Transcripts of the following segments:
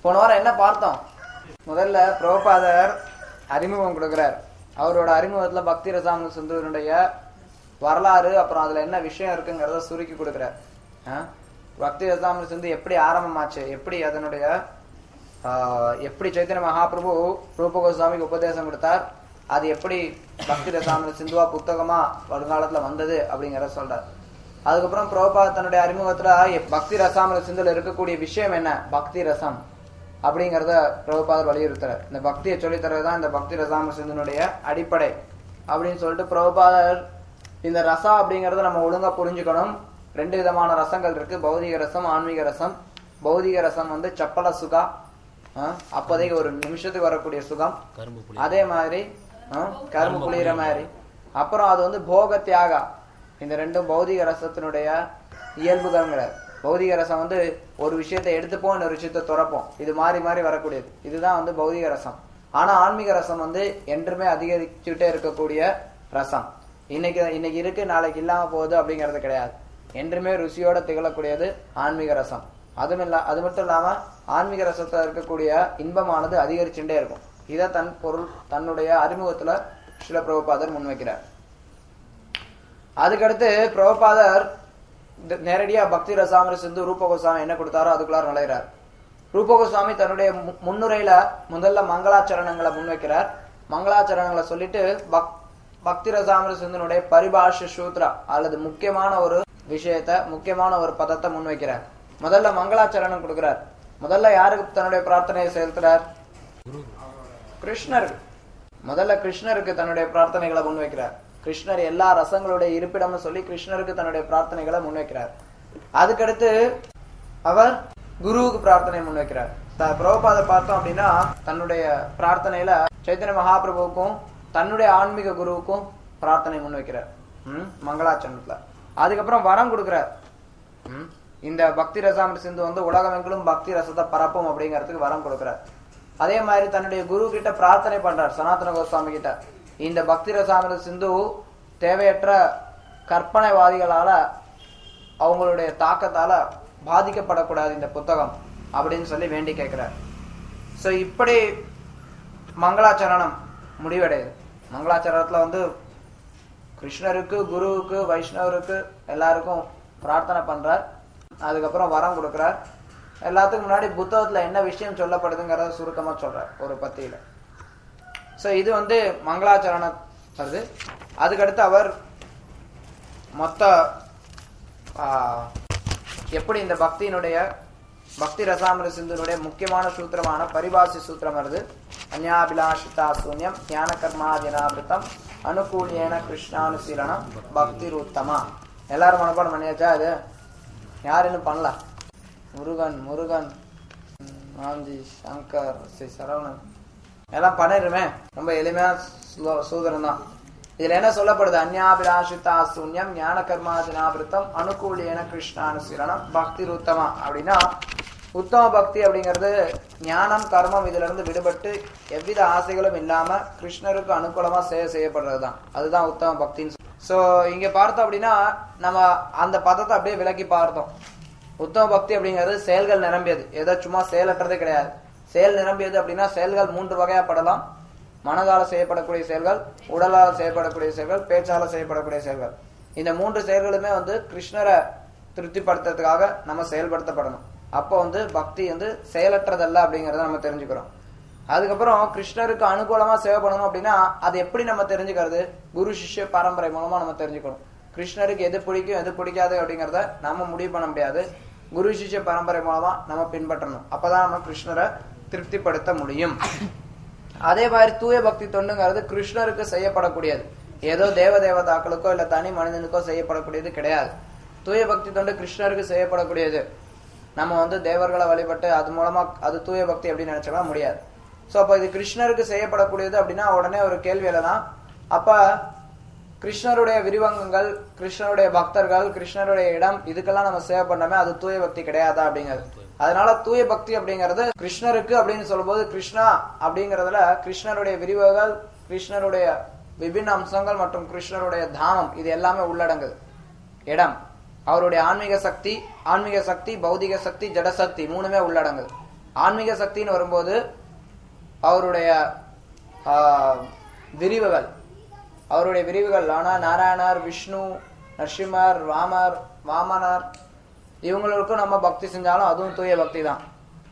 போன வாரம் என்ன பார்த்தோம் முதல்ல பிரபுபாதர் அறிமுகம் கொடுக்கிறார் அவரோட அறிமுகத்துல பக்தி ரசாம சுந்தரனுடைய வரலாறு அப்புறம் அதுல என்ன விஷயம் இருக்குங்கிறத சுருக்கி கொடுக்கிறார் ஆ? பக்தி ரசாம சிந்து எப்படி ஆரம்பமாச்சு எப்படி அதனுடைய ஆஹ், எப்படி சைத்தன்ய மகாபிரபு ரூப கோஸ்வாமிக்கு உபதேசம் கொடுத்தார் அது எப்படி பக்தி ரசாம சிந்துவா புத்தகமா வருங்காலத்துல வந்தது அப்படிங்கறத சொல்றார் அதுக்கப்புறம் பிரபுபா தன்னுடைய அறிமுகத்துல எ- பக்தி ரசாமல சிந்துல இருக்கக்கூடிய விஷயம் என்ன பக்தி ரசம் அப்படிங்கறத பிரபுபாதர் வலியுறுத்துறார் இந்த பக்தியை சொல்லித் தரதுதான் இந்த பக்தி ரசாமல சிந்துனுடைய அடிப்படை அப்படின்னு சொல்லிட்டு பிரபுபாதர் இந்த ரசம் அப்படிங்கறத நம்ம ஒழுங்கா புரிஞ்சுக்கணும் ரெண்டு விதமான ரசங்கள் இருக்கு பௌதிக ரசம் ஆன்மீக ரசம் பௌதிக ரசம் வந்து சப்பல சுகா ஆ, அப்போதைக்கு ஒரு நிமிஷத்துக்கு வரக்கூடிய சுகம் கரும்பு புளி அதே மாதிரி ஆ, கரும்பு புளியிற மாதிரி அப்புறம் அது வந்து போக தியாகா இந்த ரெண்டும் பௌதிக ரசத்தினுடைய இயல்புகள்ங்கிறார் பௌதிக ரசம் வந்து ஒரு விஷயத்தை எடுத்துப்போம் இன்னொரு விஷயத்தை துறப்போம் இது மாறி மாறி வரக்கூடியது இதுதான் வந்து பௌதிக ரசம் ஆனா ஆன்மீக ரசம் வந்து என்றுமே அதிகரிச்சுட்டே இருக்கக்கூடிய ரசம் இன்னைக்கு இன்னைக்கு இருக்கு நாளைக்கு இல்லாம போகுது அப்படிங்கிறது கிடையாது என்றுமே ருசியோட திகழக்கூடியது ஆன்மீக ரசம் அதுவும் இல்ல அது மட்டும் இல்லாம ஆன்மீக ரசத்துல இருக்கக்கூடிய இன்பமானது அதிகரிச்சுட்டே இருக்கும் இதை தன் பொருள் தன்னுடைய அறிமுகத்துல சில பிரபுபாதர் முன்வைக்கிறார் அதுக்கடுத்து பிரபுபாதர் த- நேரடியா பக்தி ரசாமர சிந்து ரூப கோஸ்வாமி என்ன கொடுத்தாரோ அதுக்குள்ளார நுழைகிறார் ரூப கோஸ்வாமி தன்னுடைய மு- முன்னுரையில முதல்ல மங்களாச்சரணங்களை முன்வைக்கிறார் மங்களாச்சரணங்களை சொல்லிட்டு பக் பக்தி ரசாமர சிந்தனுடைய பரிபாஷ சூத்ரா அல்லது முக்கியமான ஒரு விஷயத்த முக்கியமான ஒரு பதத்தை முன்வைக்கிறார் முதல்ல மங்களாச்சரணம் கொடுக்கிறார் முதல்ல யாருக்கு தன்னுடைய பிரார்த்தனையை செலுத்துறார் கிருஷ்ணருக்கு முதல்ல கிருஷ்ணருக்கு தன்னுடைய பிரார்த்தனைகளை முன்வைக்கிறார் கிருஷ்ணர் எல்லா ரசங்களுடைய இருப்பிடம்னு சொல்லி கிருஷ்ணருக்கு தன்னுடைய பிரார்த்தனைகளை முன்வைக்கிறார் அதுக்கடுத்து அவர் குருவுக்கு பிரார்த்தனை முன்வைக்கிறார் த- பிரபுபாதை பார்த்தோம் அப்படின்னா தன்னுடைய பிரார்த்தனையில சைத்தன்ய மகாபிரபுவுக்கும் தன்னுடைய ஆன்மீக குருவுக்கும் பிரார்த்தனை முன்வைக்கிறார் ம், மங்களாச்சரணத்துல அதுக்கப்புறம் வரம் கொடுக்கிறார் ம், இந்த பக்தி ரசாமிர சிந்து வந்து உலகமெங்கிலும் பக்தி ரசத்தை பரப்பும் அப்படிங்கிறதுக்கு வரம் கொடுக்கிறார் அதே மாதிரி தன்னுடைய குரு கிட்ட பிரார்த்தனை பண்றார் சனாதன கோஸ்வாமி கிட்ட இந்த பக்தி ரசாமிர சிந்து தேவையற்ற கற்பனைவாதிகளால அவங்களுடைய தாக்கத்தால பாதிக்கப்படக்கூடாது இந்த புத்தகம் அப்படின்னு சொல்லி வேண்டி கேட்கிறார் சோ இப்படி மங்களாச்சரணம் முடிவடையுது மங்களாச்சரணத்துல வந்து கிருஷ்ணருக்கு குருவுக்கு வைஷ்ணவருக்கு எல்லாருக்கும் பிரார்த்தனை பண்றார் அதுக்கப்புறம் வரம் கொடுக்கிறார் எல்லாத்துக்கும் முன்னாடி புத்தகத்துல என்ன விஷயம் சொல்லப்படுதுங்கிறத சுருக்கமா சொல்றார் ஒரு பத்தியில சோ இது வந்து மங்களாச்சரணம் வருது அதுக்கடுத்து அவர் மொத்த ஆ, எப்படி இந்த பக்தியினுடைய பக்தி ரசாமிர சிந்துனுடைய முக்கியமான சூத்திரமான பரிபாசி சூத்திரம் வருது அந்யாபிலாஷிதா சூன்யம் ஞான கர்மாதினாபிருத்தம் அனுகூலியேன கிருஷ்ணானுசீலனம் பக்தி ரூத்தமா எல்லாரும் மனப்பாடம் பண்ணியாச்சா இது யார் இன்னும் பண்ணல முருகன் முருகன் மாஞ்சி சங்கர் ஸ்ரீ சரவணன் எல்லாம் பண்ணிடுமே ரொம்ப எளிமையான சுலோ- சூத்திரம் தான் இதுல என்ன சொல்லப்படுது அந்யாபிலாஷிதா சூன்யம் ஞான கர்மாதினாபிருத்தம் அனுகூலியன கிருஷ்ணானுசீலனம் பக்தி உத்தமா அப்படின்னா உத்தம பக்தி அப்படிங்கிறது ஞானம் கர்மம் இதுல இருந்து விடுபட்டு எவ்வித ஆசைகளும் இல்லாம கிருஷ்ணருக்கு அனுகூலமா சேவை செய்யப்படுறதுதான் அதுதான் உத்தம பக்தின்னு சோ இங்க பார்த்தோம் அப்படின்னா நம்ம அந்த பதத்தை அப்படியே விலக்கி பார்த்தோம் உத்தம பக்தி அப்படிங்கிறது செயல்கள் நிரம்பியது ஏதோ சும்மா செயலற்றதே கிடையாது செயல் நிரம்பியது அப்படின்னா செயல்கள் மூன்று வகையாப்படலாம் மனதால செய்யப்படக்கூடிய செயல்கள் உடலால் செய்யப்படக்கூடிய செயல்கள் பேச்சால செய்யப்படக்கூடிய செயல்கள் இந்த மூன்று செயல்களுமே வந்து கிருஷ்ணரை திருப்திப்படுத்துறதுக்காக நம்ம செயல்படுத்தப்படணும் அப்போ வந்து பக்தி வந்து செயலற்றதல்ல அப்படிங்கறத நம்ம தெரிஞ்சுக்கிறோம் அதுக்கப்புறம் கிருஷ்ணருக்கு அனுகூலமா சேவை பண்ணணும் அப்படின்னா அது எப்படி நம்ம தெரிஞ்சுக்கிறது குரு சிஷ்ய பரம்பரை மூலமா நம்ம தெரிஞ்சுக்கணும் கிருஷ்ணருக்கு எது பிடிக்கும் எது பிடிக்காது அப்படிங்கறத நம்ம முடிவு பண்ண முடியாது குரு சிஷ்ய பரம்பரை மூலமா நம்ம பின்பற்றணும் அப்பதான் நம்ம கிருஷ்ணரை திருப்திப்படுத்த முடியும் அதே மாதிரி தூய பக்தி தொண்டுங்கிறது கிருஷ்ணருக்கு செய்யப்படக்கூடியது ஏதோ தேவ தேவதாக்களுக்கோ இல்ல தனி மனிதனுக்கோ செய்யப்படக்கூடியது கிடையாது தூய பக்தி தொண்டு கிருஷ்ணருக்கு செய்யப்படக்கூடியது நம்ம வந்து தேவர்களை வழிபட்டு அது மூலமா அது தூய பக்தி அப்படின்னு நினைச்சோம்னா முடியாது சோ அப்ப இது கிருஷ்ணருக்கு செய்யப்படக்கூடியது அப்படின்னா உடனே ஒரு கேள்வி எழலாம் அப்ப கிருஷ்ணருடைய விரிவங்கங்கள் கிருஷ்ணருடைய பக்தர்கள் கிருஷ்ணருடைய இடம் இதுக்கெல்லாம் நம்ம சேவை பண்ணோமே அது தூய பக்தி கிடையாதா அப்படிங்கிறது அதனால தூய பக்தி அப்படிங்கிறது கிருஷ்ணருக்கு அப்படின்னு சொல்லும்போது கிருஷ்ணா அப்படிங்கறதுல கிருஷ்ணருடைய விரிவுகள் கிருஷ்ணருடைய விபின்ன அம்சங்கள் மற்றும் கிருஷ்ணருடைய தாமம் இது எல்லாமே உள்ளடங்குது இடம் அவருடைய ஆன்மீக சக்தி ஆன்மீக சக்தி பௌதிக சக்தி ஜடசக்தி மூணுமே உள்ளடங்குது ஆன்மீக சக்தின்னு வரும்போது அவருடைய ஆஹ், விரிவுகள் அவருடைய விரிவுகள் ஆனா நாராயணர் விஷ்ணு நரசிம்மர் ராமர் வாமனர் இவங்களுக்கும் நம்ம பக்தி செஞ்சாலும் அதுவும் தூய பக்தி தான்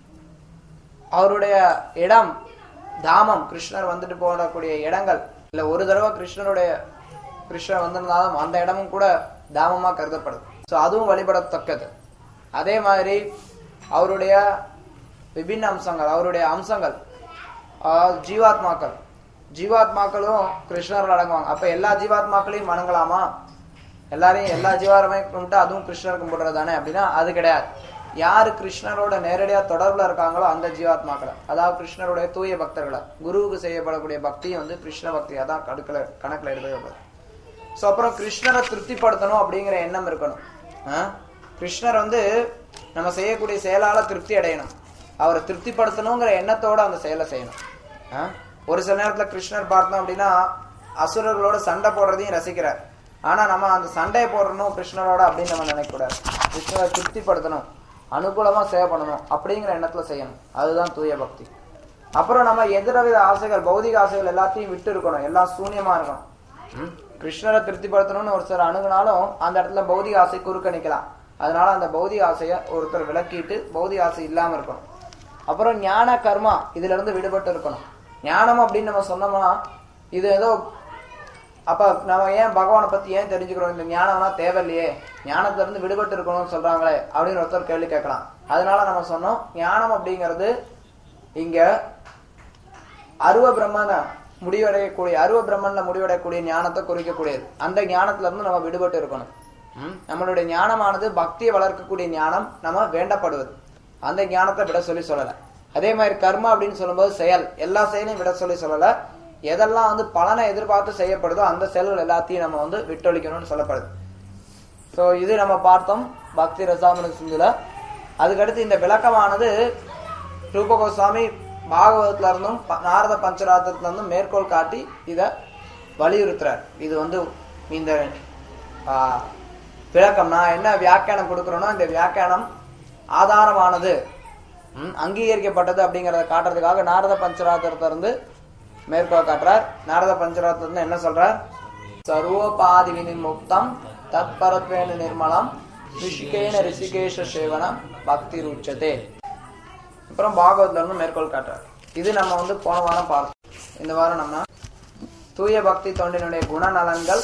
அவருடைய இடம் தாமம் கிருஷ்ணர் வந்துட்டு போடக்கூடிய இடங்கள் இல்ல ஒரு தடவை கிருஷ்ணருடைய கிருஷ்ணர் வந்திருந்தாலும் அந்த இடமும் கூட தாமமா கருதப்படுது ஸோ அதுவும் வழிபடத்தக்கது அதே மாதிரி அவருடைய விபின்ன அம்சங்கள் அவருடைய அம்சங்கள் அதாவது ஜீவாத்மாக்கள் ஜீவாத்மாக்களும் கிருஷ்ணர்கள் அடங்குவாங்க அப்ப எல்லா ஜீவாத்மாக்களையும் வணங்கலாமா எல்லாரையும் எல்லா ஜீவாரமே கும்பிட்டு அதுவும் கிருஷ்ணர் கும்பிடுறது தானே அப்படின்னா அது கிடையாது யாரு கிருஷ்ணரோட நேரடியா தொடர்புல இருக்காங்களோ அந்த ஜீவாத்மாக்களை அதாவது கிருஷ்ணருடைய தூய பக்தர்களை குருவுக்கு செய்யப்படக்கூடிய பக்தியும் வந்து கிருஷ்ண பக்தியா தான் கடுக்கல கணக்குல எடுத்துக்கப்படுது ஸோ அப்புறம் கிருஷ்ணரை திருப்திப்படுத்தணும் அப்படிங்கிற எண்ணம் இருக்கணும் ஆ? கிருஷ்ணர் வந்து நம்ம செய்யக்கூடிய செயலால திருப்தி அடையணும் அவரை திருப்திப்படுத்தணுங்கிற எண்ணத்தோட அந்த செயலை செய்யணும் ஆ? ஒரு சில நேரத்துல கிருஷ்ணர் பார்த்தோம் அப்படின்னா அசுரர்களோட சண்டை போடுறதையும் ரசிக்கிறார் ஆனா நம்ம அந்த சண்டையை போடணும் கிருஷ்ணரோட அப்படின்னு நம்ம நினைக்கக்கூடாது கிருஷ்ணரை திருப்திப்படுத்தணும் அனுகூலமா சேவை பண்ணணும் அப்படிங்கிற எண்ணத்துல செய்யணும் அதுதான் தூய பக்தி அப்புறம் நம்ம எதிரவித ஆசைகள் பௌதிக ஆசைகள் எல்லாத்தையும் விட்டு இருக்கணும் எல்லாம் சூன்யமா இருக்கணும் ம்? கிருஷ்ணரை திருப்திப்படுத்தணும்னு ஒரு சிலர் அணுகுனாலும் அந்த இடத்துல பௌதிக ஆசை குறுக்க நிக்கலாம் அதனால அந்த பௌதிக ஆசையை ஒருத்தர் விளக்கிட்டு பௌதிக ஆசை இல்லாம இருக்கணும் அப்புறம் ஞான கர்மா இதுல இருந்து விடுபட்டு இருக்கணும் ஞானம் அப்படின்னு நம்ம சொன்னோம்னா இது ஏதோ அப்ப நம்ம ஏன் பகவானை பத்தி ஏன் தெரிஞ்சுக்கிறோம் இந்த ஞானம்னா தேவையில்லையே ஞானத்துல இருந்து விடுபட்டு இருக்கணும்னு சொல்றாங்களே அப்படின்னு ஒருத்தர் கேள்வி கேட்கலாம் அதனால நம்ம சொன்னோம் ஞானம் அப்படிங்கிறது இங்க அருவ பிரம்மன முடிவடையக்கூடிய அருவ பிரம்மன்ல முடிவடையக்கூடிய ஞானத்தை குறிக்கக்கூடியது அந்த ஞானத்துல இருந்து நம்ம விடுபட்டு இருக்கணும் ம்? நம்மளுடைய ஞானமானது பக்தியை வளர்க்கக்கூடிய ஞானம் நம்ம வேண்டப்படுவது அந்த ஞானத்தை விட சொல்லி சொல்லல அதே மாதிரி கர்மா அப்படின்னு சொல்லும்போது செயல் எல்லா செயலையும் விட சொல்லி சொல்லல எதெல்லாம் வந்து பலனை எதிர்பார்த்து செய்யப்படுதோ அந்த செயல்கள் எல்லாத்தையும் நம்ம வந்து விட்டொழிக்கணும்னு சொல்லப்படுது ஸோ இது நம்ம பார்த்தோம் பக்தி ரசாமன சிந்துல அதுக்கடுத்து இந்த விளக்கமானது ரூப கோஸ்வாமி பாகவதத்துல இருந்தும் ப- நாரத பஞ்சராத்திரத்துல இருந்தும் மேற்கோள் காட்டி இத வலியுறுத்துறார் இது வந்து இந்த ஆ, விளக்கம் நான் என்ன வியாக்கியானம் கொடுக்குறேனோ இந்த வியாக்கியானம் ஆதாரமானது ம், அங்கீகரிக்கப்பட்டது அப்படிங்கறத காட்டுறதுக்காக நாரத பஞ்சராத்திரத்துல இருந்து மேற்கோள் காட்டுறார் நாரத பஞ்சராத்திரத்துல இருந்து என்ன சொல்றார் சர்வோபாதி வினிமுக்தம் தத்பரத்வேன நிர்மலம் ரிஷிகேன ரிஷிகேஷ சேவனம் பக்தி ருச்சதே அப்புறம் பாகவத்ல இருந்து மேற்கோள் காட்டுறார் இது நம்ம வந்து போன வாரம் பார்த்தோம் இந்த வாரம் நம்ம தூய பக்தி தொண்டினுடைய குணநலன்கள்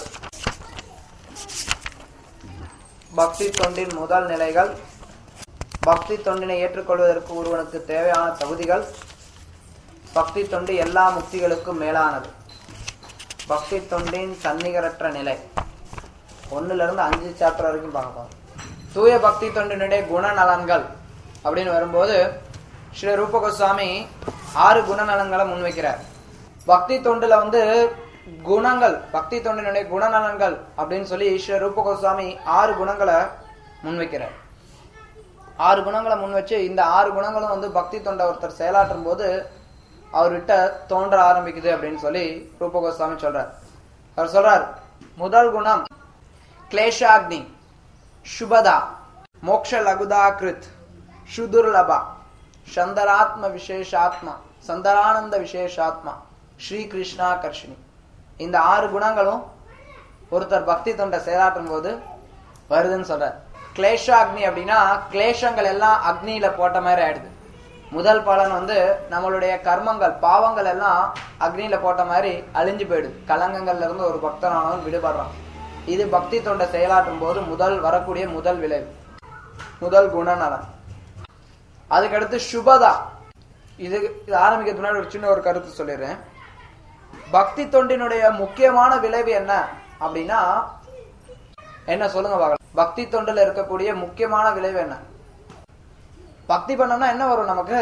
பக்தி தொண்டின் முதல் நிலைகள் பக்தி தொண்டினை ஏற்றுக்கொள்வதற்கு ஒருவனுக்கு தேவையான தகுதிகள் பக்தி தொண்டு எல்லா முக்திகளுக்கும் மேலானது பக்தி தொண்டின் தன்னிகரற்ற நிலை ஒண்ணுல இருந்து அஞ்சு சாப்டர் வரைக்கும் பார்க்க போறோம் தூய பக்தி தொண்டினுடைய குணநலன்கள் அப்படின்னு வரும்போது ஸ்ரீ ரூப கோஸ்வாமி ஆறு குணநலன்களை முன்வைக்கிறார் பக்தி தொண்டுல வந்து குணங்கள் பக்தி தொண்டினுடைய குணநலன்கள் அப்படின்னு சொல்லி ஸ்ரீ ரூப கோஸ்வாமி ஆறு குணங்களை முன்வைக்கிறார் ஆறு குணங்களை முன் வச்சு இந்த ஆறு குணங்களும் வந்து பக்தி தொண்டை ஒருத்தர் செயலாற்றும் போது அவர்கிட்ட தோன்ற ஆரம்பிக்குது அப்படின்னு சொல்லி ரூப கோஸ்வாமி சொல்றார் அவர் சொல்றார் முதல் குணம் கிளேஷாக்னி சுபதா மோக்ஷ லகுதா கிருத் சுதுர்லபா சந்தராத்ம விசேஷாத்மா சந்தரானந்த விசேஷாத்மா ஸ்ரீ கிருஷ்ணாகர்ஷினி இந்த ஆறு குணங்களும் ஒருத்தர் பக்தி தொண்டை செயலாற்றும் போது வருதுன்னு சொல்றார் கிளேஷாக்னி அப்படின்னா கிளேஷங்கள் எல்லாம் அக்னியில போட்ட மாதிரி ஆயிடுது முதல் பலன் வந்து நம்மளுடைய கர்மங்கள் பாவங்கள் எல்லாம் அக்னியில போட்ட மாதிரி அழிஞ்சு போயிடுது கலங்கங்கள்ல இருந்து ஒரு பக்தனானவன் விடுபடுறான் இது பக்தி தொண்டை செயலாற்றும் போது முதல் வரக்கூடிய முதல் விளைவு முதல் குணநலன் அதுக்கடுத்து சுபதா இது இது ஆரம்பிக்கிறதுக்கு முன்னாடி ஒரு சின்ன ஒரு கருத்து சொல்லிடுறேன் பக்தி தொண்டினுடைய முக்கியமான விளைவு என்ன அப்படின்னா என்ன சொல்லுங்க பார்க்கலாம் பக்தி தொண்டுல இருக்கக்கூடிய முக்கியமான விளைவு என்ன பக்தி பண்ணோம்னா என்ன வரும் நமக்கு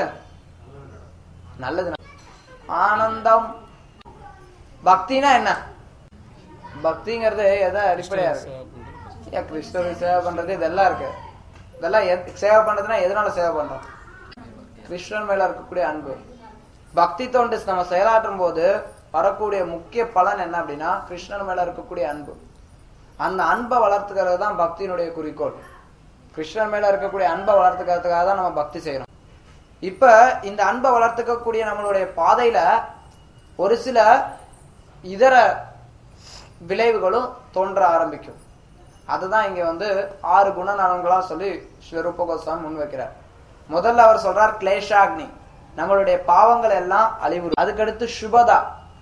நல்லது ஆனந்தம் பக்தினா என்ன பக்திங்கிறது எதை அடிப்படையா இருக்கு ஏன் கிருஷ்ணருக்கு சேவை பண்றது இதெல்லாம் இருக்கு இதெல்லாம் எத்- சேவை பண்றதுன்னா எதனால சேவை பண்றோம் கிருஷ்ணன் மேல இருக்கக்கூடிய அன்பு பக்தி தொண்டு நம்ம செயலாற்றும் போது வரக்கூடிய முக்கிய பலன் என்ன அப்படின்னா கிருஷ்ணன் மேல இருக்கக்கூடிய அன்பு அந்த அன்பை வளர்த்துக்கிறது தான் பக்தியினுடைய குறிக்கோள் கிருஷ்ணன் மேல இருக்கக்கூடிய அன்பை வளர்த்துக்கிறதுக்காக தான் நம்ம பக்தி செய்யறோம் இப்ப இந்த அன்பை வளர்த்துக்கக்கூடிய நம்மளுடைய பாதையில ஒரு சில இதர விளைவுகளும் தோன்ற ஆரம்பிக்கும் அதுதான் இங்க வந்து ஆறு குணநலன்களா சொல்லி ஸ்வரூப கோஸ்வாமி முன்வைக்கிறார் முதல்ல அவர் சொல்றார் கிளேஷாக்னி நம்மளுடைய பாவங்கள் எல்லாம் அழிவு அதுக்கடுத்து சுபதா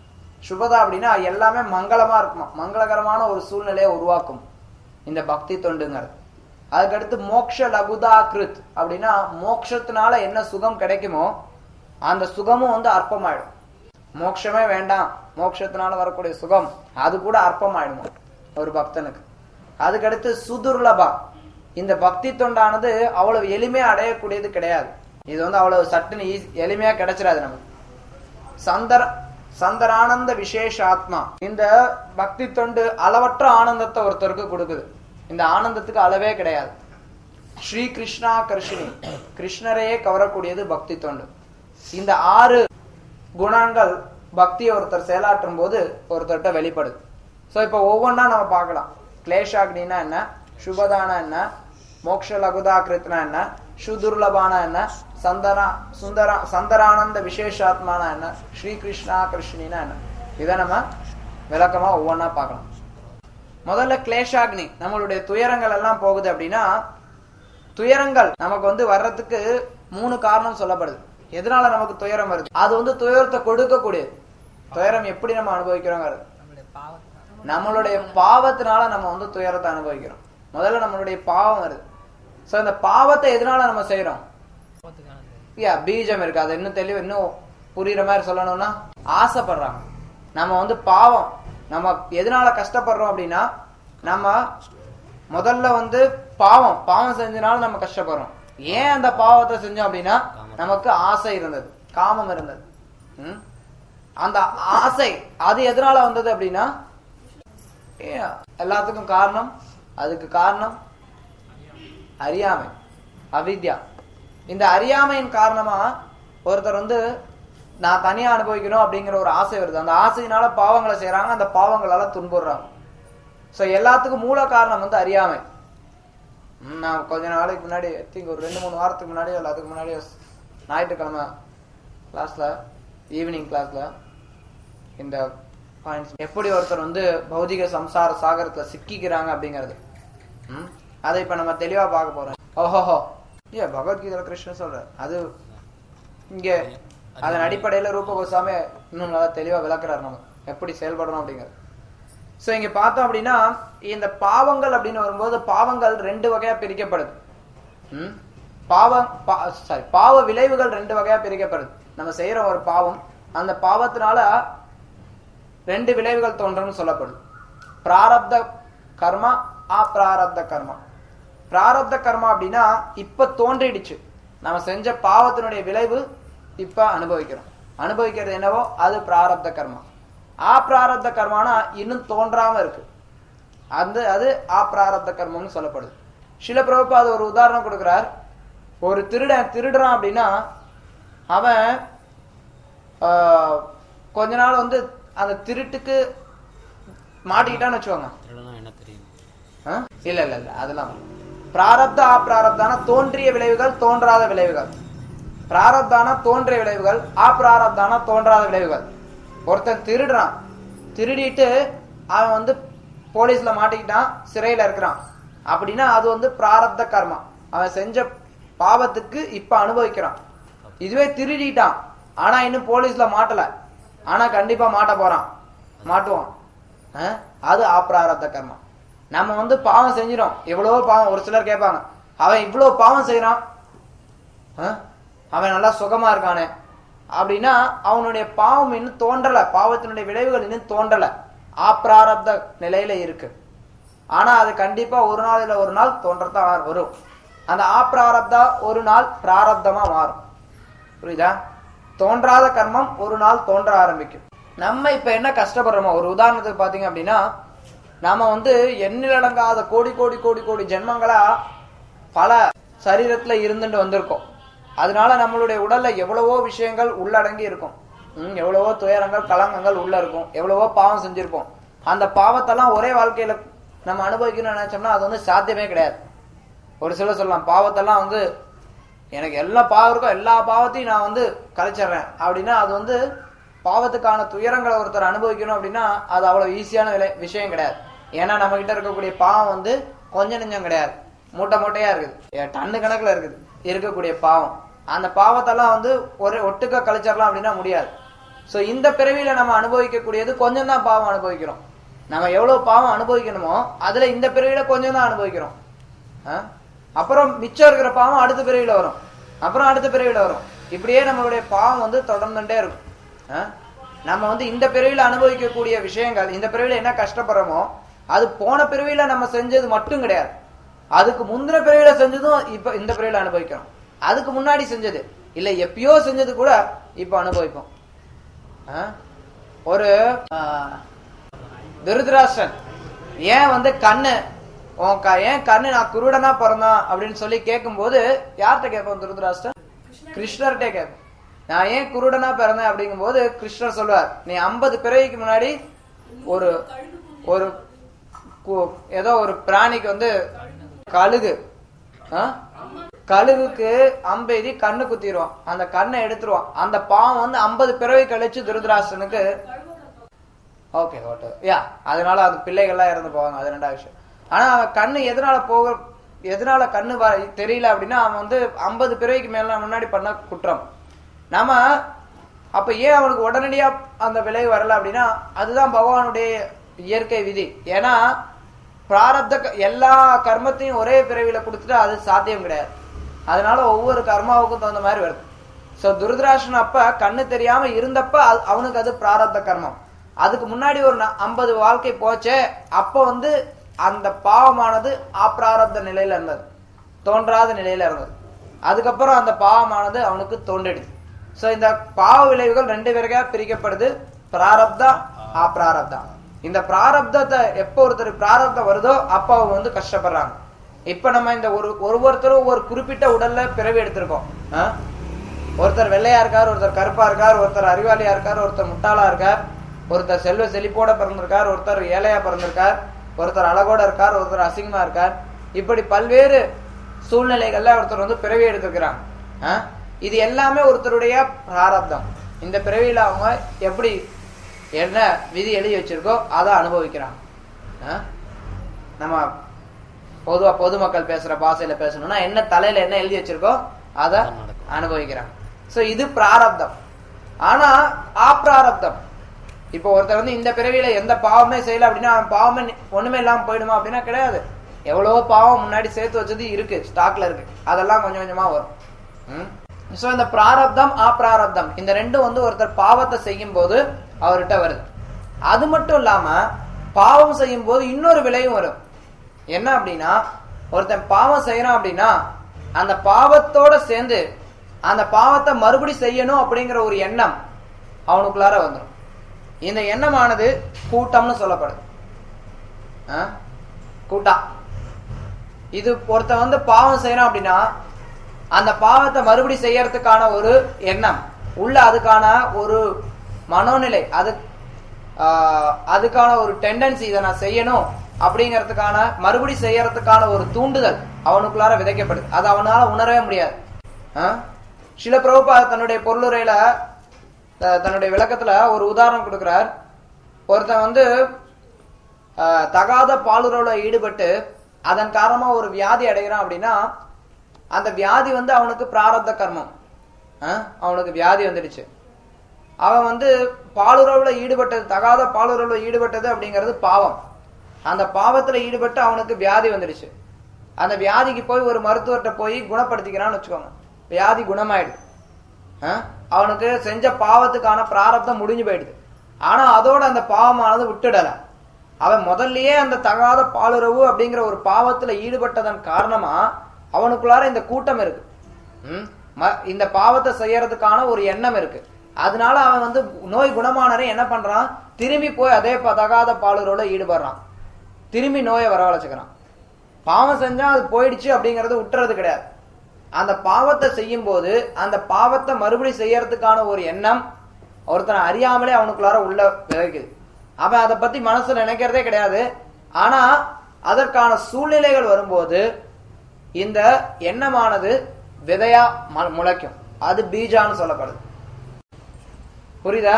சுபதா அப்படின்னா எல்லாமே மங்களமா இருக்குமா மங்களகரமான ஒரு சூழ்நிலையை உருவாக்கும் இந்த பக்தி தொண்டுங்கிறது அதுக்கடுத்து மோக்ஷ லகுதா கிருத் அப்படின்னா மோக்ஷத்தினால என்ன சுகம் கிடைக்குமோ அந்த சுகமும் வந்து அற்பமாயிடும் மோட்சமே வேண்டாம் மோட்சத்தினால வரக்கூடிய சுகம் அது கூட அற்பமாயிடுமா ஒரு பக்தனுக்கு அதுக்கடுத்து சுதுர்லபா இந்த பக்தி தொண்டானது அவ்வளவு எளிமையா அடையக்கூடியது கிடையாது இது வந்து அவ்வளவு சட்டுன்னு ஈஸி எளிமையா கிடைச்சிடாது நமக்கு சந்தர சந்தரானந்த விசேஷ ஆத்மா இந்த பக்தி தொண்டு அளவற்ற ஆனந்தத்தை ஒருத்தருக்கு கொடுக்குது இந்த ஆனந்தத்துக்கு அளவே கிடையாது ஸ்ரீ கிருஷ்ணா கர்ஷினி கிருஷ்ணரையே கவரக்கூடியது பக்தி தொண்டு இந்த ஆறு குணங்கள் பக்தியை ஒருத்தர் செயலாற்றும் போது ஒருத்தர்கிட்ட வெளிப்படுது ஸோ இப்போ ஒவ்வொன்றா நம்ம பார்க்கலாம் கிளேஷாக்னினா என்ன சுபதானா என்ன மோக்ஷ லகுதா கிருத்னா என்ன சுதுர்லபானா என்ன சந்தரா சுந்தரா சந்தரானந்த விசேஷாத்மானா என்ன ஸ்ரீ கிருஷ்ணா கிருஷ்ணினா என்ன இதை நம்ம விளக்கமா ஒவ்வொன்றா பார்க்கலாம் முதல்ல கிளேஷாக்னி நம்மளுடைய துயரங்கள் எல்லாம் போகுது அப்படின்னா துயரங்கள் நமக்கு வந்து வர்றதுக்கு மூணு காரணம் சொல்லப்படுது எதனால நமக்கு துயரம் வருது அது வந்து துயரத்தை கொடுக்கக்கூடியது துயரம் எப்படி நம்ம அனுபவிக்கிறோங்கிறது நம்மளுடைய பாவத்தினால நம்மளுடைய பாவத்தினால நம்ம வந்து துயரத்தை அனுபவிக்கிறோம் முதல்ல நம்மளுடைய பாவம் வருது சோ இந்த பாவத்தை எதனால நம்ம செய்யறோம் பாவத்துக்கானது யா பீஜம் இருக்கு அது இன்னும் தெளிவு இன்னும் புரியுற மாதிரி சொல்லணும்னா ஆசைப்படுறாங்க நம்ம வந்து பாவம் நம்ம எதனால கஷ்டப்படுறோம் அப்படின்னா நம்ம முதல்ல வந்து பாவம் பாவம் செஞ்சனால நம்ம கஷ்டப்படுறோம் ஏன் அந்த பாவத்தை செஞ்சோம் அப்படின்னா நமக்கு ஆசை இருந்தது காமம் இருந்தது ம்? அந்த ஆசை அது எதனால வந்தது அப்படின்னா ஏன் எல்லாத்துக்கும் காரணம் அதுக்கு காரணம் அறியாமை அவித்யா இந்த அறியாமையின் காரணமா ஒருத்தர் வந்து நான் தனியா அனுபவிக்கணும் அப்படிங்கிற ஒரு ஆசை வருது அந்த ஆசையினால பாவங்களை செய்யறாங்க அந்த பாவங்களால துன்புறுறாங்க சோ எல்லாத்துக்கும் மூல காரணம் வந்து அறியாமை ம், நான் கொஞ்ச நாளைக்கு முன்னாடி திங்க் ஒரு ரெண்டு மூணு வாரத்துக்கு முன்னாடி எல்லாத்துக்கு முன்னாடி ஞாயிற்றுக்கிழமை கிளாஸ்ல ஈவினிங் கிளாஸ்ல இந்த பாயிண்ட்ஸ் எப்படி ஒருத்தர் வந்து பௌதிக சம்சார சாகரத்துல சிக்கிக்கிறாங்க அப்படிங்கிறது ம்? அதை இப்ப நம்ம தெளிவா பார்க்க போறோம் ஓஹோஹோ ஏ பகவத்கீதையில கிருஷ்ணன் சொல்ற அது இங்க அதன் அடிப்படையில ரூப கோசாமி இன்னும் நல்லா தெளிவா விளக்குறாரு நம்ம எப்படி செயல்படணும் அப்படிங்கிறது சோ இங்க பார்த்தோம் அப்படின்னா இந்த பாவங்கள் அப்படின்னு வரும்போது பாவங்கள் ரெண்டு வகையா பிரிக்கப்படுது ம்? பாவம் சாரி பாவ விளைவுகள் ரெண்டு வகையா பிரிக்கப்படுது நம்ம செய்யற ஒரு பாவம் அந்த பாவத்தினால ரெண்டு விளைவுகள் தோன்றும்னு சொல்லப்படுது பிராரப்த கர்மா அப்பிராரப்த கர்மா பிராரப்த கர்மா அப்படின்னா இப்ப தோன்றிடுச்சு நம்ம செஞ்ச பாவத்தினுடைய விளைவு இப்ப அனுபவிக்கிறோம் அனுபவிக்கிறது என்னவோ அது பிராரப்த கர்மா அப்பிராரப்த கர்மானா இன்னும் தோன்றாம இருக்கு அந்த அது அப்பிராரப்த கர்மம்னு சொல்லப்படுது சில பிரபுபாத ஒரு உதாரணம் கொடுக்கிறார் ஒரு திருடன் திருடுறான் அப்படின்னா அவன் ஆஹ், கொஞ்ச நாள் வந்து அந்த திருட்டுக்கு மாட்டிக்கிட்டான்னு வச்சுக்கோங்க திருடனா என்ன தெரியும் ஆ? இல்ல இல்ல இல்ல அதெல்லாம் பிராரப்த அப்பிராரப்தான தோன்றிய விளைவுகள் தோன்றாத விளைவுகள் பிராரப்தான தோன்றிய விளைவுகள் அப்பிராரப்தான தோன்றாத விளைவுகள் ஒருத்தன் திருடுறான் திருடிட்டு அவன் வந்து போலீஸ்ல மாட்டிக்கிட்டான் சிறையில இருக்கிறான் அப்படின்னா அது வந்து பிராரப்த கர்மா அவன் செஞ்ச பாவத்துக்கு இப்ப அனுபவிக்கிறான் இதுவே திருடிட்டான் ஆனா இன்னும் போலீஸ்ல மாட்டல ஆனா கண்டிப்பா மாட்ட போறான் மாட்டுவான் ஆ? அது அப்பிராரப்த கர்மா நம்ம வந்து பாவம் செஞ்சிடும் எவ்வளவோ பாவம் ஒரு சிலர் கேட்பாங்க அவன் இவ்வளவு பாவம் செய்யறான் ஆ? அவன் நல்லா சுகமா இருக்கானே அப்படின்னா அவனுடைய பாவம் இன்னும் தோன்றல பாவத்தினுடைய விளைவுகள் இன்னும் தோன்றல ஆப்ராரப்த நிலையில இருக்கு ஆனா அது கண்டிப்பா ஒரு நாள் இல்ல ஒரு நாள் தோன்றத்தான் வரும் அந்த ஆப்ராரப்தா ஒரு நாள் பிராரப்தமா மாறும் புரியுதா தோன்றாத கர்மம் ஒரு நாள் தோன்ற ஆரம்பிக்கும் நம்ம இப்ப என்ன கஷ்டப்படுறோமோ ஒரு உதாரணத்துக்கு பாத்தீங்க அப்படின்னா நாம வந்து எண்ணிலடங்காத கோடி கோடி கோடி கோடி ஜென்மங்களா பல சரீரத்துல இருந்துட்டு வந்திருக்கோம் அதனால நம்மளுடைய உடல்ல எவ்வளவோ விஷயங்கள் உள்ளடங்கி இருக்கும் ம், எவ்வளவோ துயரங்கள் கலங்கங்கள் உள்ள இருக்கும் எவ்வளவோ பாவம் செஞ்சிருப்போம் அந்த பாவத்தெல்லாம் ஒரே வாழ்க்கையில நம்ம அனுபவிக்கணும்னு நினைச்சோம்னா அது வந்து சாத்தியமே கிடையாது ஒரு சிலர் சொல்லலாம் பாவத்தெல்லாம் வந்து எனக்கு எல்லா பாவம் இருக்கோ எல்லா பாவத்தையும் நான் வந்து கலைச்சிடுறேன் அப்படின்னா அது வந்து பாவத்துக்கான துயரங்களை ஒருத்தர் அனுபவிக்கணும் அப்படின்னா அது அவ்வளவு ஈஸியான விலை விஷயம் கிடையாது ஏன்னா நம்ம கிட்ட இருக்கக்கூடிய பாவம் வந்து கொஞ்சம் நெஞ்சம் கிடையாது மூட்டை மூட்டையா இருக்குது ஏ, டன்னு கணக்குல இருக்குது இருக்கக்கூடிய பாவம் அந்த பாவத்தெல்லாம் வந்து ஒரு ஒட்டுக்கா கழிச்சிடலாம் அப்படின்னா முடியாது சோ இந்த பிறவியில நம்ம அனுபவிக்கக்கூடியது கொஞ்சம் தான் பாவம் அனுபவிக்கிறோம் நம்ம எவ்வளவு பாவம் அனுபவிக்கணுமோ அதுல இந்த பிறவியில கொஞ்சம் தான் அனுபவிக்கிறோம் ஆ? அப்புறம் மிச்சம் இருக்கிற பாவம் அடுத்த பிறவியில வரும் அப்புறம் அடுத்த பிறவியில வரும் இப்படியே நம்மளுடைய பாவம் வந்து தொடர்ந்துட்டே இருக்கும் ஆ? நம்ம வந்து இந்த பிறவியில அனுபவிக்கக்கூடிய விஷயங்கள் இந்த பிறவியில என்ன கஷ்டப்படுறோமோ அது போன பிறவியில நம்ம செஞ்சது மட்டும் கிடையாது அதுக்கு முந்தின பிறவியில செஞ்சதும் இப்ப இந்த பிறவியில அனுபவிக்கிறோம் அதுக்கு முன்னாடி செஞ்சது இல்ல எப்பயோ செஞ்சது கூட இப்ப அனுபவிப்போம் ஆ? ஒரு ஆ, திருதராஷ்டிரன் ஏன் வந்து கண்ணு உன் க ஏன் கண்ணு நான் குருடனா பிறந்தான் அப்படின்னு சொல்லி கேட்கும்போது யார்கிட்ட கேட்போம் திருதராஷ்டிரன் கிருஷ்ணர்கிட்ட கேட்போம் நான் ஏன் குருடனா பிறந்தேன் அப்படிங்கும்போது கிருஷ்ணர் சொல்லுவார் நீ ஐம்பது பிறவிக்கு முன்னாடி ஒரு ஒரு கு- ஏதோ ஒரு பிராணிக்கு வந்து கழுகு ஆ? கழுகுக்கு அம்பெய்தி கண்ணு குத்திடுவான் அந்த கண்ணை எடுத்துருவான் அந்த பாவம் வந்து ஐம்பது பிறவி கழிச்சு திருதராஷ்டிரனுக்கு ஓகே ஓகே யா அதனால அந்த பிள்ளைகள்லாம் இறந்து போவாங்க அது ரெண்டாவது விஷயம் ஆனா அவன் கண்ணு எதனால போக எதனால கண்ணு வ- தெரியல அப்படின்னா அவன் வந்து ஐம்பது பிறவிக்கு மேல முன்னாடி பண்ண குற்றம் நாம அப்ப ஏன் அவனுக்கு உடனடியா அந்த விளைவு வரல அப்படின்னா அதுதான் பகவானுடைய இயற்கை விதி ஏன்னா பிராரப்த க- எல்லா கர்மத்தையும் ஒரே பிறவியில கொடுத்துட்டு அது சாத்தியம் கிடையாது அதனால ஒவ்வொரு கர்மாவுக்கும் தகுந்த மாதிரி வருது சோ துருதராஷன் அப்ப கண்ணு தெரியாம இருந்தப்ப அது- அவனுக்கு அது பிராரப்த கர்மம் அதுக்கு முன்னாடி ஒரு ஐம்பது வாழ்க்கை போச்சே அப்ப வந்து அந்த பாவமானது அப்பிராரப்த நிலையில இருந்தது தோன்றாத நிலையில இருந்தது அதுக்கப்புறம் அந்த பாவமானது அவனுக்கு தோன்றிடுது சோ இந்த பாவ விளைவுகள் ரெண்டு பேருக்கா பிரிக்கப்படுது பிராரப்தா அப்பிராரப்தா இந்த பிராரப்தத்தை எப்போ ஒருத்தர் பிராரப்தம் வருதோ அப்ப அவங்க வந்து கஷ்டப்படுறாங்க இப்ப நம்ம இந்த ஒரு ஒவ்வொருத்தரும் ஒரு குறிப்பிட்ட உடல்ல பிறவி எடுத்திருக்கோம் ஆ? ஒருத்தர் வெள்ளையா இருக்கார் ஒருத்தர் கருப்பா இருக்கார் ஒருத்தர் அறிவாளியா இருக்கார் ஒருத்தர் முட்டாளா இருக்கார் ஒருத்தர் செல்வ செழிப்போட பிறந்திருக்கார் ஒருத்தர் ஏழையா பிறந்திருக்கார் ஒருத்தர் அழகோட இருக்கார் ஒருத்தர் அசிங்கமா இருக்கார் இப்படி பல்வேறு சூழ்நிலைகள்ல ஒருத்தர் வந்து பிறவி எடுத்திருக்கிறாங்க ஆ? இது எல்லாமே ஒருத்தருடைய பிராரப்தம் இந்த பிறவியில அவங்க எப்படி என்ன விதி எழுதி வச்சிருக்கோ அதை அனுபவிக்கிறாங்க ஆ? நம்ம பொதுவா பொதுமக்கள் பேசுற பாஷையில பேசணும்னா என்ன தலையில என்ன எழுதி வச்சிருக்கோ அதை அனுபவிக்கிறாங்க சோ இது பிராரப்தம் ஆனா ஆப்ராரப்தம் இப்போ ஒருத்தர் வந்து இந்த பிறவியில எந்த பாவமே செய்யல அப்படின்னா அவன் பாவமே நி- ஒண்ணுமே இல்லாம போயிடுமா அப்படின்னா கிடையாது எவ்வளவோ பாவம் முன்னாடி சேர்த்து வச்சது இருக்கு ஸ்டாக்ல இருக்கு அதெல்லாம் கொஞ்சம் கொஞ்சமா வரும் சோ இந்த பிராரப்தம் ஆப்ராரப்தம் இந்த ரெண்டும் வந்து ஒருத்தர் பாவத்தை செய்யும் போது அவர்கிட்ட வருது அது மட்டும் இல்லாம பாவம் செய்யும் போது இன்னொரு விலையும் வரும் என்ன அப்படின்னா ஒருத்தன் பாவம் செய்யறான் அப்படின்னா அந்த பாவத்தோட சேர்ந்து அந்த பாவத்தை மறுபடி செய்யணும் அப்படிங்கிற ஒரு எண்ணம் அவனுக்குள்ளார வந்துடும் இந்த எண்ணமானது கூட்டம்னு சொல்லப்படுது ஆ? கூட்டா இது ஒருத்தன் வந்து பாவம் செய்யறான் அப்படின்னா அந்த பாவத்தை மறுபடி செய்யறதுக்கான ஒரு எண்ணம் உள்ள அதுக்கான ஒரு மனோநிலை அது ஆஹ், அதுக்கான ஒரு டெண்டன்சி இதை நான் செய்யணும் அப்படிங்கறதுக்கான மறுபடி செய்யறதுக்கான ஒரு தூண்டுதல் அவனுக்குள்ளார விதைக்கப்படுது அது அவனால உணரவே முடியாது ஆ? சில பிரபுபா தன்னுடைய பொருளுரையில த- தன்னுடைய விளக்கத்துல ஒரு உதாரணம் கொடுக்கிறார் ஒருத்தன் வந்து ஆஹ், தகாத பாலுறவுல ஈடுபட்டு அதன் காரணமா ஒரு வியாதி அடைகிறான் அப்படின்னா அந்த வியாதி வந்து அவனுக்கு பிராரப்த கர்மம் ஆஹ், அவனுக்கு வியாதி வந்துடுச்சு அவன் வந்து பாலுறவுல ஈடுபட்டது தகாத பாலுறவுல ஈடுபட்டது அப்படிங்கிறது பாவம் அந்த பாவத்துல ஈடுபட்டு அவனுக்கு வியாதி வந்துடுச்சு அந்த வியாதிக்கு போய் ஒரு மருத்துவர்கிட்ட போய் குணப்படுத்திக்கிறான்னு வச்சுக்கோங்க வியாதி குணமாயிடுது ஆ? அவனுக்கு செஞ்ச பாவத்துக்கான பிராரப்தம் முடிஞ்சு போயிடுது ஆனா அதோட அந்த பாவமானது விட்டுடல அவன் முதல்லயே அந்த தகாத பாலுறவு அப்படிங்கிற ஒரு பாவத்துல ஈடுபட்டதன் காரணமா அவனுக்குள்ளார இந்த கூட்டம் இருக்கு ம்? ம- இந்த பாவத்தை செய்யறதுக்கான ஒரு எண்ணம் இருக்கு அதனால அவன் வந்து நோய் குணமானரை என்ன பண்றான் திரும்பி போய் அதே ப- தகாத பாலுறவுல ஈடுபடுறான் திரும்பி நோயை வரவழைச்சுக்கிறான் பாவம் செஞ்சா அது போயிடுச்சு அப்படிங்கறது விட்டுறது கிடையாது அந்த பாவத்தை செய்யும் போது அந்த பாவத்தை மறுபடி செய்யறதுக்கான ஒரு எண்ணம் ஒருத்தனை அறியாமலே அவனுக்குள்ளார உள்ள விளைக்குது அவன் அதை பத்தி மனசுல நினைக்கிறதே கிடையாது ஆனா அதற்கான சூழ்நிலைகள் வரும்போது இந்த எண்ணமானது விதையா ம- முளைக்கும் அது பீஜான்னு சொல்லப்படுது புரியுதா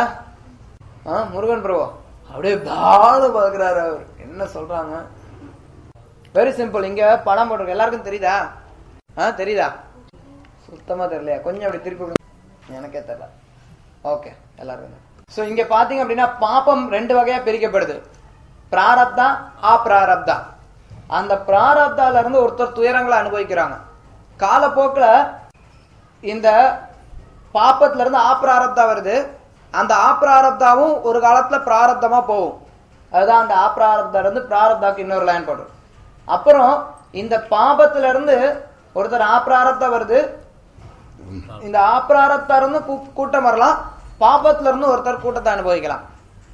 ஆ, முருகன் பிரபு அப்படியே பாடு பார்க்கிறாரு அவர் என்ன சொல்றாங்க வெரி சிம்பிள் இங்க படம் போட்டிருக்கு எல்லாருக்கும் தெரியுதா ஆ தெரியுதா சுத்தமா தெரியலையா கொஞ்சம் அப்படி திருப்பி விடுங்க. எனக்கே தெரியல ஓகே எல்லாருக்கும் சோ இங்க பாத்தீங்க அப்படின்னா பாப்பம் ரெண்டு வகையா பிரிக்கப்படுது பிராரப்தா அப்பிராரப்தா அந்த பிராரப்தால இருந்து ஒருத்தர் துயரங்களை அனுபவிக்கிறாங்க காலப்போக்குல இந்த பாப்பத்துல இருந்து ஆப்ராரப்தா வருது அந்த ஆப்ராரப்தாவும் ஒரு காலத்துல பிராரப்தமா போகும் அதுதான் அந்த ஆப்ராரப்தா இருந்து பிராரப்தாக்கு இன்னொரு லைன் போடும் அப்புறம் இந்த பாபத்துல இருந்து ஒருத்தர் ஆப்ராரப்தா வருது இந்த ஆப்ராரப்தா இருந்து கூ- கூட்டம் வரலாம் பாபத்துல இருந்து ஒருத்தர் கூட்டத்தை அனுபவிக்கலாம்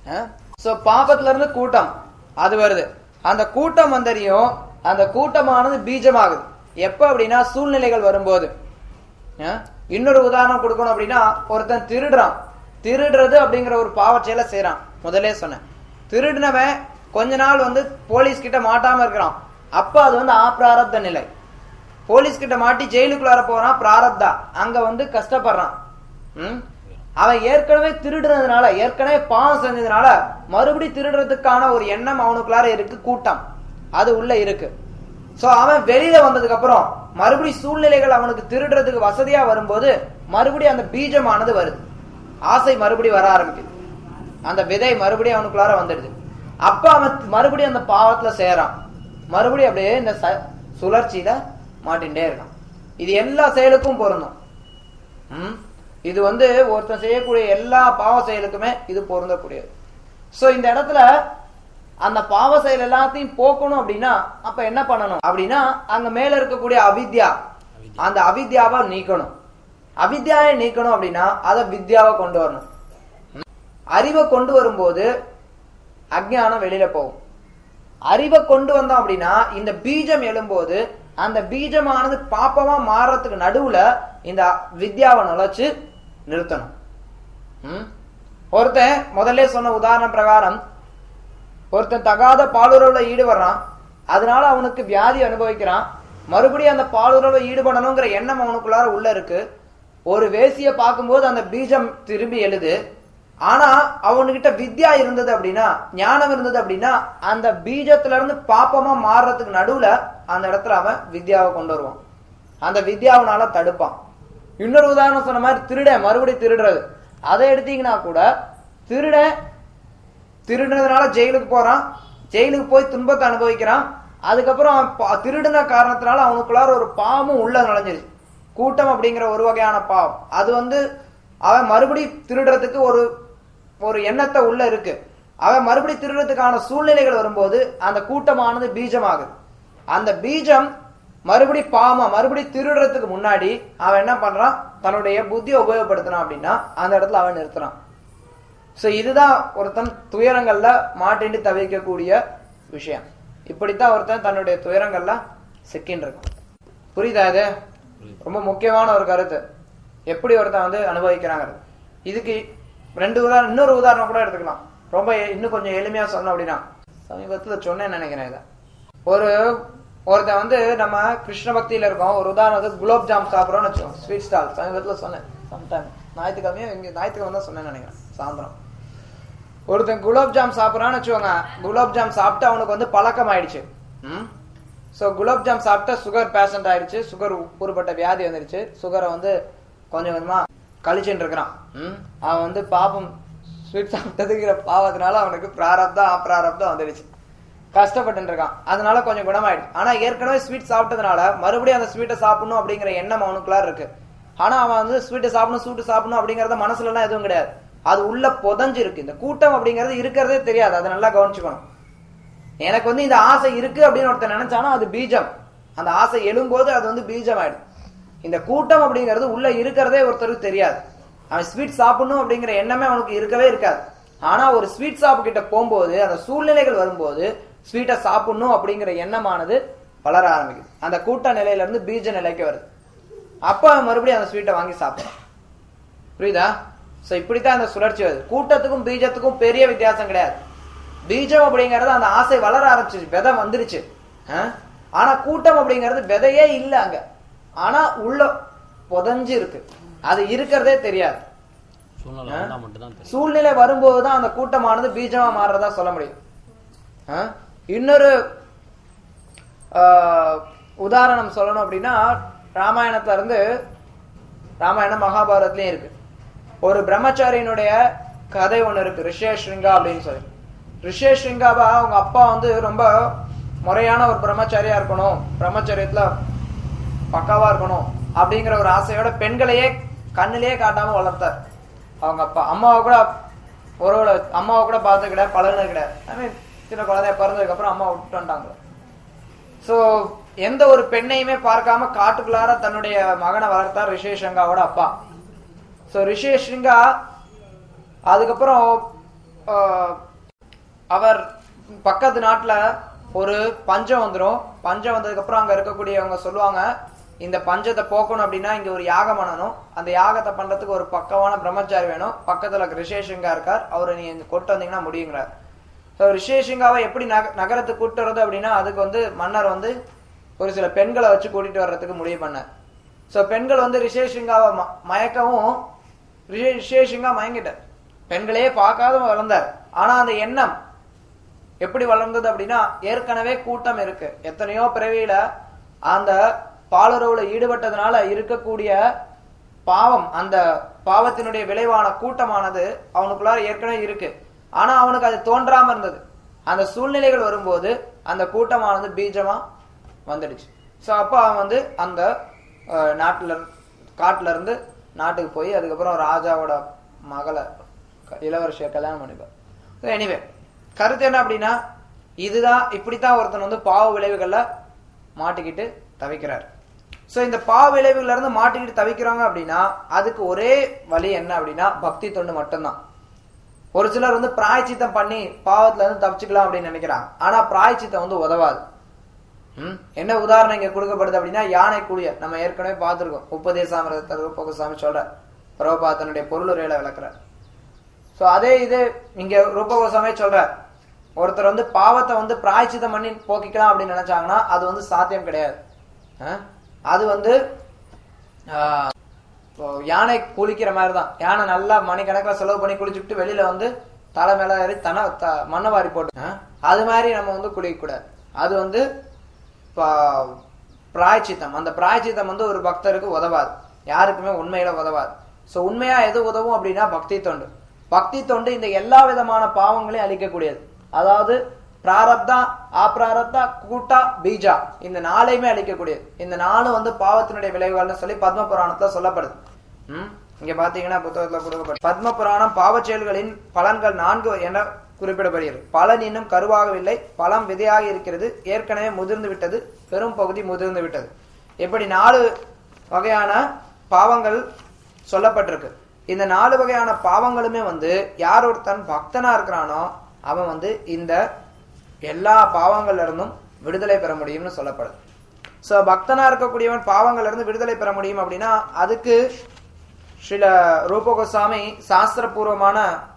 சோ பாபத்துல இருந்து கூட்டம் அது வருது அந்த கூட்டம் வந்தறியும் அந்த கூட்டமானது பீஜமாகுது எப்ப அப்படின்னா சூழ்நிலைகள் வரும்போது அஹ், இன்னொரு உதாரணம் கொடுக்கணும் அப்படின்னா ஒருத்தன் திருடுறான் திருடுறது அப்படிங்கிற ஒரு பாவச் செயலை செய்யறான் முதல்ல சொன்னேன் திருடினவன் கொஞ்ச நாள் வந்து போலீஸ் கிட்ட மாட்டாம இருக்கிறான் அப்ப அது வந்து ஆப்ராரப்த நிலை போலீஸ் கிட்ட மாட்டி ஜெயிலுக்குள்ளார போறான் பிராரப்தா அங்க வந்து கஷ்டப்படுறான் ம்? அவன் ஏற்கனவே திருடுனதுனால ஏற்கனவே பாவம் செஞ்சதுனால மறுபடி திருடுறதுக்கான ஒரு எண்ணம் அவனுக்குள்ளார இருக்கு கூட்டம் அது உள்ள இருக்கு சோ அவன் வெளியில வந்ததுக்கு அப்புறம் மறுபடி சூழ்நிலைகள் அவனுக்கு திருடுறதுக்கு வசதியா வரும்போது மறுபடி அந்த பீஜமானது வருது ஆசை மறுபடி வர ஆரம்பிக்குது அந்த விதை மறுபடியும் அவனுக்குள்ளார வந்துடுது அப்ப அவன் மறுபடியும் அந்த பாவத்துல சேரான் மறுபடியும் அப்படியே இந்த ச- சுழற்சியில மாட்டின்டே இருக்கான் இது எல்லா செயலுக்கும் பொருந்தும் ம்? இது வந்து ஒருத்தன் செய்யக்கூடிய எல்லா பாவ செயலுக்குமே இது பொருந்தக்கூடியது சோ இந்த இடத்துல அந்த பாவ செயல் எல்லாத்தையும் போக்கணும் அப்படின்னா அப்ப என்ன பண்ணணும் அப்படின்னா அங்க மேல இருக்கக்கூடிய அவித்யா அந்த அவித்யாவை நீக்கணும் அவித்யாவை நீக்கணும் அப்படின்னா அதை வித்யாவை கொண்டு வரணும் அறிவை கொண்டு வரும்போது அஜ்ஞானம் வெளியில போகும் அறிவை கொண்டு வந்தோம் அப்படின்னா இந்த பீஜம் எழும்போது அந்த பீஜமானது பாப்பமா மாறுறதுக்கு நடுவுல இந்த வித்யாவை நுழைச்சு நிறுத்தணும் ம்? ஒருத்தன் முதல்ல சொன்ன உதாரணம் பிரகாரம் ஒருத்தன் தகாத பாலுறவுல ஈடுபடுறான் அதனால அவனுக்கு வியாதி அனுபவிக்கிறான் மறுபடியும் அந்த பாலுறவுல ஈடுபடணுங்கிற எண்ணம் அவனுக்குள்ளார உள்ள இருக்கு ஒரு வேசிய பார்க்கும்போது அந்த பீஜம் திரும்பி எழுது ஆனா அவனுகிட்ட வித்யா இருந்தது அப்படின்னா ஞானம் இருந்தது அப்படின்னா அந்த பீஜத்துல இருந்து பாப்பமா மாறுறதுக்கு நடுவுல அந்த இடத்துல அவன் வித்யாவை கொண்டு வருவான் அந்த வித்யாவனால தடுப்பான் இன்னொரு உதாரணம் சொன்ன மாதிரி திருடன் மறுபடியும் திருடுறது அதை எடுத்தீங்கன்னா கூட திருடன் திருடுனதுனால ஜெயிலுக்கு போறான் ஜெயிலுக்கு போய் துன்பத்தை அனுபவிக்கிறான் அதுக்கப்புறம் அவன் பா- திருடின காரணத்தினால அவனுக்குள்ளார ஒரு பாவமும் உள்ள நுழைஞ்சிருச்சு கூட்டம் அப்படிங்கிற ஒரு வகையான பாவம் அது வந்து அவன் மறுபடி திருடுறதுக்கு ஒரு ஒரு எண்ணத்தை உள்ள இருக்கு அவன் மறுபடி திருடுறதுக்கான சூழ்நிலைகள் வரும்போது அந்த கூட்டமானது பீஜமாகுது அந்த பீஜம் மறுபடி பாவமா மறுபடி திருடுறதுக்கு முன்னாடி அவன் என்ன பண்றான் தன்னுடைய புத்தியை உபயோகப்படுத்தினான் அப்படின்னா அந்த இடத்துல அவன் நிறுத்துறான் சோ இதுதான் ஒருத்தன் துயரங்கள்ல மாட்டிட்டு தவிக்கக்கூடிய விஷயம் இப்படித்தான் ஒருத்தன் தன்னுடைய துயரங்கள்ல சிக்கின்னு இருக்கான் புரியுதா இது ரொம்ப முக்கியமான ஒரு கருத்து எப்படி ஒருத்தன் வந்து அனுபவிக்கிறாங்க இதுக்கு ரெண்டு உதாரணம் இன்னொரு உதாரணம் கூட எடுத்துக்கலாம் ரொம்ப எ- இன்னும் கொஞ்சம் எளிமையா சொன்னோம் அப்படின்னா சமீபத்துல சொன்னேன்னு நினைக்கிறேன் இதை ஒரு ஒருத்தன் வந்து நம்ம கிருஷ்ண பக்தியில இருக்கோம் ஒரு உதாரணத்துக்கு குலோப் ஜாம் சாப்பிட்றோம்னு வச்சுக்கோங்க ஸ்வீட் ஸ்டால் சமீபத்துல சொன்னேன் சம்டைம் ஞாயிற்றுக்கிழமையும் இங்க ஞாயிற்றுக்கிழமை தான் சொன்னேன்னு நினைக்கிறேன் சாயந்தரம் ஒருத்தன் குலாப் ஜாம் சாப்பிட்றான்னு வச்சுக்கோங்க குலாப் ஜாம் சாப்பிட்டு அவனுக்கு வந்து பழக்கம் ஆயிடுச்சு ம் ஸோ குலாப் ஜாம் சாப்பிட்டா சுகர் பேஷண்ட் ஆயிடுச்சு சுகர் ஊறுபட்ட வியாதி வந்துருச்சு சுகரை வந்து கொஞ்சம் கொஞ்சமா கழிச்சுட்டு இருக்கிறான் ம் அவன் வந்து பாப்பம் ஸ்வீட் சாப்பிட்டதுங்கிற பாவத்தினால அவனுக்கு பிராரப்தம் அப்பிராரப்தம் வந்துடுச்சு கஷ்டப்பட்டு இருக்கான் அதனால கொஞ்சம் குணமாயிடுச்சு ஆனா ஏற்கனவே ஸ்வீட் சாப்பிட்டதுனால மறுபடியும் அந்த ஸ்வீட்டை சாப்பிடணும் அப்படிங்கிற எண்ணம் அவனுக்குள்ளார இருக்கு ஆனா அவன் வந்து ஸ்வீட்டை சாப்பிடணும் ஸ்வீட்டு சாப்பிடணும் அப்படிங்கறத மனசுல எல்லாம் எதுவும் கிடையாது அது உள்ள புதஞ்சு இருக்கு இந்த கூட்டம் அப்படிங்கறது இருக்கிறதே தெரியாது அதை நல்லா கவனிச்சுக்கணும் எனக்கு வந்து இந்த ஆசை இருக்கு அப்படின்னு ஒருத்தன் நினைச்சானா அது பீஜம் அந்த ஆசை எழும்போது அது வந்து பீஜம் ஆயிடும் இந்த கூட்டம் அப்படிங்கிறது உள்ள இருக்கிறதே ஒருத்தருக்கு தெரியாது அவன் ஸ்வீட் சாப்பிடணும் அப்படிங்கிற எண்ணமே அவனுக்கு இருக்கவே இருக்காது ஆனா ஒரு ஸ்வீட் ஷாப் கிட்ட போகும்போது அந்த சூழ்நிலைகள் வரும்போது ஸ்வீட்டை சாப்பிடணும் அப்படிங்கிற எண்ணமானது வளர ஆரம்பிக்குது அந்த கூட்ட நிலையில இருந்து பீஜ நிலைக்கு வருது அப்ப அவன் மறுபடியும் அந்த ஸ்வீட்டை வாங்கி சாப்பிடுறான் புரியுதா சோ இப்படித்தான் அந்த சுழற்சி வருது கூட்டத்துக்கும் பீஜத்துக்கும் பெரிய வித்தியாசம் கிடையாது பீஜம் அப்படிங்கறது அந்த ஆசை வளர ஆரம்பிச்சிச்சு விதை வந்துருச்சு ஆ? ஆனா கூட்டம் அப்படிங்கிறது விதையே இல்ல அங்க ஆனா உள்ள புதஞ்சு இருக்கு அது இருக்கிறதே தெரியாது சூழ்நிலை வந்தா மட்டும்தான் தெரியும் சூழ்நிலை வரும்போது தான் அந்த கூட்டமானது பீஜமா மாறுறதா சொல்ல முடியும் ஆ? இன்னொரு ஆ, உதாரணம் சொல்லணும் அப்படின்னா ராமாயணத்துல இருந்து ராமாயணம் மகாபாரத்லயும் இருக்கு ஒரு பிரம்மச்சாரியினுடைய கதை ஒண்ணு இருக்கு ரிஷேஷ்ரிங்கா அப்படின்னு சொல்லி ரிஷேஷ்ரிங்காவா அவங்க அப்பா வந்து ரொம்ப முறையான ஒரு பிரம்மச்சாரியா இருக்கணும் பிரம்மச்சரியத்துல பக்காவா இருக்கணும் அப்படிங்கிற ஒரு ஆசையோட பெண்களையே கண்ணிலேயே காட்டாம வளர்த்தார் அவங்க அப்பா அம்மாவை கூட ஒருவள அம்மாவை கூட பார்த்து கிடையாது பழகுனது கிடையாது ஐ மீன் சின்ன குழந்தைய பிறந்ததுக்கு அப்புறம் அம்மா விட்டு வந்துட்டாங்க சோ எந்த ஒரு பெண்ணையுமே பார்க்காம காட்டுக்குள்ளார தன்னுடைய மகனை வளர்த்தார் ரிஷேஷங்காவோட அப்பா சோ ரிஷேஷிங்கா அதுக்கப்புறம் ஆஹ், அவர் பக்கத்து நாட்டுல ஒரு பஞ்சம் வந்துரும் பஞ்சம் வந்ததுக்கு அப்புறம் அங்க இருக்கக்கூடியவங்க சொல்லுவாங்க இந்த பஞ்சத்தை போக்கணும் அப்படின்னா இங்க ஒரு யாகம் பண்ணணும் அந்த யாகத்தை பண்றதுக்கு ஒரு பக்கவான பிரம்மச்சாரி வேணும் பக்கத்துல ரிஷேஷிங்கா இருக்கார் அவரை நீங்க இங்க கொண்டு வந்தீங்கன்னா முடியுங்கிறார் ஸோ ரிஷேஷிங்காவை எப்படி நக நகரத்துக்கு கூட்டு வர்றது அப்படின்னா அதுக்கு வந்து மன்னர் வந்து ஒரு சில பெண்களை வச்சு கூட்டிட்டு வர்றதுக்கு முடிவு பண்ணார் ஸோ பெண்கள் வந்து ரிஷேஷிங்காவை ம- மயக்கவும் ரிஷே ரிஷேஷிங்கா மயங்கிட்டார் பெண்களையே பார்க்காத வளர்ந்தார் ஆனா அந்த எண்ணம் எப்படி வளர்ந்தது அப்படின்னா ஏற்கனவே கூட்டம் இருக்கு எத்தனையோ பிறவியில அந்த பாலுறவுல ஈடுபட்டதுனால இருக்கக்கூடிய பாவம் அந்த பாவத்தினுடைய விளைவான கூட்டமானது அவனுக்குள்ளார ஏற்கனவே இருக்கு ஆனா அவனுக்கு அது தோன்றாம இருந்தது அந்த சூழ்நிலைகள் வரும்போது அந்த கூட்டமானது பீஜமா வந்துடுச்சு சோ அப்ப அவன் வந்து அந்த அஹ், நாட்டுல காட்டுல இருந்து நாட்டுக்கு போய் அதுக்கப்புறம் ராஜாவோட மகளை க- இளவரசியை கல்யாணம் பண்ணிப்பார் எனிவே கருத்து என்ன அப்படின்னா இதுதான் இப்படித்தான் ஒருத்தன் வந்து பாவ விளைவுகள்ல மாட்டிக்கிட்டு தவிக்கிறார் சோ இந்த பாவ விளைவுகள்ல இருந்து மாட்டிக்கிட்டு தவிக்கிறாங்க அப்படின்னா அதுக்கு ஒரே வழி என்ன அப்படின்னா பக்தி தொண்டு மட்டும்தான் ஒரு சிலர் வந்து பிராயச்சித்தம் பண்ணி பாவத்துல இருந்து தப்பிச்சுக்கலாம் அப்படின்னு நினைக்கிறாங்க ஆனா பிராயச்சித்தம் வந்து உதவாது ம்? என்ன உதாரணம் இங்க கொடுக்கப்படுது அப்படின்னா யானை குளியல் நம்ம ஏற்கனவே பார்த்திருக்கோம் உபதேசாமிரதர் ரூபகோசாமி சொல்ற பிரபா தன்னுடைய பொருளுரையில விளக்குறார் சோ அதே இது இங்க ரூபகோசாமே சொல்ற ஒருத்தர் வந்து பாவத்தை வந்து பிராயச்சித்தம் பண்ணி போக்கிக்கலாம் அப்படின்னு நினைச்சாங்கன்னா அது வந்து சாத்தியம் கிடையாது ஆ? அது வந்து ஆஹ், இப்போ யானை குளிக்கிற மாதிரி தான் யானை நல்லா மணிக்கணக்கில் செலவு பண்ணி குளிச்சுட்டு வெளியில வந்து தலை மேல ஏறி தன த- மண்ணை வாரி போட்டு ஆ? அது மாதிரி நம்ம வந்து குளிக்க கூடாது அது வந்து பா- பிராயச்சித்தம் அந்த பிராயச்சித்தம் வந்து ஒரு பக்தருக்கு உதவாது யாருக்குமே உண்மையில உதவாது சோ உண்மையா எது உதவும் அப்படின்னா பக்தி தொண்டு பக்தி தொண்டு இந்த எல்லா விதமான பாவங்களையும் அழிக்கக்கூடியது அதாவது பிராரப்தா ஆப்ராரப்தா கூட்டா பீஜா இந்த நாளையுமே அழிக்கக்கூடியது இந்த நாளும் வந்து பாவத்தினுடைய விளைவுகள்னு சொல்லி பத்ம புராணத்துல சொல்லப்படுது ம்? இங்க பாத்தீங்கன்னா புத்தகத்துல கொடுக்கப்படும் பத்ம புராணம் பாவச் செயல்களின் பலன்கள் நான்கு என குறிப்பிடப்படுகிறது பலன் இன்னும் கருவாகவில்லை பழம் விதையாக இருக்கிறது ஏற்கனவே முதிர்ந்து விட்டது பெரும் பகுதி முதிர்ந்து விட்டது இப்படி நாலு வகையான பாவங்கள் சொல்லப்பட்டிருக்கு இந்த நாலு வகையான பாவங்களுமே வந்து யார் ஒருத்தன் பக்தனா இருக்கிறானோ அவன் வந்து இந்த எல்லா பாவங்கள்ல இருந்தும் விடுதலை பெற முடியும்னு சொல்லப்படுது சோ பக்தனா இருக்கக்கூடியவன் பாவங்கள்ல இருந்து விடுதலை பெற முடியும் அப்படின்னா அதுக்கு ஸ்ரீல ரூபகோசாமி சாஸ்திரபூர்வமான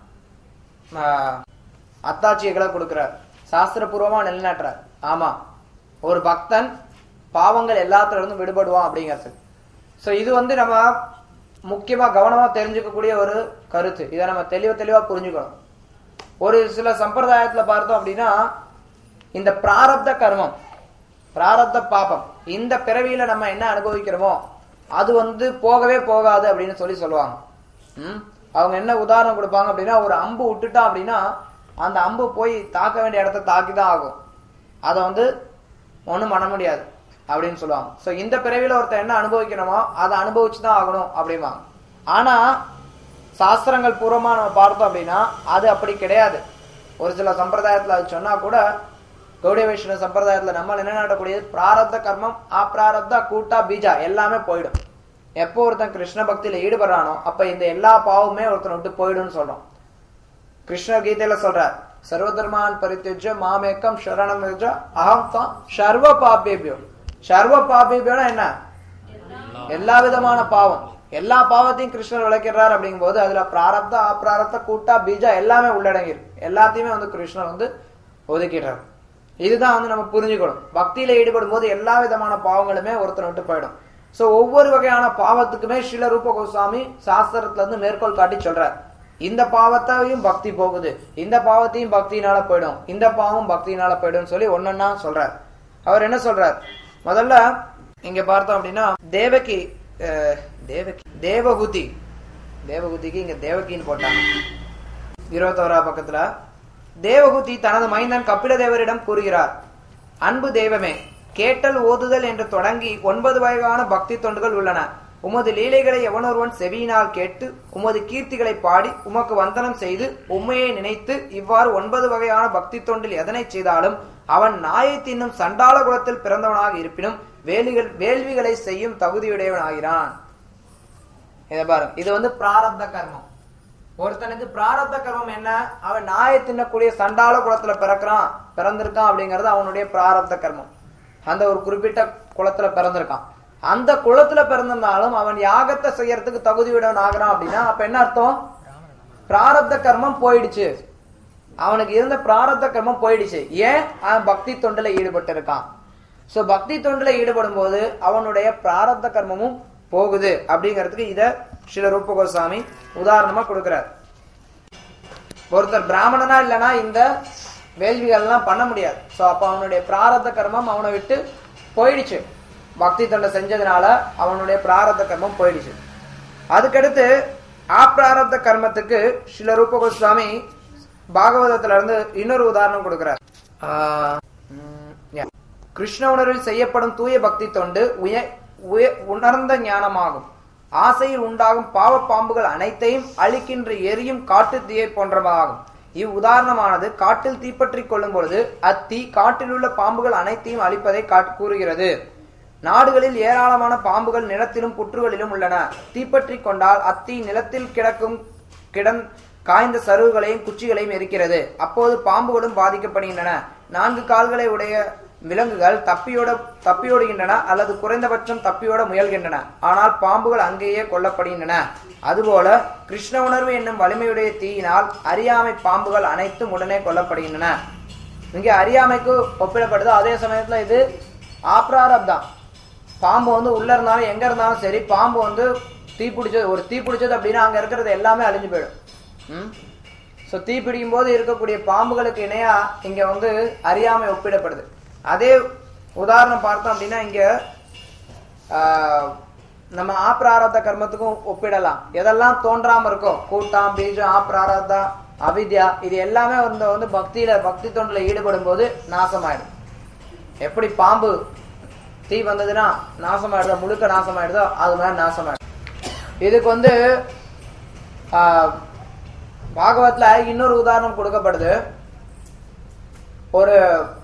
ஆஹ், அத்தாட்சிகளை கொடுக்கிறார் சாஸ்திரபூர்வமா நிலைநாட்டுறார் ஆமா ஒரு பக்தன் பாவங்கள் எல்லாத்துல இருந்தும் விடுபடுவான் அப்படிங்கிறது சோ இது வந்து நம்ம முக்கியமா கவனமா தெரிஞ்சுக்கக்கூடிய ஒரு கருத்து இதை நம்ம தெளிவ தெளிவா புரிஞ்சுக்கணும் ஒரு சில சம்பிரதாயத்துல பார்த்தோம் அப்படின்னா இந்த பிராரப்த கர்மம் பிராரப்த பாபம் இந்த பிறவியில நம்ம என்ன அனுபவிக்கிறோமோ அது வந்து போகவே போகாது அப்படின்னு சொல்லி சொல்லுவாங்க ம்? அவங்க என்ன உதாரணம் கொடுப்பாங்க அப்படின்னா ஒரு அம்பு விட்டுட்டான் அப்படின்னா அந்த அம்பு போய் தாக்க வேண்டிய இடத்த தாக்கி தான் ஆகும் அதை வந்து ஒண்ணும் பண்ண முடியாது அப்படின்னு சொல்லுவாங்க சோ இந்த பிறவியில ஒருத்தர் என்ன அனுபவிக்கணுமோ அதை அனுபவிச்சு தான் ஆகணும் அப்படிம்பாங்க ஆனா சாஸ்திரங்கள் பூர்வமா நம்ம பார்த்தோம் அப்படின்னா அது அப்படி கிடையாது ஒரு சில சம்பிரதாயத்துல அது சொன்னா கூட கௌடிய வைஷ்ணவ சம்பிரதாயத்துல நம்ம நிலைநாட்டக்கூடியது பிராரப்த கர்மம் அப்பிராரப்த கூட்டா பீஜா எல்லாமே போயிடும் எப்போ ஒருத்தன் கிருஷ்ண பக்தியில ஈடுபடுறானோ அப்ப இந்த எல்லா பாவமே ஒருத்தனை விட்டு போயிடும்னு சொல்றோம் கிருஷ்ணர் கீதையில சொல்றார் சர்வதர்மான் பரித்யஜ மாமேக்கம் சரணம் விஜ அகம் தான் சர்வ பாபேபியோ சர்வ பாபேபியோனா என்ன எல்லா விதமான பாவம் எல்லா பாவத்தையும் கிருஷ்ணர் விளக்கிறார் அப்படிங்கும்போது அதுல பிராரப்த அப்பிராரப்த கூட்டா பீஜா எல்லாமே உள்ளடங்கி இருக்கு எல்லாத்தையுமே வந்து கிருஷ்ணர் வந்து ஒதுக்கிடுறார் இதுதான் வந்து நம்ம புரிஞ்சுக்கணும் பக்தியில ஈடுபடும் போது எல்லா விதமான பாவங்களுமே ஒருத்தனை விட்டு போயிடும் சோ ஒவ்வொரு வகையான பாவத்துக்குமே ஸ்ரீல ரூப கோஸ்வாமி சாஸ்திரத்துல இருந்து மேற்கோள் காட்டி சொல்றார் இந்த பாவத்தையும் பக்தி போகுது இந்த பாவத்தையும் பக்தியினால போயிடும் இந்த பாவம் பக்தியினால போயிடும் சொல்லி ஒன்னொன்னா சொல்றார் அவர் என்ன சொல்றார் முதல்ல இங்க பார்த்தோம் அப்படின்னா தேவகி அஹ், தேவகி தேவகுதி தேவகுதிக்கு இங்க தேவகின்னு போட்டாங்க இருபத்தோரா பக்கத்துல தேவகுதி தனது மைந்தன் கபில தேவரிடம் கூறுகிறார் அன்பு தெய்வமே கேட்டல் ஓதுதல் என்று தொடங்கி ஒன்பது வகையான பக்தி தொண்டுகள் உள்ளன உமது லீலைகளை எவனொருவன் செவியினால் கேட்டு உமது கீர்த்திகளை பாடி உமக்கு வந்தனம் செய்து உண்மையை நினைத்து இவ்வாறு ஒன்பது வகையான பக்தி தொண்டில் எதனை செய்தாலும் அவன் நாயை தின்னும் சண்டாள குலத்தில் பிறந்தவனாக இருப்பினும் வேலிகள் வேள்விகளை செய்யும் தகுதியுடையவனாகிறான் இதை பாருங்க இது வந்து பிராரப்த கர்மம் ஒருத்தனுக்கு பிராரப்த கர்மம் என்ன அவன் நாயை தின்னக்கூடிய சண்டாள குலத்துல பிறக்கிறான் பிறந்திருக்கான் அப்படிங்கிறது அவனுடைய பிராரப்த கர்மம் அந்த ஒரு குறிப்பிட்ட குலத்துல பிறந்திருக்கான் அந்த குலத்துல பிறந்திருந்தாலும் அவன் யாகத்தை செய்யறதுக்கு தகுதியுடன் ஆகிறான் அப்படின்னா அப்ப என்ன அர்த்தம் பிராரப்த கர்மம் போயிடுச்சு அவனுக்கு இருந்த பிராரப்த கர்மம் போயிடுச்சு ஏன் அவன் பக்தி தொண்டுல ஈடுபட்டு இருக்கான் சோ பக்தி தொண்டுல ஈடுபடும் போது அவனுடைய பிராரப்த கர்மமும் போகுது அப்படிங்கிறதுக்கு இத ஸ்ரீல ரூப கோஸ்வாமி உதாரணமா கொடுக்கிறார் ஒருத்தர் பிராமணனா இல்லனா இந்த வேள்விகள் எல்லாம் பண்ண முடியாது சோ அப்ப அவனுடைய பிராரப்த கர்மம் அவனை விட்டு போயிடுச்சு பக்தி தொண்டை செஞ்சதுனால அவனுடைய பிராரப்த கர்மம் போயிடுச்சு அதுக்கடுத்து ஆப்ராரப்த கர்மத்துக்கு ஸ்ரீல ரூப கோஸ்வாமி பாகவதத்துல இருந்து இன்னொரு உதாரணம் கொடுக்கிறார் ஆஹ் உம், yeah. கிருஷ்ண உணர்வில் செய்யப்படும் தூய பக்தி தொண்டு உய உய- உணர்ந்த ஞானமாகும் ஆசையில் உண்டாகும் பாவ பாம்புகள் அனைத்தையும் அழிக்கின்ற எரியும் காட்டு தீயை போன்றதாகும் இவ் உதாரணமானது காட்டில் தீப்பற்றிக் கொள்ளும் பொழுது அத்தீ காட்டில் உள்ள பாம்புகள் அனைத்தையும் அழிப்பதை காட்- கூறுகிறது நாடுகளில் ஏராளமான பாம்புகள் நிலத்திலும் புற்றுகளிலும் உள்ளன தீப்பற்றிக் கொண்டால் அத்தீ நிலத்தில் கிடக்கும் கிடன் காய்ந்த சருகுகளையும் குச்சிகளையும் எரிக்கிறது அப்போது பாம்புகளும் பாதிக்கப்படுகின்றன நான்கு கால்களை உடைய விலங்குகள் தப்பியோட தப்பியோடுகின்றன அல்லது குறைந்தபட்சம் தப்பியோட முயல்கின்றன ஆனால் பாம்புகள் அங்கேயே கொல்லப்படுகின்றன அதுபோல கிருஷ்ண உணர்வு என்னும் வலிமையுடைய தீயினால் அறியாமை பாம்புகள் அனைத்தும் உடனே கொல்லப்படுகின்றன இங்கே அறியாமைக்கு ஒப்பிடப்படுது அதே சமயத்துல இது ஆப்ராரப்தான் பாம்பு வந்து உள்ள இருந்தாலும் எங்க இருந்தாலும் சரி பாம்பு வந்து தீ பிடிச்சது ஒரு தீ பிடிச்சது அப்படின்னா அங்க இருக்கிறது எல்லாமே அழிஞ்சு போயிடும் ம் ஸோ தீ பிடிக்கும் போது இருக்கக்கூடிய பாம்புகளுக்கு இணையா இங்க வந்து அறியாமை ஒப்பிடப்படுது அதே உதாரணம் பார்த்தோம் அப்படின்னா இங்க ஆஹ், நம்ம ஆப்ராரப்த கர்மத்துக்கும் ஒப்பிடலாம் எதெல்லாம் தோன்றாம இருக்கோ கூட்டம் பீஜம் ஆப்ராரப்தா அவித்யா இது எல்லாமே வந்து வந்து பக்தியில பக்தி தொண்டுல ஈடுபடும் போது நாசமாயிடும் எப்படி பாம்பு தீ வந்ததுன்னா நாசமாயிடுதோ முழுக்க நாசமாயிடுதோ அது மாதிரி நாசமாயிடும் இதுக்கு வந்து ஆஹ், பாகவத்ல இன்னொரு உதாரணம் கொடுக்கப்படுது ஒரு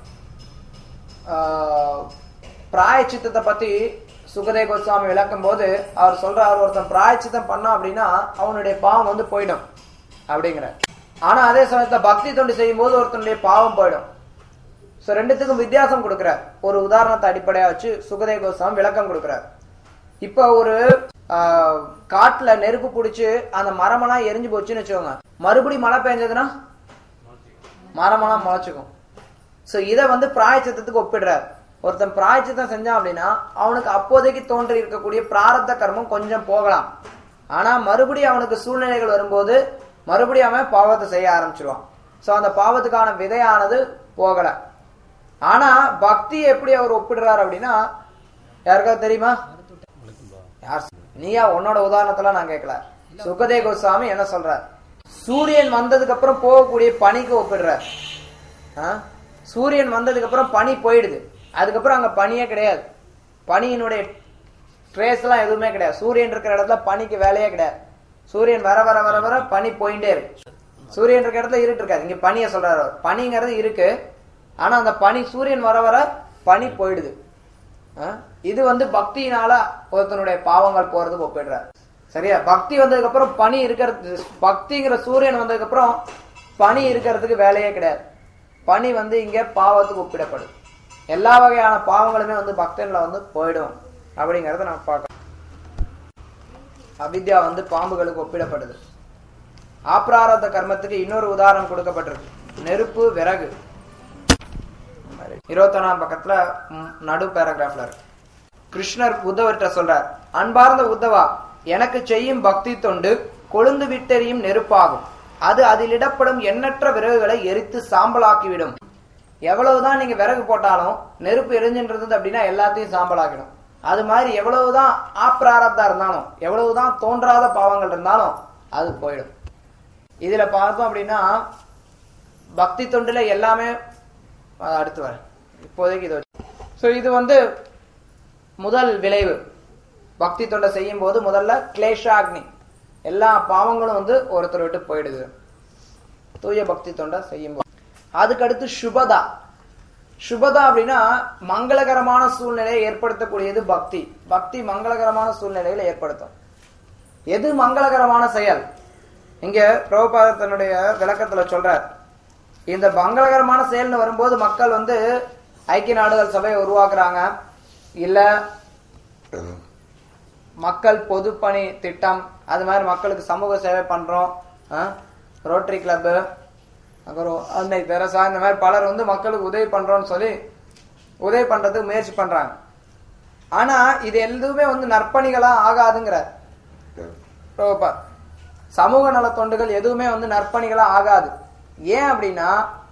ஆஹ், பிராயச்சித்தத்தை பத்தி சுகதே கோஸ்வாமி விளக்கும் போது அவர் சொல்றார் ஒருத்தன் பிராயச்சித்தம் பண்ணான் அப்படின்னா அவனுடைய பாவம் வந்து போயிடும் அப்படிங்கிற ஆனா அதே சமயத்துல பக்தி தொண்டு செய்யும் போது ஒருத்தனுடைய பாவம் போயிடும் சோ ரெண்டுத்துக்கும் வித்தியாசம் கொடுக்கிறார் ஒரு உதாரணத்தை அடிப்படையா வச்சு சுகதே கோஸ்வாமி விளக்கம் கொடுக்கிறார் இப்ப ஒரு ஆஹ், காட்டுல நெருப்பு பிடிச்சு அந்த மரமெல்லாம் எரிஞ்சு போச்சுன்னு வச்சுக்கோங்க மறுபடி மழை பெஞ்சதுன்னா மரமெல்லாம் முளைச்சுக்கும் சோ இத வந்து பிராயச்சித்தத்துக்கு ஒப்பிடுறார் ஒருத்தன் பிராயச்சித்தம் செஞ்சான் அப்படின்னா அவனுக்கு அப்போதைக்கு தோன்றி இருக்கக்கூடிய பிராரப்த கர்மம் கொஞ்சம் போகலாம் ஆனா மறுபடியும் அவனுக்கு சூழ்நிலைகள் வரும்போது மறுபடியும் அவன் பாவத்தை செய்ய ஆரம்பிச்சிருவான் சோ அந்த பாவத்துக்கான விதையானது போகல ஆனா பக்தி எப்படி அவர் ஒப்பிடுறார் அப்படின்னா யாருக்காவது தெரியுமா யார் சொ- நீயா உன்னோட உதாரணத்துல நான் கேட்கல சுகதே கோஸ்வாமி என்ன சொல்றார் சூரியன் வந்ததுக்கு அப்புறம் போகக்கூடிய பனிக்கு ஒப்பிடுறார் ஆ? சூரியன் வந்ததுக்கு அப்புறம் பனி போயிடுது அதுக்கப்புறம் அங்க பனியே கிடையாது பனியினுடைய ட்ரேஸ் எல்லாம் எதுவுமே கிடையாது சூரியன் இருக்கிற இடத்துல பனிக்கு வேலையே கிடையாது சூரியன் வர வர வர வர பனி போயிட்டே இருக்கு சூரியன் இருக்கிற இடத்துல இருட்டு இருக்காது இங்க பனியை சொல்றாரு அவர். பனிங்கிறது இருக்கு ஆனா அந்த பனி சூரியன் வர வர பனி போயிடுது ஆ? இது வந்து பக்தியினால ஒருத்தனுடைய பாவங்கள் போறதுக்கு ஒப்பிடுறார் சரியா பக்தி வந்ததுக்கு அப்புறம் பனி இருக்கிறது பக்திங்கிற சூரியன் வந்ததுக்கு அப்புறம் பனி இருக்கிறதுக்கு வேலையே கிடையாது பனி வந்து இங்க பாவத்துக்கு ஒப்பிடப்படுது எல்லா வகையான பாவங்களுமே வந்து பக்தன்ல வந்து போயிடும் அப்படிங்கறத நம்ம பார்க்கலாம் அவித்யா வந்து பாம்புகளுக்கு ஒப்பிடப்படுது ஆப்ராரத்த கர்மத்துக்கு இன்னொரு உதாரணம் கொடுக்கப்பட்டிருக்கு நெருப்பு விறகு இருபத்தொன்னாம் பக்கத்துல ம், நடு பேராகிராஃப்ல இருக்கு கிருஷ்ணர் உத்தவர்கிட்ட சொல்றார் அன்பார்ந்த உத்தவா எனக்கு செய்யும் பக்தி தொண்டு கொழுந்து விட்டெறியும் நெருப்பாகும் அது அதிலிடப்படும் எண்ணற்ற விறகுகளை எரித்து சாம்பலாக்கிவிடும் எவ்வளவுதான் நீங்க விறகு போட்டாலும் நெருப்பு எரிஞ்சுட்டு இருந்தது அப்படின்னா எல்லாத்தையும் சாம்பலாக்கிடும் அது மாதிரி எவ்வளவுதான் ஆப்ராரப்தா இருந்தாலும் எவ்வளவுதான் தோன்றாத பாவங்கள் இருந்தாலும் அது போயிடும் இதுல பார்த்தோம் அப்படின்னா பக்தி தொண்டுல எல்லாமே அஹ், அடுத்து வர இப்போதைக்கு இது ஸோ இது வந்து முதல் விளைவு பக்தி தொண்டை செய்யும் போது முதல்ல கிளேஷாக்னி எல்லா பாவங்களும் வந்து ஒருத்தர் விட்டு போயிடுது தூய பக்தி தொண்டை செய்யும் போது அதுக்கடுத்து சுபதா சுபதா அப்படின்னா மங்களகரமான சூழ்நிலையை ஏற்படுத்தக்கூடியது பக்தி பக்தி மங்களகரமான சூழ்நிலைகளை ஏற்படுத்தும் எது மங்களகரமான செயல் இங்க பிரபுபாதர் தன்னுடைய விளக்கத்துல சொல்றார் இந்த மங்களகரமான செயல்னு வரும்போது மக்கள் வந்து ஐக்கிய நாடுகள் சபையை உருவாக்குறாங்க இல்ல மக்கள் பொதுப்பணி திட்டம் அது மாதிரி மக்களுக்கு சமூக சேவை பண்றோம் ரோட்டரி கிளப்பு அப்புறம் அன்னை தெரசா இந்த மாதிரி பலர் வந்து மக்களுக்கு உதவி பண்றோம்னு சொல்லி உதவி பண்றதுக்கு முயற்சி பண்றாங்க ஆனா இது எதுவுமே வந்து நற்பணிகளா ஆகாதுங்கிறார் பிரபுபாத் சமூக நல தொண்டுகள் எதுவுமே வந்து நற்பணிகளா ஆகாது ஏன் அப்படின்னா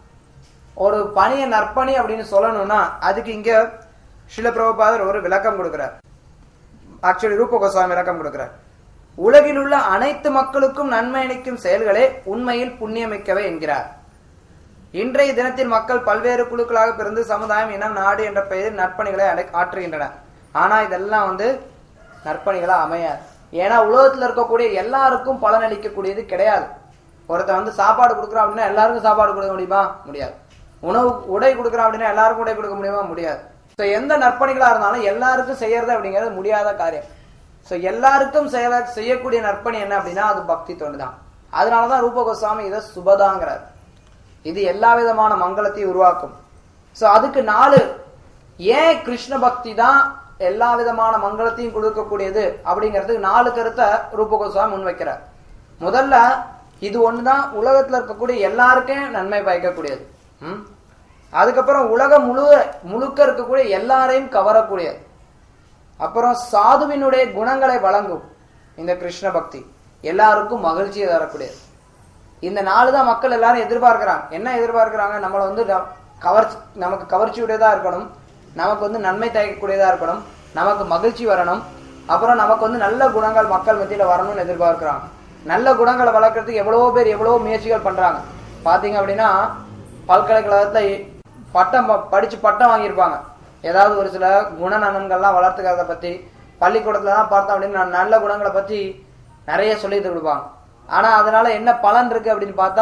ஒரு பணியை நற்பணி அப்படின்னு சொல்லணும்னா அதுக்கு இங்க சில பிரபுபாதர் ஒரு விளக்கம் கொடுக்கிறார் ஆக்சுவலி ரூப கோஸ்வாமி விளக்கம் கொடுக்கிறார் உலகில் உள்ள அனைத்து மக்களுக்கும் நன்மை அளிக்கும் செயல்களே உண்மையில் புண்ணியமிக்கவை என்கிறார் இன்றைய தினத்தில் மக்கள் பல்வேறு குழுக்களாக பிறந்து சமுதாயம் இனம் நாடு என்ற பெயரில் நற்பணிகளை அடை- ஆற்றுகின்றன ஆனா இதெல்லாம் வந்து நற்பணிகளா அமையாது ஏன்னா உலகத்துல இருக்கக்கூடிய எல்லாருக்கும் பலன் அளிக்கக்கூடியது கிடையாது ஒருத்தன் வந்து சாப்பாடு கொடுக்குறான் அப்படின்னா எல்லாருக்கும் சாப்பாடு கொடுக்க முடியுமா முடியாது உணவு உடை கொடுக்குறான் அப்படின்னா எல்லாருக்கும் உடை கொடுக்க முடியுமா முடியாது ஸோ எந்த நற்பணிகளா இருந்தாலும் எல்லாருக்கும் செய்யறது அப்படிங்கிறது முடியாத காரியம் ஸோ எல்லாருக்கும் செய்ய செய்யக்கூடிய நற்பணி என்ன அப்படின்னா அது பக்தி தொண்டு தான் அதனாலதான் ரூப கோஸ்வாமி இதை சுபதாங்கிறார் இது எல்லா விதமான மங்களத்தையும் உருவாக்கும் சோ அதுக்கு நாலு ஏன் கிருஷ்ண பக்தி தான் எல்லா விதமான மங்களத்தையும் கொடுக்கக்கூடியது அப்படிங்கிறதுக்கு நாலு கருத்தை ரூப கோஸ்வாமி முன்வைக்கிறார் முதல்ல இது ஒண்ணுதான் உலகத்துல இருக்கக்கூடிய எல்லாருக்கும் நன்மை பயக்கக்கூடியது ம்? அதுக்கப்புறம் உலகம் முழு முழுக்க இருக்கக்கூடிய எல்லாரையும் கவரக்கூடியது அப்புறம் சாதுவினுடைய குணங்களை வழங்கும் இந்த கிருஷ்ண பக்தி எல்லாருக்கும் மகிழ்ச்சியை தரக்கூடியது இந்த நாலு தான் மக்கள் எல்லாரும் எதிர்பார்க்கறாங்க என்ன எதிர்பார்க்கறாங்க நம்மளை வந்து ர- கவர்ச்சி நமக்கு கவர்ச்சியுடையதா இருக்கணும் நமக்கு வந்து நன்மை தயக்கக்கூடியதா இருக்கணும் நமக்கு மகிழ்ச்சி வரணும் அப்புறம் நமக்கு வந்து நல்ல குணங்கள் மக்கள் மத்தியில வரணும்னு எதிர்பார்க்கறாங்க நல்ல குணங்களை வளர்க்கறதுக்கு எவ்வளவோ பேர் எவ்வளவோ முயற்சிகள் பண்றாங்க பாத்தீங்க அப்படின்னா பல்கலைக்கழகத்துல பட்டம் ப- படிச்சு பட்டம் வாங்கியிருப்பாங்க ஏதாவது ஒரு சில குணநலன்கள்லாம் வளர்த்துக்கிறத பத்தி பள்ளிக்கூடத்துல தான் பார்த்தோம் அப்படின்னா நல்ல குணங்களை பத்தி நிறைய சொல்லி கொடுப்பாங்க ஆனா அதனால என்ன பலன் இருக்கு அப்படின்னு பார்த்தா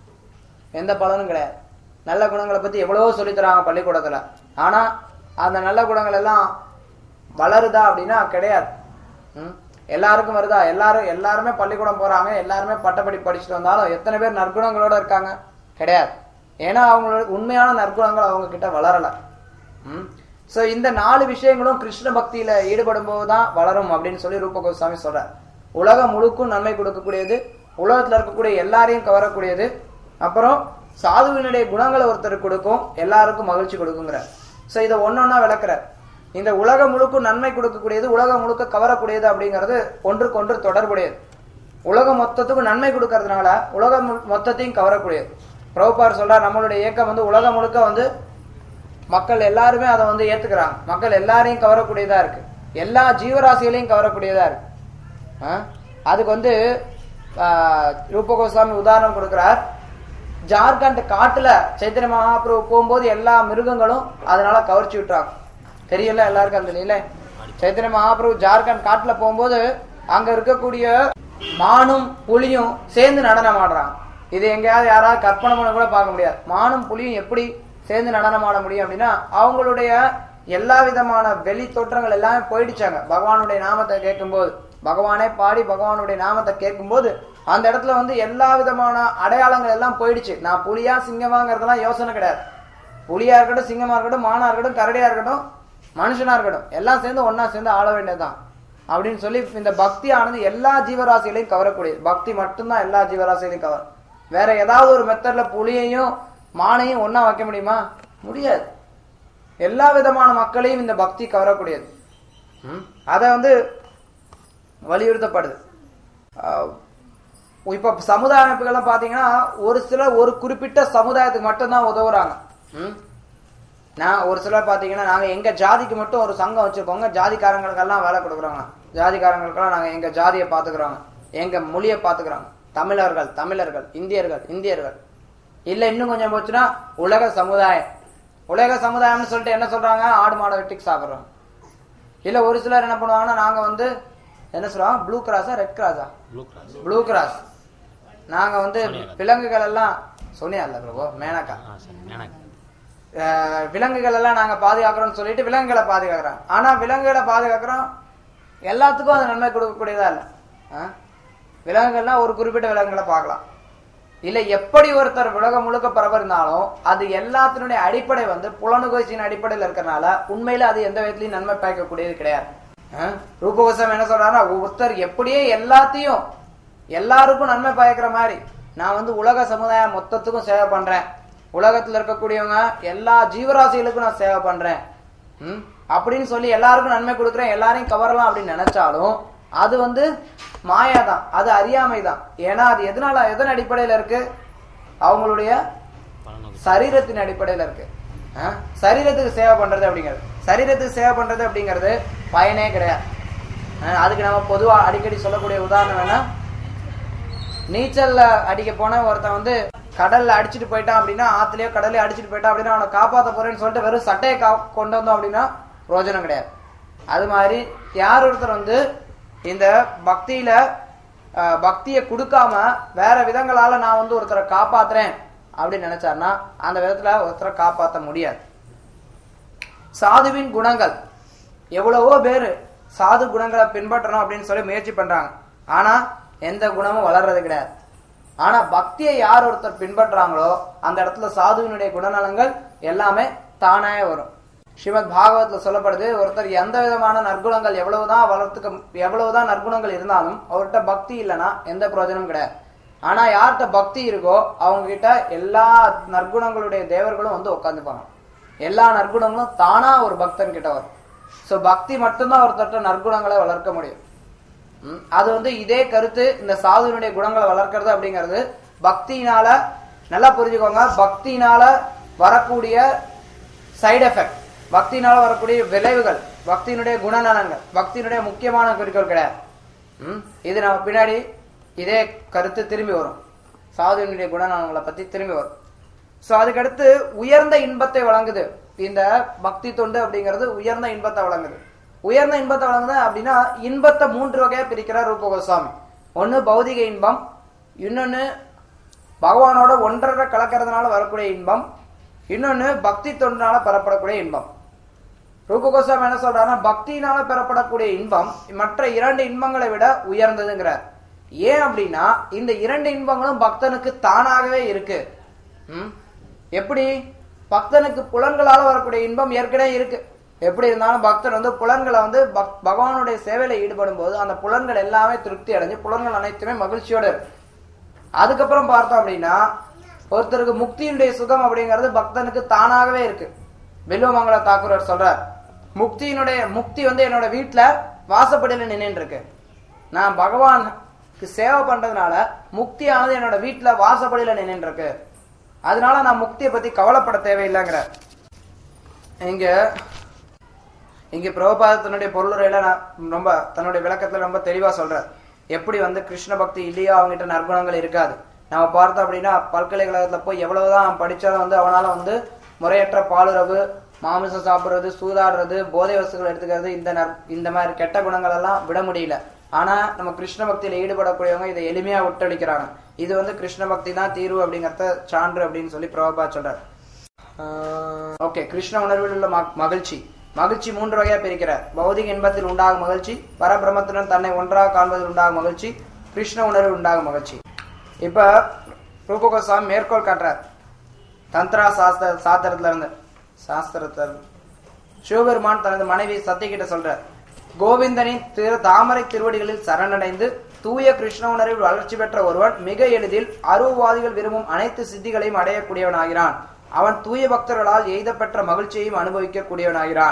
எந்த பலனும் கிடையாது நல்ல குணங்களை பத்தி எவ்வளவோ சொல்லித் தராங்க பள்ளிக்கூடத்துல ஆனா அந்த நல்ல குணங்கள் எல்லாம் வளருதா அப்படின்னா கிடையாது ம்? எல்லாருக்கும் வருதா எல்லாரும் எல்லாருமே பள்ளிக்கூடம் போறாங்க எல்லாருமே பட்டப்படி படிச்சுட்டு வந்தாலும் எத்தனை பேர் நற்குணங்களோட இருக்காங்க கிடையாது ஏன்னா அவங்களோட உண்மையான நற்குணங்கள் அவங்க கிட்ட வளரல சோ இந்த நாலு விஷயங்களும் கிருஷ்ண பக்தியில ஈடுபடும் போதுதான் வளரும் அப்படின்னு சொல்லி ரூப கோஸ்வாமி சொல்றார் உலகம் முழுக்கும் நன்மை கொடுக்கக்கூடியது உலகத்துல இருக்கக்கூடிய எல்லாரையும் கவரக்கூடியது அப்புறம் சாதுவினுடைய குணங்களை ஒருத்தருக்கு கொடுக்கும் எல்லாருக்கும் மகிழ்ச்சி கொடுக்குங்கிற சோ இதை ஒன்னொன்னா விளக்குறார் இந்த உலகம் முழுக்கும் நன்மை கொடுக்கக்கூடியது உலகம் முழுக்க கவரக்கூடியது அப்படிங்கிறது ஒன்றுக்கு ஒன்று தொடர்புடையது உலகம் மொத்தத்துக்கும் நன்மை கொடுக்கறதுனால உலகம் மு- மொத்தத்தையும் கவரக்கூடியது பிரபுபார் சொல்றார் நம்மளுடைய இயக்கம் வந்து உலகம் முழுக்க வந்து மக்கள் எல்லாருமே அதை வந்து ஏத்துக்கிறாங்க மக்கள் எல்லாரையும் கவரக்கூடியதா இருக்கு எல்லா ஜீவராசிகளையும் கவரக்கூடியதா இருக்கு ஆ? அதுக்கு வந்து ஆ, ரூப கோஸ்வாமி உதாரணம் கொடுக்கிறார் ஜார்க்கண்ட் காட்டுல சைத்தன்ய மகாபிரபு போகும்போது எல்லா மிருகங்களும் அதனால கவர்ச்சி விட்டுறாங்க தெரியல எல்லாருக்கும் அந்த நிலை சைத்தன்ய மகாபிரபு ஜார்க்கண்ட் காட்டுல போகும்போது அங்க இருக்கக்கூடிய மானும் புலியும் சேர்ந்து நடனம் ஆடுறாங்க இது எங்கேயாவது யாராவது கற்பனை பண்ண கூட பார்க்க முடியாது மானும் புலியும் எப்படி சேர்ந்து நடனம் ஆட முடியும் அப்படின்னா அவங்களுடைய எல்லா விதமான வெளி தோற்றங்கள் எல்லாமே போயிடுச்சாங்க பகவானுடைய நாமத்தை கேட்கும்போது பகவானே பாடி பகவானுடைய நாமத்தை கேட்கும்போது அந்த இடத்துல வந்து எல்லா விதமான அடையாளங்கள் எல்லாம் போயிடுச்சு நான் புலியா சிங்கமாங்கிறதெல்லாம் யோசனை கிடையாது புலியா இருக்கட்டும் சிங்கமா இருக்கட்டும் மானா இருக்கட்டும் கரடியா இருக்கட்டும் மனுஷனா இருக்கட்டும் எல்லாம் சேர்ந்து ஒண்ணா சேர்ந்து ஆள வேண்டியதுதான் அப்படின்னு சொல்லி இந்த பக்தி ஆனது எல்லா ஜீவராசிகளையும் கவரக்கூடியது பக்தி மட்டும்தான் எல்லா ஜீவராசிகளையும் கவர் வேற ஏதாவது ஒரு மெத்தட்ல புலியையும் மானையும் ஒண்ணா வைக்க முடியுமா முடியாது எல்லா விதமான மக்களையும் இந்த பக்தி கவரக்கூடியது ம்? அதை வந்து வலியுறுத்தப்படுது ஆஹ் இப்ப சமுதாய அமைப்புகள்லாம் பாத்தீங்கன்னா ஒரு சிலர் ஒரு குறிப்பிட்ட சமுதாயத்துக்கு மட்டும்தான் உதவுறாங்க ம்? நான் ஒரு சிலர் பாத்தீங்கன்னா நாங்க எங்க ஜாதிக்கு மட்டும் ஒரு சங்கம் வச்சிருக்கோங்க ஜாதிக்காரங்களுக்கெல்லாம் வேலை கொடுக்குறோங்க ஜாதிக்காரங்களுக்கெல்லாம் நாங்க எங்க ஜாதியை பாத்துக்கிறோங்க எங்க மொழியை பாத்துக்கிறோங்க தமிழர்கள் தமிழர்கள் இந்தியர்கள் இந்தியர்கள் இல்ல இன்னும் கொஞ்சம் போச்சுன்னா உலக சமுதாயம் உலக சமுதாயம்னு சொல்லிட்டு என்ன சொல்றாங்க ஆடு மாடை வெட்டி சாப்பிடுறோம் இல்ல ஒரு சிலர் என்ன பண்ணுவாங்கன்னா நாங்க வந்து என்ன சொல்றோம் ப்ளூ கிராஸா ரெட் கிராஸா ப்ளூ கிராஸ் ப்ளூ கிராஸ் நாங்க வந்து விலங்குகள் எல்லாம் சோனியா இல்ல பிரபு மேனகா ஆ சரி எனக்கு அஹ் விலங்குகள் எல்லாம் நாங்க பாதுகாக்கிறோம்னு சொல்லிட்டு விலங்குகளை பாதுகாக்கிறோம் ஆனா விலங்குகளை பாதுகாக்கிறோம் எல்லாத்துக்கும் அது நன்மை கொடுக்கக்கூடியதா இல்ல ஆ? விலங்குகள்னா ஒரு குறிப்பிட்ட விலங்குகளை பார்க்கலாம் இல்ல எப்படி ஒருத்தர் உலகம் முழுக்க பரவறினாலும் அது எல்லாத்தினுடைய அடிப்படை வந்து புலனுகழ்ச்சியின் அடிப்படையில் இருக்கறனால உண்மையில அது எந்த விதத்திலையும் நன்மை பயக்கக்கூடியது கிடையாது ஆ? ரூபகோசம் என்ன சொல்றாருன்னா ஒருத்தர் எப்படியே எல்லாத்தையும் எல்லாருக்கும் நன்மை பயக்கிற மாதிரி நான் வந்து உலக சமுதாயம் மொத்தத்துக்கும் சேவை பண்றேன் உலகத்துல இருக்கக்கூடியவங்க எல்லா ஜீவராசிகளுக்கும் நான் சேவை பண்றேன் ம்? அப்படின்னு சொல்லி எல்லாருக்கும் நன்மை கொடுக்குறேன் எல்லாரையும் கவரலாம் அப்படின்னு நினைச்சாலும் அது வந்து மாயா தான் அது அறியாமை தான் ஏன்னா அது எதனால எதன் அடிப்படையில இருக்கு அவங்களுடைய பலனுக்கு சரீரத்தின் அடிப்படையில இருக்கு ஆ? சரீரத்துக்கு சேவை பண்றது அப்படிங்கிறது சரீரத்துக்கு சேவை பண்றது அப்படிங்கிறது பயனே கிடையாது ஆ, அதுக்கு நம்ம பொதுவா அடிக்கடி சொல்லக்கூடிய உதாரணம் வேணா நீச்சல்ல அடிக்க போன ஒருத்தன் வந்து கடல்ல அடிச்சிட்டு போயிட்டான் அப்படின்னா ஆத்துலயோ கடல்லையோ அடிச்சிட்டு போயிட்டான் அப்படின்னா அவனை காப்பாத்த போறேன்னு சொல்லிட்டு வெறும் சட்டையை கா- கொண்டு வந்தோம் அப்படின்னா பிரயோஜனம் கிடையாது அது மாதிரி யார் ஒருத்தர் வந்து இந்த பக்தியில அஹ், பக்தியை கொடுக்காம வேற விதங்களால நான் வந்து ஒருத்தரை காப்பாத்துறேன் அப்படின்னு நினைச்சாருன்னா அந்த விதத்துல ஒருத்தரை காப்பாத்த முடியாது சாதுவின் குணங்கள் எவ்வளவோ பேரு சாது குணங்களை பின்பற்றணும் அப்படின்னு சொல்லி முயற்சி பண்றாங்க ஆனா எந்த குணமும் வளர்றது கிடையாது ஆனா பக்தியை யார் ஒருத்தர் பின்பற்றாங்களோ அந்த இடத்துல சாதுவினுடைய குணநலங்கள் எல்லாமே தானே வரும் ஸ்ரீமத் பாகவத்ல சொல்லப்படுது ஒருத்தர் எந்த விதமான நற்குணங்கள் எவ்வளவுதான் வளர்த்துக்க எவ்வளவுதான் நற்குணங்கள் இருந்தாலும் அவர்கிட்ட பக்தி இல்லைன்னா எந்த பிரயோஜனமும் கிடையாது ஆனா யார்கிட்ட பக்தி இருக்கோ அவங்க கிட்ட எல்லா நற்குணங்களுடைய தேவர்களும் வந்து உட்காந்துப்பாங்க எல்லா நற்குணங்களும் தானா ஒரு பக்தன் கிட்ட வரும் சோ பக்தி மட்டும்தான் ஒருத்தர்ட்ட நற்குணங்களை வளர்க்க முடியும் ம், அது வந்து இதே கருத்து இந்த சாதுவினுடைய குணங்களை வளர்க்கறது அப்படிங்கிறது பக்தியினால நல்லா புரிஞ்சுக்கோங்க பக்தியினால வரக்கூடிய சைடு எஃபெக்ட் பக்தியினால வரக்கூடிய விளைவுகள் பக்தியினுடைய குணநலன்கள் பக்தியினுடைய முக்கியமான குறிக்கோள் கிடையாது ம், இது நம்ம பின்னாடி இதே கருத்து திரும்பி வரும் சாதுவினுடைய குணநலன்களை பத்தி திரும்பி வரும் சோ அதுக்கடுத்து உயர்ந்த இன்பத்தை வழங்குது இந்த பக்தி தொண்டு அப்படிங்கிறது உயர்ந்த இன்பத்தை வழங்குது உயர்ந்த இன்பத்தை வழங்குது அப்படின்னா இன்பத்தை மூன்று வகையா பிரிக்கிறார் ரூப கோஸ்வாமி ஒன்னு பௌதிக இன்பம் இன்னொன்னு பகவானோட ஒன்றரை கலக்கிறதுனால வரக்கூடிய இன்பம் இன்னொன்னு பக்தி தொண்டுனால பெறப்படக்கூடிய இன்பம் ரூப கோஸ்வாமி என்ன சொல்றாருன்னா பக்தியினால பெறப்படக்கூடிய இன்பம் மற்ற இரண்டு இன்பங்களை விட உயர்ந்ததுங்கிறார் ஏன் அப்படின்னா இந்த இரண்டு இன்பங்களும் பக்தனுக்கு தானாகவே இருக்கு ம்? எப்படி பக்தனுக்கு புலன்களால வரக்கூடிய இன்பம் ஏற்கனவே இருக்கு எப்படி இருந்தாலும் பக்தன் வந்து புலன்களை வந்து பக்- பகவானுடைய சேவையில ஈடுபடும் போது அந்த புலன்கள் எல்லாமே திருப்தி அடைஞ்சு புலன்கள் அனைத்துமே மகிழ்ச்சியோட இருக்கு அதுக்கப்புறம் பார்த்தோம் அப்படின்னா ஒருத்தருக்கு முக்தியினுடைய சுகம் அப்படிங்கிறது பக்தனுக்கு தானாகவே இருக்கு வில்வமங்கல தாக்கூரர் சொல்றார் முக்தியினுடைய முக்தி வந்து என்னோட வீட்டுல வாசப்படியில நின்னுட்டு இருக்கு நான் பகவானுக்கு சேவை பண்றதுனால முக்தியானது என்னோட வீட்டுல வாசப்படியில நின்னுட்டு இருக்கு அதனால நான் முக்தியை பத்தி கவலைப்பட தேவையில்லைங்கிற இங்க இங்க பிரபுபாதத்தினுடைய பொருளுரையில நான் ரொம்ப தன்னுடைய விளக்கத்துல ரொம்ப தெளிவா சொல்றார் எப்படி வந்து கிருஷ்ண பக்தி இல்லையோ அவங்ககிட்ட நற்குணங்கள் இருக்காது நம்ம பார்த்தோம் அப்படின்னா பல்கலைக்கழகத்துல போய் எவ்வளவுதான் அவன் படிச்சாலும் வந்து அவனால வந்து முறையற்ற பாலுறவு மாமிசம் சாப்பிடுறது சூதாடுறது போதை வஸ்துகள் எடுத்துக்கிறது இந்த நற்- இந்த மாதிரி கெட்ட குணங்கள் எல்லாம் விட முடியல ஆனா நம்ம கிருஷ்ண பக்தியில ஈடுபடக்கூடியவங்க இதை எளிமையா விட்டளிக்கிறாங்க இது வந்து கிருஷ்ண பக்தி தான் தீர்வு அப்படிங்கறத சான்று அப்படின்னு சொல்லி பிரபா சொல்றார் ஓகே கிருஷ்ண உணர்வில் உள்ள ம- மகிழ்ச்சி மகிழ்ச்சி மூன்று வகையா பிரிக்கிறார் பௌதிக இன்பத்தில் உண்டாகும் மகிழ்ச்சி பரபிரமத்துடன் தன்னை ஒன்றாக காண்பதில் உண்டாகும் மகிழ்ச்சி கிருஷ்ண உணர்வில் உண்டாகும் மகிழ்ச்சி இப்ப ரூபகோசாமி மேற்கோள் காட்டுறார் தந்திரா சாஸ்திர சாஸ்திரத்துல இருந்து சாஸ்திரத்துல இருந்து. சிவபெருமான் தனது மனைவி சத்தியகிட்ட சொல்றார் கோவிந்தனின் திரு தாமரை திருவடிகளில் சரணடைந்து தூய கிருஷ்ண உணர்வில் வளர்ச்சி பெற்ற ஒருவன் மிக எளிதில் அருவவாதிகள் விரும்பும் அனைத்து சித்திகளையும் அடையக்கூடியவனாகிறான் அவன் தூய பக்தர்களால் எய்தப்பெற்ற மகிழ்ச்சியையும் அனுபவிக்க கூடியவனாகிறான்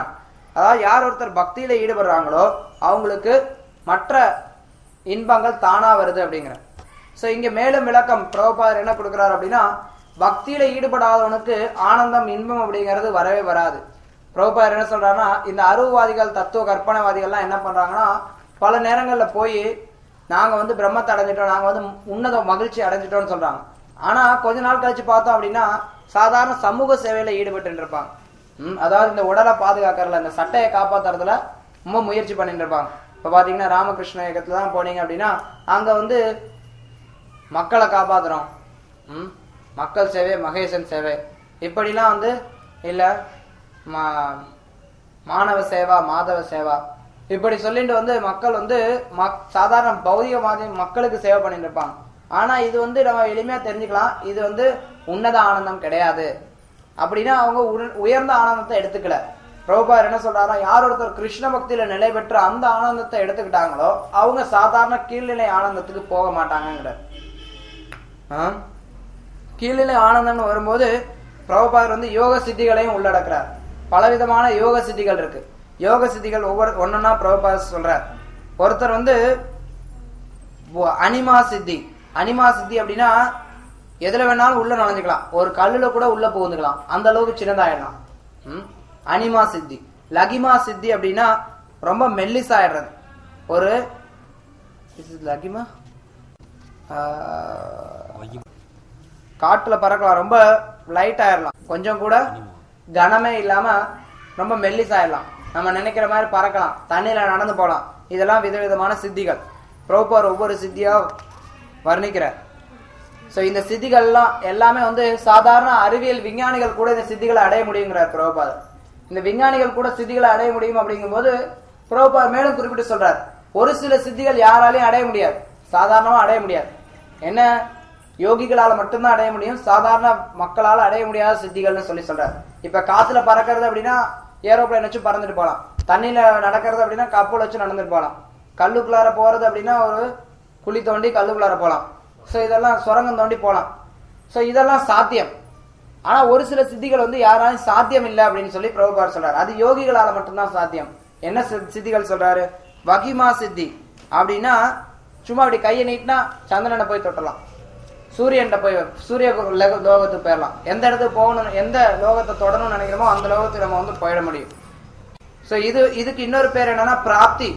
அதாவது யார் ஒருத்தர் பக்தியில ஈடுபடுறாங்களோ அவங்களுக்கு மற்ற இன்பங்கள் தானா வருது அப்படிங்கிற சோ இங்க மேலும் விளக்கம் பிரபுபாதர் என்ன கொடுக்கிறார் அப்படின்னா பக்தியில ஈடுபடாதவனுக்கு ஆனந்தம் இன்பம் அப்படிங்கிறது வரவே வராது பிரபுபாதர் என்ன சொல்றாருன்னா இந்த அருவவாதிகள் தத்துவ கற்பனைவாதிகள்லாம் என்ன பண்றாங்கன்னா பல நேரங்கள்ல போய் நாங்க வந்து பிரம்மத்தை அடைஞ்சிட்டோம் நாங்க வந்து உன்னத மகிழ்ச்சி அடைஞ்சிட்டோம்னு சொல்றாங்க ஆனா கொஞ்ச நாள் கழிச்சு பார்த்தோம் அப்படின்னா சாதாரண சமூக சேவையில ஈடுபட்டு இருப்பாங்க ம், அதாவது இந்த உடலை பாதுகாக்கறதுல இந்த சட்டையை காப்பாத்துறதுல ரொம்ப முயற்சி பண்ணிட்டு இருப்பாங்க இப்ப பாத்தீங்கன்னா ராமகிருஷ்ண இயக்கத்துல தான் போனீங்க அப்படின்னா அங்க வந்து மக்களை காப்பாத்துறோம் ம், மக்கள் சேவை மகேசன் சேவை இப்படிலாம் வந்து இல்ல மா- மாணவ சேவா மாதவ சேவா இப்படி சொல்லிட்டு வந்து மக்கள் வந்து மக்- சாதாரண பௌதிகவாதி மக்களுக்கு சேவை பண்ணிட்டு இருப்பாங்க ஆனா இது வந்து நம்ம எளிமையா தெரிஞ்சுக்கலாம் இது வந்து உன்னத ஆனந்தம் கிடையாது அப்படின்னா அவங்க உர- உயர்ந்த ஆனந்தத்தை எடுத்துக்கல பிரபுபார் என்ன சொல்றாரா யார் ஒருத்தர் கிருஷ்ண பக்தியில நிலை பெற்று அந்த ஆனந்தத்தை எடுத்துக்கிட்டாங்களோ அவங்க சாதாரண கீழ்நிலை ஆனந்தத்துக்கு போக மாட்டாங்கிறார் ஆ? கீழ்நிலை ஆனந்தம்னு வரும்போது பிரபுபாதர் வந்து யோக சித்திகளையும் உள்ளடக்குறார் பலவிதமான யோக சித்திகள் இருக்கு யோக சித்திகள் ஒவ்வொரு ஒன்னொன்னா பிரபுபாதர் சொல்றார் ஒருத்தர் வந்து ஒ- அனிமா சித்தி அனிமா சித்தி அப்படின்னா எதுல வேணாலும் உள்ள நுழைஞ்சுக்கலாம் ஒரு கல்லுல கூட உள்ள புகுந்துக்கலாம் அந்த அளவுக்கு சின்னதாயிடலாம் ம்? அனிமா சித்தி லகிமா சித்தி அப்படின்னா ரொம்ப மெல்லிசாயிடுறது ஒரு Is it லகிமா ஆஹ், காட்டுல பறக்கலாம் ரொம்ப லைட் ஆயிடலாம் கொஞ்சம் கூட கனமே இல்லாம ரொம்ப மெல்லிசாயிடலாம் நம்ம நினைக்கிற மாதிரி பறக்கலாம் தண்ணியில நடந்து போலாம் இதெல்லாம் விதவிதமான சித்திகள் பிரபுபார் ஒவ்வொரு சித்தியா வர்ணிக்கிறார் சோ இந்த சித்திகள்லாம் எல்லாமே வந்து சாதாரண அறிவியல் விஞ்ஞானிகள் கூட இந்த சித்திகளை அடைய முடியுங்கிறார் பிரபுபாதர் இந்த விஞ்ஞானிகள் கூட சித்திகளை அடைய முடியும் அப்படிங்கும்போது பிரபுபாதர் மேலும் குறிப்பிட்டு சொல்றார் ஒரு சில சித்திகள் யாராலையும் அடைய முடியாது சாதாரணமா அடைய முடியாது என்ன யோகிகளால மட்டும்தான் அடைய முடியும் சாதாரண மக்களால அடைய முடியாத சித்திகள்னு சொல்லி சொல்றாரு இப்ப காத்துல பறக்கிறது அப்படின்னா ஏரோப்ளேன் வச்சு பறந்துட்டு போலாம் தண்ணியில நடக்கிறது அப்படின்னா கப்பல் வச்சு நடந்துட்டு போலாம் கல்லுக்குள்ளார போறது அப்படின்னா ஒரு குழி தோண்டி கல்லுக்குள்ளார போலாம் சோ இதெல்லாம் சுரங்கம் தோண்டி போலாம் சோ இதெல்லாம் சாத்தியம் ஆனா ஒரு சில சித்திகள் வந்து யாராலும் சாத்தியம் இல்லை அப்படின்னு சொல்லி பிரபுபார் சொல்றாரு அது யோகிகளால மட்டும்தான் சாத்தியம் என்ன சி- சித்திகள் சொல்றாரு வகிமா சித்தி அப்படின்னா சும்மா அப்படி கையை நீட்டினா சந்திரனை போய் தொட்டலாம் சூரியன்ட்ட போய் சூரிய லோக- லோகத்துக்கு போயிடலாம் எந்த இடத்துக்கு போகணும் எந்த லோகத்தை தொடணும்னு நினைக்கிறோமோ அந்த லோகத்துக்கு நம்ம வந்து போயிட முடியும் சோ இது இதுக்கு இன்னொரு பேர் என்னன்னா பிராப்தி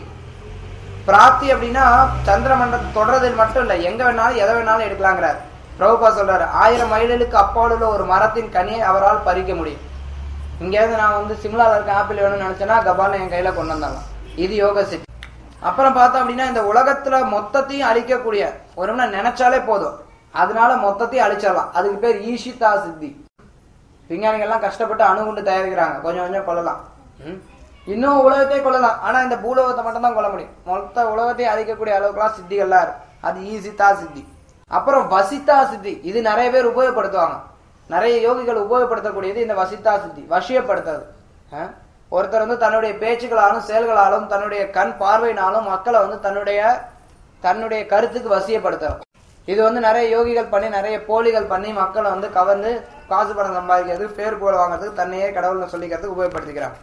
பிராப்தி அப்படின்னா சந்திர மண்டலத்தை தொடர்றதில் மட்டும் இல்ல எங்க வேணாலும் எதை வேணாலும் எடுக்கலாங்கிறார் பிரபுபா சொல்றாரு ஆயிரம் மைல்களுக்கு அப்பால் உள்ள ஒரு மரத்தின் கனியை அவரால் பறிக்க முடியும் இங்க இருந்து நான் வந்து சிம்லால இருக்க ஆப்பிள் வேணும்னு நினைச்சேன்னா கபால என் கையில கொண்டு வந்துடலாம் இது யோக சித்தி அப்புறம் பார்த்தோம் அப்படின்னா இந்த உலகத்துல மொத்தத்தையும் அழிக்கக்கூடிய ஒரு நினைச்சாலே போதும் அதனால மொத்தத்தையும் அழிச்சிடலாம் அதுக்கு பேர் ஈஷிதா சித்தி விஞ்ஞானிகள் எல்லாம் கஷ்டப்பட்டு அணுகுண்டு தயாரிக்கிறாங்க கொஞ்சம் கொஞ்சம் கொள்ளலாம் ம். இன்னும் உலகத்தையே கொள்ளலாம் ஆனா இந்த பூலோகத்தை மட்டும் தான் கொல்ல முடியும் மொத்த உலகத்தையும் அழிக்கக்கூடிய அளவுக்குலாம் சித்திகள்லாம் இருக்கு அது ஈசிதா சித்தி அப்புறம் வசிதா சித்தி இது நிறைய பேர் உபயோகப்படுத்துவாங்க நிறைய யோகிகள் உபயோகப்படுத்தக்கூடியது இந்த வசிதா சித்தி வசியப்படுத்துறது ஆ? ஒருத்தர் வந்து தன்னுடைய பேச்சுகளாலும் செயல்களாலும் தன்னுடைய கண் பார்வையினாலும் மக்களை வந்து தன்னுடைய தன்னுடைய கருத்துக்கு வசியப்படுத்துறோம் இது வந்து நிறைய யோகிகள் பண்ணி நிறைய போலிகள் பண்ணி மக்களை வந்து கவர்ந்து காசு பணம் சம்பாதிக்கிறது பேர் புகழ் வாங்குறதுக்கு தன்னையே கடவுள்னு சொல்லிக்கிறதுக்கு உபயோகப்படுத்திக்கிறாங்க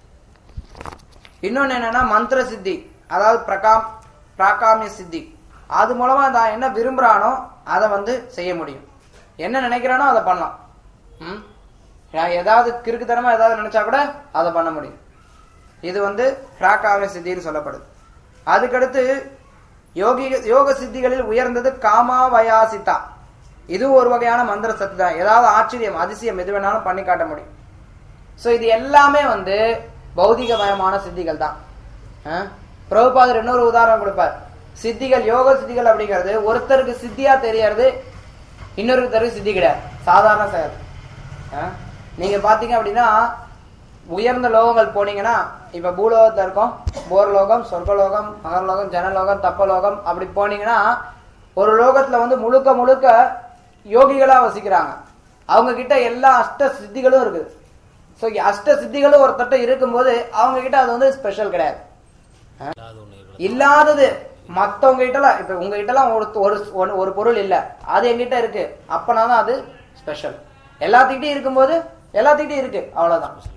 இன்னொன்னு என்னன்னா மந்திர சித்தி அதாவது பிரகாம் பிராகாமிய சித்தி அது மூலமா நான் என்ன விரும்புறானோ அதை வந்து செய்ய முடியும் என்ன நினைக்கிறானோ அதை பண்ணலாம் ம்? நான் ஏதாவது கிறுக்குத்தனமா ஏதாவது நினைச்சா கூட அதை பண்ண முடியும் இது வந்து பிராகாமிய சித்தின்னு சொல்லப்படுது அதுக்கடுத்து யோகி யோக சித்திகளில் உயர்ந்தது காமாவயாசிதா இது ஒரு வகையான மந்திர சக்தி தான் ஏதாவது ஆச்சரியம் அதிசயம் எது வேணாலும் பண்ணி காட்ட முடியும் சோ இது எல்லாமே வந்து பௌதிகமயமான சித்திகள் தான் ஆ? பிரபுபாதர் இன்னொரு உதாரணம் கொடுப்பார் சித்திகள் யோக சித்திகள் அப்படிங்கிறது ஒருத்தருக்கு சித்தியா தெரியறது இன்னொருத்தருக்கு சித்தி கிடையாது சாதாரண செயல் ஆ? நீங்க பாத்தீங்க அப்படின்னா உயர்ந்த லோகங்கள் போனீங்கன்னா இப்ப பூலோகத்துல இருக்கோம் போர்லோகம் சொர்க்கலோகம் மகர்லோகம் ஜனலோகம் தப்பலோகம் அப்படி போனீங்கன்னா ஒரு லோகத்துல வந்து முழுக்க முழுக்க யோகிகளா வசிக்கிறாங்க அவங்க கிட்ட எல்லா அஷ்ட சித்திகளும் இருக்குது சோ அஷ்ட சித்திகளும் ஒருத்தட்ட இருக்கும்போது அவங்க கிட்ட அது வந்து ஸ்பெஷல் கிடையாது இல்லாத ஒண்ணு இருக்கு. இல்லாதது மத்தவங்க கிட்டலாம் இப்ப உங்க கிட்டலாம் ஒரு ஒரு ஒரு- ஒரு பொருள் இல்ல அது என்கிட்ட இருக்கு அப்பனா தான் அது ஸ்பெஷல் எல்லாத்துக்கிட்டையும் இருக்கும்போது எல்லாத்துக்கிட்டையும் இருக்கு அவ்வளவுதான்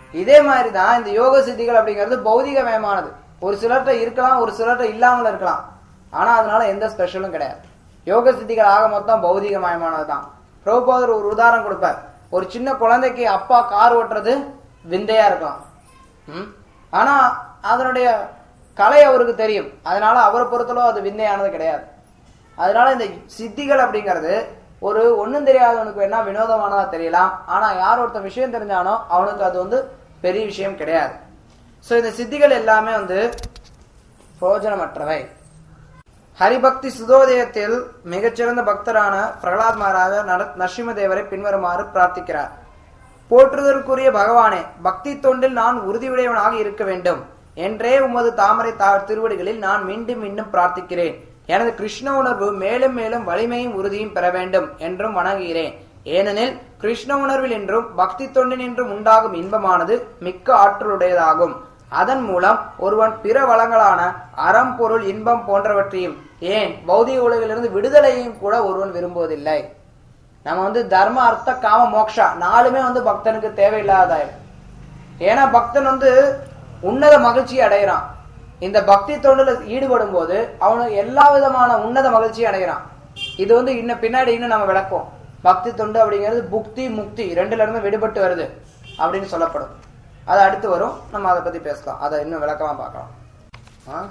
இதே மாதிரி தான் இந்த யோக சித்திகள் அப்படிங்கிறது பௌதிகமயமானது ஒரு சிலர்கிட்ட இருக்கலாம் ஒரு சிலர்கிட்ட இல்லாமல் இருக்கலாம் ஆனா அதனால எந்த ஸ்பெஷலும் கிடையாது யோக சித்திகள் ஆக மொத்தம் பௌதிகமயமானது தான் பிரபுபாதர் ஒரு உதாரணம் கொடுப்பார் ஒரு சின்ன குழந்தைக்கு அப்பா கார் ஓட்டுறது விந்தையா இருக்கலாம் ம்? ஆனா அதனுடைய கலை அவருக்கு தெரியும் அதனால அவரை பொறுத்தளவு அது விந்தையானது கிடையாது அதனால இந்த சித்திகள் அப்படிங்கிறது ஒரு ஒண்ணும் தெரியாதவனுக்கு வேணா வினோதமானதா தெரியலாம் ஆனா யார் ஒருத்தன் விஷயம் தெரிஞ்சானோ அவனுக்கு அது வந்து பெரிய விஷயம் கிடையாது சோ இந்த சித்திகள் எல்லாமே வந்து பிரயோஜனமற்றவை ஹரிபக்தி சுதோதயத்தில் மிகச்சிறந்த பக்தரான பிரகலாத் மகாராஜா நர- நரசிம்மதேவரை பின்வருமாறு பிரார்த்திக்கிறார் போற்றுதற்குரிய பகவானே பக்தி தொண்டில் நான் உறுதியுடையவனாக இருக்க வேண்டும் என்றே உமது தாமரை தா திருவடிகளில் நான் மீண்டும் மீண்டும் பிரார்த்திக்கிறேன் எனது கிருஷ்ண உணர்வு மேலும் மேலும் வலிமையும் உறுதியும் பெற வேண்டும் என்றும் வணங்குகிறேன் ஏனெனில் கிருஷ்ண உணர்வில் என்றும் பக்தி தொண்டின் என்றும் உண்டாகும் இன்பமானது மிக்க ஆற்றலுடையதாகும் அதன் மூலம் ஒருவன் பிற வளங்களான அறம் பொருள் இன்பம் போன்றவற்றையும் ஏன் பௌதிக உலகிலிருந்து விடுதலையும் கூட ஒருவன் விரும்புவதில்லை நம்ம வந்து தர்ம அர்த்த காம மோக்ஷா நாலுமே வந்து பக்தனுக்கு தேவையில்லாதாயிடும் ஏன்னா பக்தன் வந்து உன்னத மகிழ்ச்சி அடைகிறான் இந்த பக்தி தொண்டுல ஈடுபடும் போது அவனுக்கு எல்லா விதமான உன்னத மகிழ்ச்சி அடைகிறான் இது வந்து இன்னும் பின்னாடி இன்னும் நம்ம விளக்குவோம் பக்தி தொண்டு அப்படிங்கிறது புக்தி முக்தி ரெண்டுல இருந்து விடுபட்டு வருது அப்படின்னு சொல்லப்படும் அது அடுத்து வரும் நம்ம அதை பத்தி பேசலாம் அதை இன்னும் விளக்கமா பார்க்கலாம் ஆ?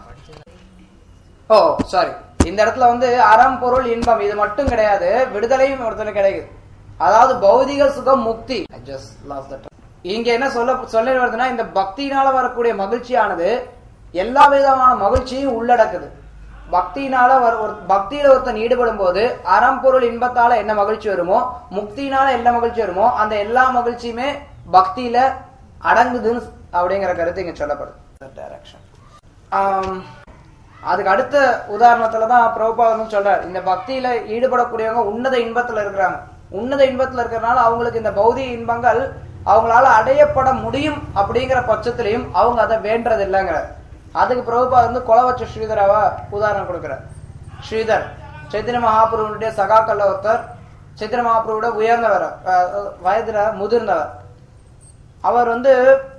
ஓ சாரி இந்த இடத்துல வந்து அறம் பொருள் இன்பம் இது மட்டும் கிடையாது விடுதலையும் ஒருத்தனுக்கு கிடைக்குது அதாவது பௌதிக சுகம் முக்தி I just lost the track. இங்க என்ன சொல்ல சொல்ல வருதுன்னா இந்த பக்தியினால வரக்கூடிய மகிழ்ச்சியானது எல்லா விதமான மகிழ்ச்சியும் உள்ளடக்குது பக்தியினால வர ஒரு பக்தியில ஒருத்தன் ஈடுபடும் போது அறம் பொருள் இன்பத்தால என்ன மகிழ்ச்சி வருமோ முக்தியினால என்ன மகிழ்ச்சி வருமோ அந்த எல்லா மகிழ்ச்சியுமே பக்தியில அடங்குதுன்னு அப்படிங்கிற கருத்து இங்க சொல்லப்படுது டைரக்ஷன் ஆம், அதுக்கு அடுத்த உதாரணத்துல தான் பிரபுபாதனும் சொல்றார் இந்த பக்தியில ஈடுபடக்கூடியவங்க உன்னத இன்பத்துல இருக்கிறாங்க உன்னத இன்பத்துல இருக்கிறனால அவங்களுக்கு இந்த பௌதிக இன்பங்கள் அவங்களால அடையப்பட முடியும் அப்படிங்கிற பட்சத்திலையும் அவங்க அதை வேண்டது இல்லைங்கிறார் அதுக்கு பிரபுபாத் வந்து கொலை வச்ச ஸ்ரீதராவா உதாரணம் கொடுக்கிறார் ஸ்ரீதர் சைத்தன்ய மகாபுருவனுடைய சகாக்கல்ல ஒருத்தர் சைத்தன்ய மகாபுருவோட உயர்ந்தவர் அஹ், வயதுல முதிர்ந்தவர் அவர் வந்து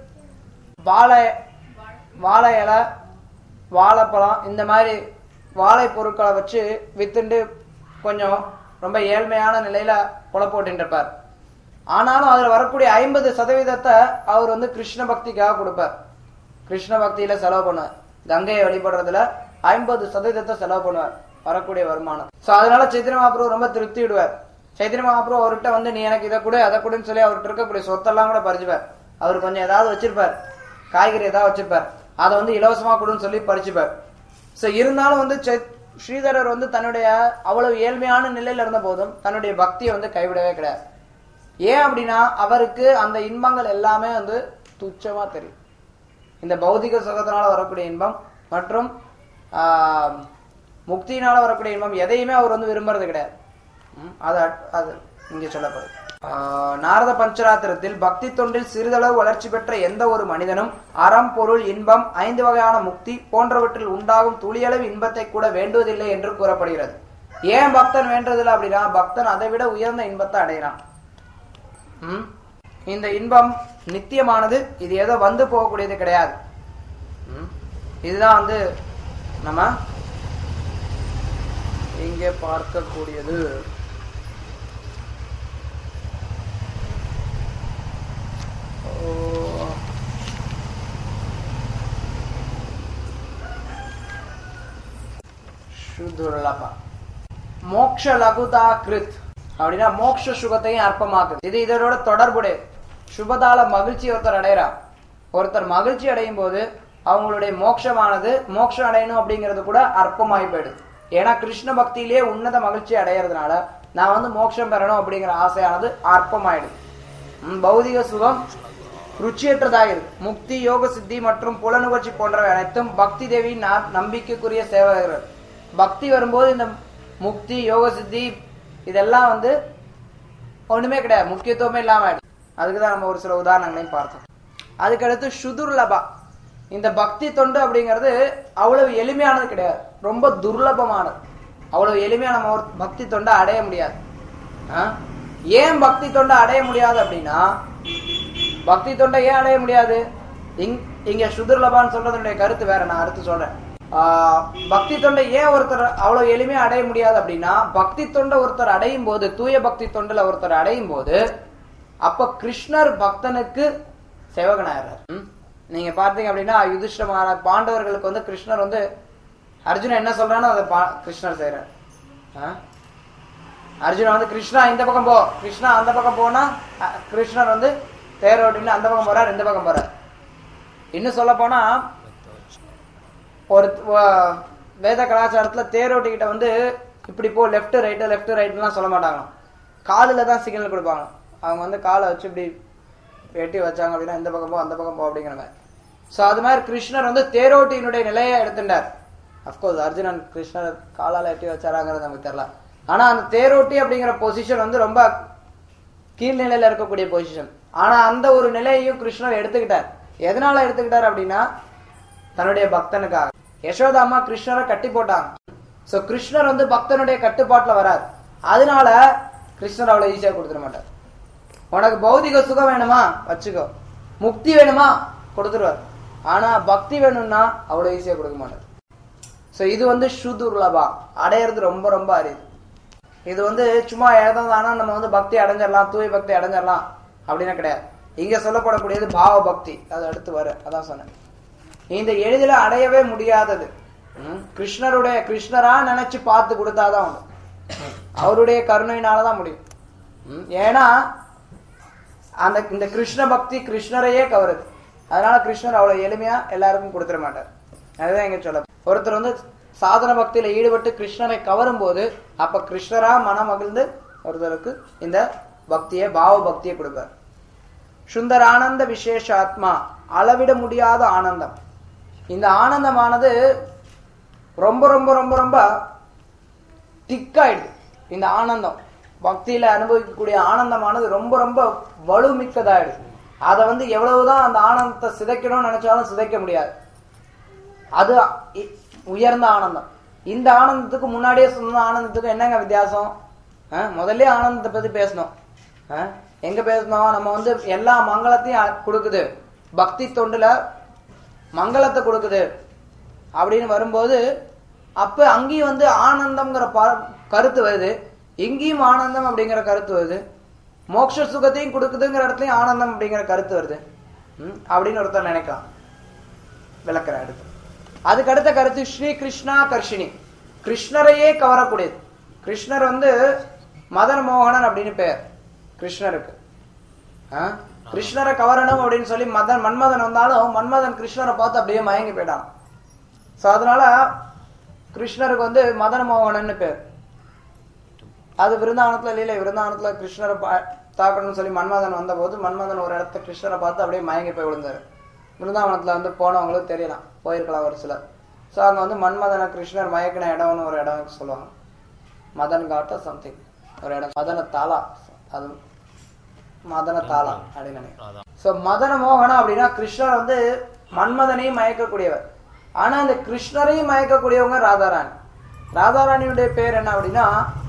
வாழை வாழை இலை வாழைப்பழம் இந்த மாதிரி வாழை பொருட்களை வச்சு வித்துண்டு கொஞ்சம் ரொம்ப ஏழ்மையான நிலையில கொலை போட்டுட்டு இருப்பார் ஆனாலும் அதுல வரக்கூடிய ஐம்பது சதவீதத்தை அவர் வந்து கிருஷ்ண பக்திக்காக கொடுப்பார் கிருஷ்ண பக்தியில செலவு பண்ணுவார் கங்கையை வழிபடுறதுல ஐம்பது சதவீதத்தை செலவு பண்ணுவார் வரக்கூடிய வருமானம் சோ அதனால சைத்தன்ய மகாபிரபு ரொம்ப திருப்தி விடுவார் சைத்தன்ய மகாபிரபு அவர்கிட்ட வந்து நீ எனக்கு இதை கொடு அதை கொடுன்னு சொல்லி அவர்கிட்ட இருக்கக்கூடிய சொத்தெல்லாம் கூட பறிச்சுப்பார் அவர் கொஞ்சம் ஏதாவது வச்சிருப்பார் காய்கறி ஏதாவது வச்சிருப்பார் அதை வந்து இலவசமா கொடுன்னு சொல்லி பறிச்சுப்பார் சோ இருந்தாலும் வந்து சை- ஸ்ரீதரர் வந்து தன்னுடைய அவ்வளவு ஏழ்மையான நிலையில இருந்த போதும் தன்னுடைய பக்தியை வந்து கைவிடவே கிடையாது ஏன் அப்படின்னா அவருக்கு அந்த இன்பங்கள் எல்லாமே வந்து துச்சமா தெரியும் இந்த பௌதிக சுகத்தினால வரக்கூடிய இன்பம் மற்றும் ஆஹ், முக்தியினால வரக்கூடிய இன்பம் எதையுமே அவர் வந்து விரும்புறது கிடையாது ம், அது அட்- அது இங்கே சொல்லப்படுது ஆஹ், நாரத பஞ்சராத்திரத்தில் பக்தி தொண்டில் சிறிதளவு வளர்ச்சி பெற்ற எந்த ஒரு மனிதனும் அறம் பொருள் இன்பம் ஐந்து வகையான முக்தி போன்றவற்றில் உண்டாகும் துளியளவு இன்பத்தை கூட வேண்டுவதில்லை என்று கூறப்படுகிறது ஏன் பக்தன் வேண்டதில்லை அப்படின்னா பக்தன் அதை விட உயர்ந்த இன்பத்தை அடைகிறான் ம்? இந்த இன்பம் நித்தியமானது இது ஏதோ வந்து போகக்கூடியது கிடையாது ம்? இதுதான் வந்து நம்ம இங்கே பார்க்கக்கூடியது ஓ. சுதுர்லபா மோக்ஷ லகுதா கிருத் அப்படின்னா மோக்ஷ சுகத்தையும் அற்பமாக்குது இது இதனோட தொடர்புடைய சுபதால மகிழ்ச்சி ஒருத்தர் அடையறார் ஒருத்தர் மகிழ்ச்சி அடையும் போது அவங்களுடைய மோட்சமானது மோட்சம் அடையணும் அப்படிங்கிறது கூட அற்பமாகி போயிடுது ஏன்னா கிருஷ்ண பக்தியிலேயே உன்னத மகிழ்ச்சி அடையறதுனால நான் வந்து மோட்சம் பெறணும் அப்படிங்கிற ஆசையானது அற்பமாயிடுது ம், பௌதிக சுகம் ருச்சியற்றதாகிறது முக்தி யோக சித்தி மற்றும் புலனுகர்ச்சி போன்றவை அனைத்தும் பக்தி தேவியின் நா- நம்பிக்கைக்குரிய சேவகர்கள் பக்தி வரும்போது இந்த முக்தி யோக சித்தி இதெல்லாம் வந்து ஒண்ணுமே கிடையாது முக்கியத்துவமே இல்லாம ஆயிடுது அதுக்கு தான் நம்ம ஒரு சில உதாரணங்களையும் பார்த்தோம் அதுக்கடுத்து சுதுர்லபா இந்த பக்தி தொண்டு அப்படிங்கிறது அவ்வளவு எளிமையானது கிடையாது ரொம்ப துர்லபமானது அவ்வளவு எளிமையா நம்ம ஒரு பக்தி தொண்டை அடைய முடியாது ஆ? ஏன் பக்தி தொண்டை அடைய முடியாது அப்படின்னா பக்தி தொண்டை ஏன் அடைய முடியாது இங் இங்க சுதுர்லபான்னு சொல்றதுடைய கருத்து வேற நான் அடுத்து சொல்றேன் ஆஹ் பக்தி தொண்டை ஏன் ஒருத்தர் அவ்வளவு எளிமையா அடைய முடியாது அப்படின்னா பக்தி தொண்டை ஒருத்தர் அடையும் போது தூய பக்தி தொண்டில் ஒருத்தர் அடையும் போது அப்ப கிருஷ்ணர் பக்தனுக்கு சேவகனாயிடுறார் ம்? நீங்க பார்த்தீங்க அப்படின்னா யுதிஷ்ட மகாராஜ் பாண்டவர்களுக்கு வந்து கிருஷ்ணர் வந்து அர்ஜுனன் என்ன சொல்றானோ அதை பா- கிருஷ்ணர் செய்யறார் அர்ஜுனன் வந்து கிருஷ்ணா இந்த பக்கம் போ கிருஷ்ணா அந்த பக்கம் போனா அ- கிருஷ்ணர் வந்து தேரோட்டின்னு அந்த பக்கம் போறார் இந்த பக்கம் போறார் இன்னும் சொல்ல போனா ஒரு வ- வேத கலாச்சாரத்துல தேரோட்டிக்கிட்ட வந்து இப்படி போ லெஃப்ட் ரைட்டு லெஃப்ட் ரைட்லாம் சொல்ல மாட்டாங்க காலில் தான் சிக்னல் கொடுப்பாங்க அவங்க வந்து காலை வச்சு இப்படி வெட்டி வச்சாங்க அப்படின்னா இந்த பக்கம் போ அந்த பக்கம் போ அப்படிங்கிற மாதிரி ஸோ அது மாதிரி கிருஷ்ணர் வந்து தேரோட்டியினுடைய நிலையை எடுத்துட்டார் அஃப்கோர்ஸ் அர்ஜுனன் கிருஷ்ணர் காலால் எட்டி வச்சாராங்கிறது நமக்கு தெரியல ஆனா அந்த தேரோட்டி அப்படிங்கிற பொசிஷன் வந்து ரொம்ப கீழ்நிலையில இருக்கக்கூடிய பொசிஷன் ஆனா அந்த ஒரு நிலையையும் கிருஷ்ணர் எடுத்துக்கிட்டார் எதனால எடுத்துக்கிட்டார் அப்படின்னா தன்னுடைய பக்தனுக்காக யசோதா அம்மா கிருஷ்ணரை கட்டி போட்டாங்க சோ கிருஷ்ணர் வந்து பக்தனுடைய கட்டுப்பாட்டுல வரார் அதனால கிருஷ்ணர் அவ்வளவு ஈஸியா கொடுத்துட மாட்டார் உனக்கு பௌதிக சுகம் வேணுமா வச்சுக்கோ முக்தி வேணுமா கொடுத்துருவார் ஆனா பக்தி வேணும்னா அவ்வளவு ஈஸியா கொடுக்க மாட்டார் சோ இது வந்து சுதுர்லபா அடையிறது ரொம்ப ரொம்ப அரிது இது வந்து சும்மா ஏதானா நம்ம வந்து பக்தி அடைஞ்சிடலாம் தூய பக்தி அடைஞ்சிடலாம் அப்படின்னு கிடையாது இங்க சொல்லப்படக்கூடியது பாவ பக்தி அது அடுத்து வர அதான் சொன்னேன் இந்த எளிதில அடையவே முடியாதது ம், கிருஷ்ணருடைய கிருஷ்ணரா நினைச்சு பார்த்து கொடுத்தாதான் உண்டு அவருடைய கருணையினாலதான் முடியும் ம், ஏன்னா அந்த இந்த கிருஷ்ண பக்தி கிருஷ்ணரையே கவருது அதனால கிருஷ்ணர் அவ்வளவு எளிமையா எல்லாருக்கும் கொடுத்துட மாட்டார் அதுதான் எங்க சொல்ல ஒருத்தர் வந்து சாதன பக்தியில ஈடுபட்டு கிருஷ்ணரை கவரும் போது அப்ப கிருஷ்ணரா மனம் மகிழ்ந்து ஒருத்தருக்கு இந்த பக்தியை பாவ பக்தியை கொடுப்பார் சுந்தர ஆனந்த விசேஷ ஆத்மா அளவிட முடியாத ஆனந்தம் இந்த ஆனந்தமானது ரொம்ப ரொம்ப ரொம்ப ரொம்ப திக்காயிடுது இந்த ஆனந்தம் பக்தியில அனுபவிக்கக்கூடிய ஆனந்தமானது ரொம்ப ரொம்ப வலுமிக்கதாயிடுது அதை வந்து எவ்வளவுதான் அந்த ஆனந்தத்தை சிதைக்கணும்னு நினைச்சாலும் சிதைக்க முடியாது அது இ- உயர்ந்த ஆனந்தம் இந்த ஆனந்தத்துக்கு முன்னாடியே சொன்ன ஆனந்தத்துக்கு என்னங்க வித்தியாசம் அஹ், முதல்ல ஆனந்தத்தை பத்தி பேசணும் அஹ், எங்க பேசணும் நம்ம வந்து எல்லா மங்களத்தையும் அ- கொடுக்குது பக்தி தொண்டுல மங்களத்தை கொடுக்குது அப்படின்னு வரும்போது அப்ப அங்கேயும் வந்து ஆனந்தம்ங்கிற ப- கருத்து வருது இங்கேயும் ஆனந்தம் அப்படிங்கிற கருத்து வருது மோட்ச சுகத்தையும் கொடுக்குதுங்கிற இடத்துலயும் ஆனந்தம் அப்படிங்கிற கருத்து வருது ம், அப்படின்னு ஒருத்தர் நினைக்கலாம் விளக்குற அடுத்து அதுக்கு அடுத்த கருத்து ஸ்ரீ கிருஷ்ணா கர்ஷினி கிருஷ்ணரையே கவரக்கூடியது கிருஷ்ணர் வந்து மதன் மோகனன் அப்படின்னு பெயர் கிருஷ்ணருக்கு ஆ? கிருஷ்ணரை கவரணும் அப்படின்னு சொல்லி மதன் மன்மதன் வந்தாலும் மன்மதன் கிருஷ்ணரை பார்த்து அப்படியே மயங்கி போயிட்டான் சோ அதனால கிருஷ்ணருக்கு வந்து மதன மோகனன்னு பேர் அது விருந்தாவனத்துல லீலை விருந்தாவனத்துல கிருஷ்ணரை பா- தாக்கணும்னு சொல்லி மன்மதன் வந்தபோது மன்மதன் ஒரு இடத்த கிருஷ்ணரை பார்த்து அப்படியே மயங்கி போய் விழுந்தாரு விருந்தாவனத்துல வந்து போனவங்களுக்கு தெரியலாம் போயிருக்கலாம் ஒரு சிலர் ஸோ அங்க வந்து மன்மதன கிருஷ்ணர் மயக்கின இடம்னு ஒரு இடம் சொல்லுவாங்க மதன் காட்ட சம்திங் ஒரு இடம் மதன தாலா அது மதன தாலா அப்படின்னு நினைக்கிறேன் அதான் சோ மதன மோகனா அப்படின்னா கிருஷ்ணர் வந்து மன்மதனையும் மயக்கக்கூடியவர் ஆனா இந்த கிருஷ்ணரையும் மயக்கக்கூடியவங்க ராதாராணி ராதாராணியுடைய பேர் என்ன அப்படின்னா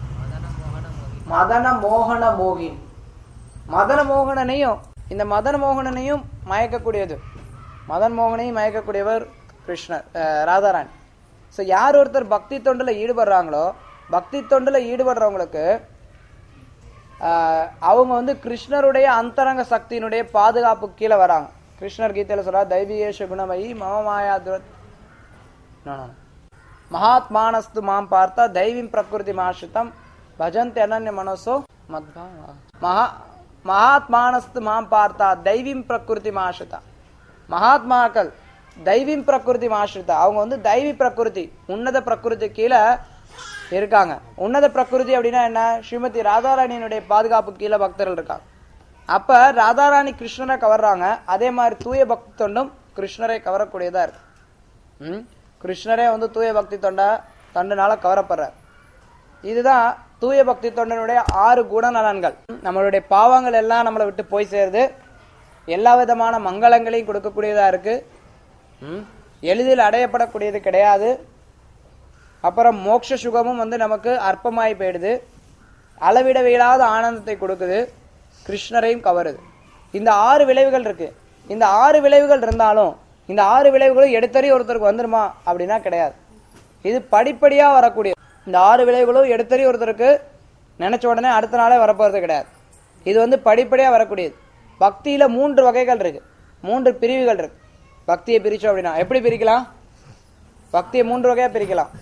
மதன மோகன மோகி மதன மோகன மோகின் மதன மோகனனையும் இந்த மதன மோகனனையும் மயக்கக்கூடியது மதன் மோகனையும் மயக்கக்கூடியவர் கிருஷ்ணர் அஹ், ராதாராணி ஸோ யார் ஒருத்தர் பக்தி தொண்டுல ஈடுபடுறாங்களோ பக்தி தொண்டுல ஈடுபடுறவங்களுக்கு ஆஹ், அவங்க வந்து கிருஷ்ணருடைய அந்தரங்க சக்தியினுடைய பாதுகாப்பு கீழே வராங்க கிருஷ்ணர் கீதையில சொல்றா தைவியேஷ குணமயி மம மாயா துர- No, no. மகாத்மானஸ்து மாம் பார்த்தா தைவீம் பிரகிருதி மாஷிதம் பஜந்தி அனன்ய மனசோ மத்பா மகா மகாத்மானஸ்து மாம் பார்த்தா தைவீம் பிரகிருதி மாஷிதா மகாத்மாக்கள் தைவீம் பிரகிருதி மாஷிதா அவங்க வந்து தைவி பிரகிருதி உன்னத பிரகிருதி கீழே இருக்காங்க உன்னத பிரகிருதி அப்படின்னா என்ன ஸ்ரீமதி ராதாராணியினுடைய பாதுகாப்பு கீழே பக்தர்கள் இருக்காங்க அப்ப ராதாராணி கிருஷ்ணரை கவர்றாங்க அதே மாதிரி தூய பக்தி தொண்டும் கிருஷ்ணரை கவரக்கூடியதா இருக்கு ம்? கிருஷ்ணரே வந்து தூய பக்தி தொண்டா தொண்டனால கவரப்படுறார் இதுதான் தூய பக்தி தொண்டனுடைய ஆறு குணநலன்கள் நம்மளுடைய பாவங்கள் எல்லாம் நம்மளை விட்டு போய் சேருது எல்லா விதமான மங்களங்களையும் கொடுக்கக்கூடியதா இருக்கு ம்? எளிதில் அடையப்படக்கூடியது கிடையாது அப்புறம் மோட்ச சுகமும் வந்து நமக்கு அற்பமாய் போயிடுது அளவிட இயலாத ஆனந்தத்தை கொடுக்குது கிருஷ்ணரையும் கவருது இந்த ஆறு விளைவுகள் இருக்கு இந்த ஆறு விளைவுகள் இருந்தாலும் இந்த ஆறு விளைவுகளும் எடுத்தறி ஒருத்தருக்கு வந்துருமா அப்படின்னா கிடையாது இது படிப்படியா வரக்கூடிய இந்த ஆறு விளைவுகளும் எடுத்தறி ஒருத்தருக்கு நினைச்ச உடனே அடுத்த நாளே வரப்போறது கிடையாது இது வந்து படிப்படியா வரக்கூடியது பக்தியில மூன்று வகைகள் இருக்கு மூன்று பிரிவுகள் இருக்கு பக்தியை பிரிச்சோம் அப்படின்னா எப்படி பிரிக்கலாம் பக்தியை மூன்று வகையா பிரிக்கலாம்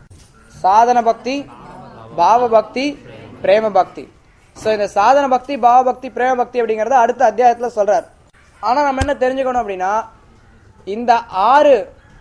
சாதன பக்தி பாவ பக்தி பிரேம பக்தி சோ இந்த சாதன பக்தி பாவ பக்தி பிரேம பக்தி அப்படிங்கறத அடுத்த அத்தியாயத்துல சொல்றார் ஆனா நம்ம என்ன தெரிஞ்சுக்கணும் அப்படின்னா இந்த ஆறு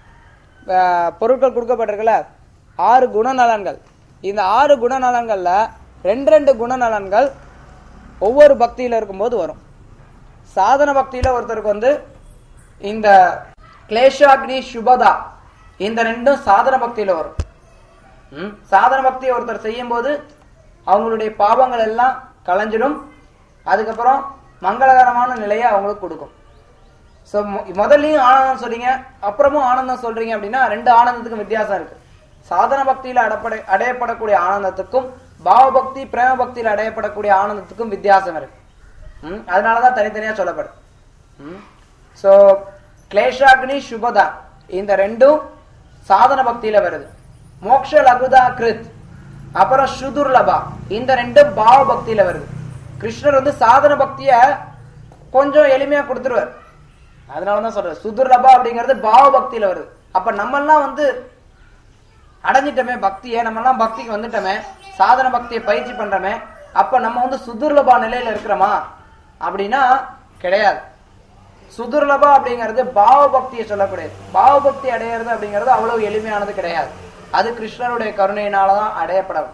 அஹ், பொருட்கள் கொடுக்கப்பட்டிருக்குல்ல ஆறு குணநலன்கள் இந்த ஆறு குணநலன்கள்ல ரெண்டு ரெண்டு குணநலன்கள் ஒவ்வொரு பக்தியில இருக்கும்போது வரும் சாதன பக்தியில ஒருத்தருக்கு வந்து இந்த கிளேஷாக்னி சுபதா இந்த ரெண்டும் சாதன பக்தியில வரும் ம்? சாதன பக்தியை ஒருத்தர் செய்யும் போது அவங்களுடைய பாவங்கள் எல்லாம் களைஞ்சிடும் அதுக்கப்புறம் மங்களகரமான நிலையை அவங்களுக்கு கொடுக்கும் ஸோ முதல்லையும் ஆனந்தம் சொல்றீங்க அப்புறமும் ஆனந்தம் சொல்றீங்க அப்படின்னா ரெண்டு ஆனந்தத்துக்கும் வித்தியாசம் இருக்கு சாதன பக்தியில அடப்படை அடையப்படக்கூடிய ஆனந்தத்துக்கும் பாவ பக்தி பிரேம பக்தியில அடையப்படக்கூடிய ஆனந்தத்துக்கும் வித்தியாசம் இருக்கு ம்? அதனாலதான் தனித்தனியா சொல்லப்படுது ஸோ கிளேஷாக்னி சுபதா இந்த ரெண்டும் சாதன பக்தியில வருது மோக்ஷ லகுதா கிருத் அப்புறம் சுதுர்லபா இந்த ரெண்டும் பாவ பக்தியில வருது கிருஷ்ணர் வந்து சாதன பக்திய கொஞ்சம் எளிமையா கொடுத்துருவார் அதனாலதான் சொல்றேன் சுதுர்லபா அப்படிங்கிறது பாவ பக்தியில வருது அப்ப நம்மெல்லாம் வந்து அடைஞ்சிட்டோமே பக்தியை நம்ம எல்லாம் பக்திக்கு வந்துட்டோமே சாதன பக்தியை பயிற்சி பண்றோமே அப்ப நம்ம வந்து சுதுர்லபா நிலையில இருக்கிறோமா அப்படின்னா கிடையாது சுதுர்லபா அப்படிங்கிறது பாவ பக்தியை சொல்லக்கூடியது பாவ பக்தி அடையிறது அப்படிங்கிறது அவ்வளவு எளிமையானது கிடையாது அது கிருஷ்ணருடைய கருணையினாலதான் அடையப்படும்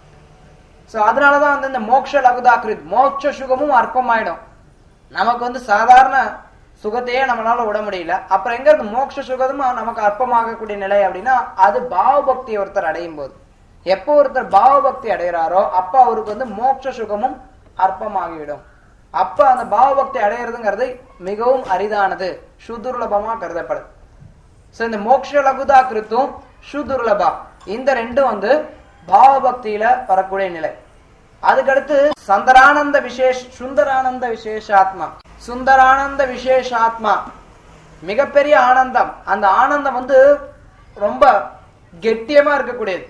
சோ அதனாலதான் வந்து இந்த மோட்ச லகுதாக்கிருத் மோட்ச சுகமும் அற்பமாயிடும் நமக்கு வந்து சாதாரண சுகத்தையே நம்மளால விட முடியல அப்புறம் எங்க இருந்து மோட்ச சுகமும் நமக்கு அற்பமாகக்கூடிய நிலை அப்படின்னா அது பாவ பக்தியை ஒருத்தர் அடையும் போது எப்போ ஒருத்தர் பாவ பக்தி அடைகிறாரோ அப்ப அவருக்கு வந்து மோட்ச சுகமும் அற்பமாகிவிடும் அப்ப அந்த பாவ பக்தி அடையிறதுங்கிறது மிகவும் அரிதானது சுதுர்லபமா கருதப்படுது சோ இந்த மோக்ஷ லகுதா கிருத்தும் சுதுர்லபா இந்த ரெண்டும் வந்து பாவ பக்தியில வரக்கூடிய நிலை அதுக்கடுத்து சந்தரானந்த விசேஷ் சுந்தரானந்த விசேஷாத்மா சுந்தரானந்த விசேஷாத்மா மிகப்பெரிய ஆனந்தம் அந்த ஆனந்தம் வந்து ரொம்ப கெட்டியமா இருக்கக்கூடியது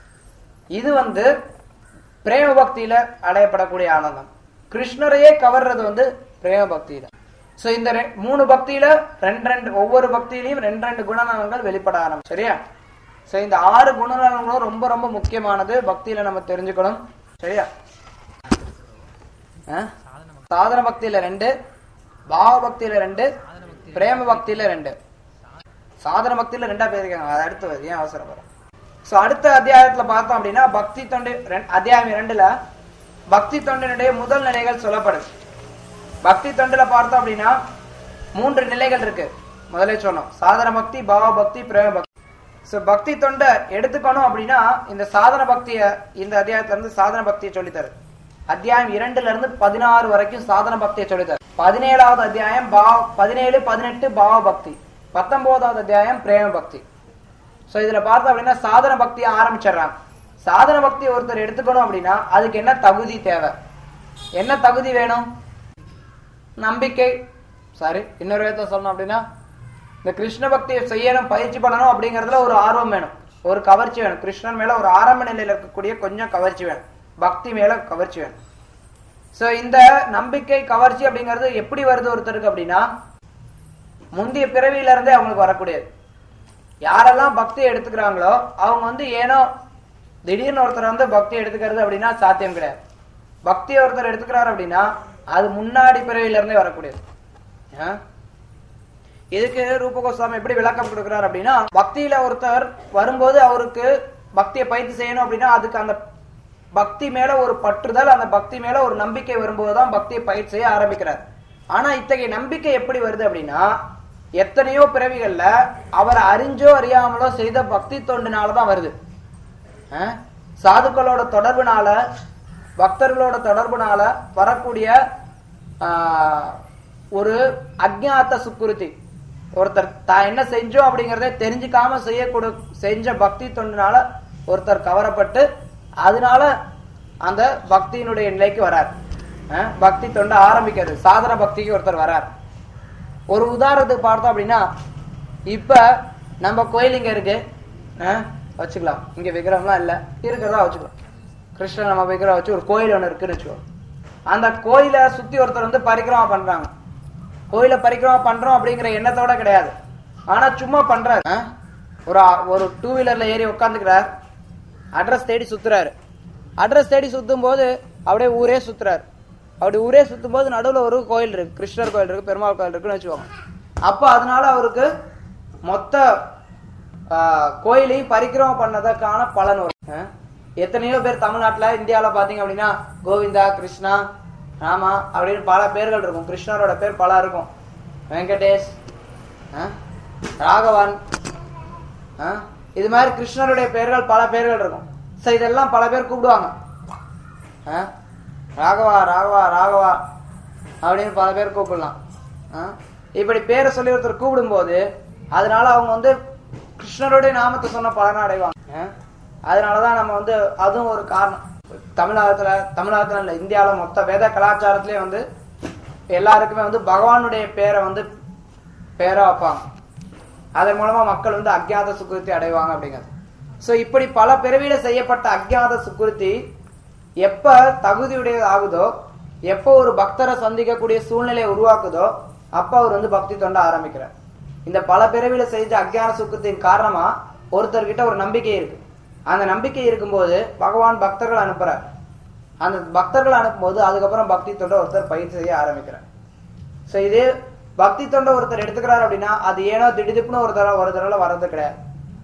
இது வந்து பிரேம பக்தியில அடையப்படக்கூடிய ஆனந்தம் கிருஷ்ணரையே கவர்றது வந்து பிரேம பக்தியில சோ இந்த ரெ- மூணு பக்தியில ரெண்டு ரெண்டு ஒவ்வொரு பக்தியிலையும் ரெண்டு ரெண்டு குணநலன்கள் வெளிப்பட ஆரம்பிச்சு சரியா சோ இந்த ஆறு குணநலன்களும் ரொம்ப ரொம்ப முக்கியமானது பக்தியில நம்ம தெரிஞ்சுக்கணும் சரியா ஆ? சாதன பக்தியில ரெண்டு பாவ பக்தியில ரெண்டு பிரேம பக்தியில ரெண்டு சாதன பக்தியில ரெண்டா பேருக்காங்க அது அடுத்து வருது ஏன் அவசரம் வரும் சோ அடுத்த அத்தியாயத்துல பார்த்தோம் அப்படின்னா பக்தி தொண்டு ரெண்- அத்தியாயம் இரண்டுல பக்தி தொண்டினுடைய முதல் நிலைகள் சொல்லப்படுது பக்தி தொண்டுல பார்த்தோம் அப்படின்னா மூன்று நிலைகள் இருக்கு முதல்ல சொன்னோம் சாதன பக்தி பாவ பக்தி பிரேம பக்தி சோ பக்தி தொண்டை எடுத்துக்கணும் அப்படின்னா இந்த சாதன பக்திய இந்த அத்தியாயத்துல இருந்து சாதன பக்தியை சொல்லித்தரு அத்தியாயம் இரண்டுல இருந்து பதினாறு வரைக்கும் சாதன பக்தியை சொல்லித்தரு பதினேழாவது அத்தியாயம் பாவ பதினேழு பதினெட்டு பாவ பக்தி பத்தொன்பதாவது அத்தியாயம் பிரேம பக்தி சோ இதுல பார்த்தோம் அப்படின்னா சாதன பக்தியை ஆரம்பிச்சிடுறாங்க சாதன பக்தி ஒருத்தர் எடுத்துக்கணும் அப்படின்னா அதுக்கு என்ன தகுதி தேவை என்ன தகுதி வேணும் நம்பிக்கை சாரி இன்னொரு விதத்தை சொல்லணும் அப்படின்னா இந்த கிருஷ்ண பக்தியை செய்யணும் பயிற்சி பண்ணணும் அப்படிங்கறதுல ஒரு ஆர்வம் வேணும் ஒரு கவர்ச்சி வேணும் கிருஷ்ணன் மேல ஒரு ஆரம்ப நிலையில இருக்கக்கூடிய கொஞ்சம் கவர்ச்சி வேணும் பக்தி மேல கவர்ச்சி வேணும் சோ இந்த நம்பிக்கை கவர்ச்சி அப்படிங்கிறது எப்படி வருது ஒருத்தருக்கு அப்படின்னா முந்தைய பிறவியில இருந்தே அவங்களுக்கு வரக்கூடியது யாரெல்லாம் பக்தி எடுத்துக்கிறாங்களோ அவங்க வந்து ஏனோ திடீர்னு ஒருத்தர் வந்து பக்தி எடுத்துக்கிறது அப்படின்னா சாத்தியம் கிடையாது பக்தி ஒருத்தர் எடுத்துக்கிறாரு அப்படின்னா அது முன்னாடி பிறவியில இருந்தே வரக்கூடியது ஆ? இதுக்கு ரூப கோஸ்வாமி எப்படி விளக்கம் கொடுக்கிறார் அப்படின்னா பக்தியில ஒருத்தர் வரும்போது அவருக்கு பக்தியை பயிற்சி செய்யணும் அப்படின்னா அதுக்கு அந்த பக்தி மேல ஒரு பற்றுதல் அந்த பக்தி மேல ஒரு நம்பிக்கை வரும்போதுதான் பக்தியை பயிற்சி செய்ய ஆரம்பிக்கிறார் ஆனா இத்தகைய நம்பிக்கை எப்படி வருது அப்படின்னா எத்தனையோ பிறவிகள்ல அவர் அறிஞ்சோ அறியாமலோ செய்த பக்தி தொண்டுனாலதான் வருது அஹ்? சாதுக்களோட தொடர்புனால பக்தர்களோட தொடர்புனால வரக்கூடிய ஆஹ், ஒரு அஜ்ஞாத்த சுக்குருத்தி ஒருத்தர் தான் என்ன செஞ்சோம் அப்படிங்கறத தெரிஞ்சுக்காம செய்யக்கூட செஞ்ச பக்தி தொண்டுனால ஒருத்தர் கவரப்பட்டு அதனால அந்த பக்தியினுடைய நிலைக்கு வரார் அஹ், பக்தி தொண்டை ஆரம்பிக்கிறது சாதன பக்திக்கு ஒருத்தர் வரார் ஒரு உதாரணத்துக்கு பார்த்தோம் அப்படின்னா இப்ப நம்ம கோயில் இங்க இருக்கு அஹ், வச்சுக்கலாம் இங்க விக்கிரகம்லாம் இல்ல இருக்கிறதா வச்சுக்கலாம் கிருஷ்ணன் நம்ம விக்கிரகம் வச்சு ஒரு கோயில் ஒண்ணு இருக்குன்னு வச்சுக்கோ அந்த கோயிலை சுத்தி ஒருத்தர் வந்து பரிக்கிரமா பண்றாங்க கோயிலை பரிக்கிரமா பண்றோம் அப்படிங்கிற எண்ணத்தோட கிடையாது ஆனா சும்மா பண்றாரு அஹ், ஒரு ஆ- ஒரு டூ வீலர்ல ஏறி உட்காந்துக்கிறார் அட்ரஸ் தேடி சுத்துறாரு அட்ரஸ் தேடி சுத்தும் போது அப்படியே ஊரே சுத்துறாரு அப்படி ஊரே சுத்தும் போது நடுவுல ஒரு கோயில் இருக்கு கிருஷ்ணர் கோயில் இருக்கு பெருமாள் கோயில் இருக்குன்னு வச்சுக்கோங்க அப்ப அதனால அவருக்கு மொத்த ஆ, கோயிலையும் பரிக்கிரமம் பண்ணதற்கான பலன் வரும் ஆ? எத்தனையோ பேர் தமிழ்நாட்டுல இந்தியாவுல பாத்தீங்க அப்படின்னா கோவிந்தா கிருஷ்ணா ராமா அப்படின்னு பல பேர்கள் இருக்கும் கிருஷ்ணரோட பேர் பல இருக்கும் வெங்கடேஷ் ஆ? ராகவன் ஆ? இது மாதிரி கிருஷ்ணருடைய பெயர்கள் பல பேர்கள் இருக்கும் சோ இதெல்லாம் பல பேர் கூப்பிடுவாங்க ஆ? ராகவா ராகவா ராகவா அப்படின்னு பல பேர் கூப்பிடலாம் ஆ? இப்படி பேரை சொல்லி ஒருத்தர் கூப்பிடும்போது அதனால அவங்க வந்து கிருஷ்ணருடைய நாமத்தை சொன்ன பலனை அடைவாங்க ஆ? அதனாலதான் நம்ம வந்து அதுவும் ஒரு காரணம் தமிழகத்துல தமிழகத்துல இல்ல இந்தியாவுல மொத்த வேத கலாச்சாரத்திலே வந்து எல்லாருக்குமே வந்து பகவானுடைய பேரை வந்து பேரா வைப்பாங்க அதன் மூலமா மக்கள் வந்து அக்ஞாத சுக்குருத்தி அடைவாங்க அப்படிங்கிறது சோ இப்படி பல பிறவியில செய்யப்பட்ட அக்ஞாத சுக்குருத்தி எப்ப தகுதியுடையது ஆகுதோ எப்போ ஒரு பக்தரை சந்திக்கக்கூடிய சூழ்நிலையை உருவாக்குதோ அப்ப அவர் வந்து பக்தி தொண்ட ஆரம்பிக்கிறார் இந்த பல பிறவியில செஞ்ச அக்ஞான சுக்குத்தின் காரணமா ஒருத்தர்கிட்ட ஒரு நம்பிக்கை இருக்கு அந்த நம்பிக்கை இருக்கும்போது பகவான் பக்தர்கள் அனுப்புறார் அந்த பக்தர்கள் அனுப்பும்போது அதுக்கப்புறம் பக்தி தொண்ட ஒருத்தர் பயிற்சி செய்ய ஆரம்பிக்கிறார் சோ இதே பக்தி தொண்டை ஒருத்தர் எடுத்துக்கிறார் அப்படின்னா அது ஏனோ திடுதிப்புன்னு ஒரு தடவை ஒரு தடவை வர்றது கிடையாது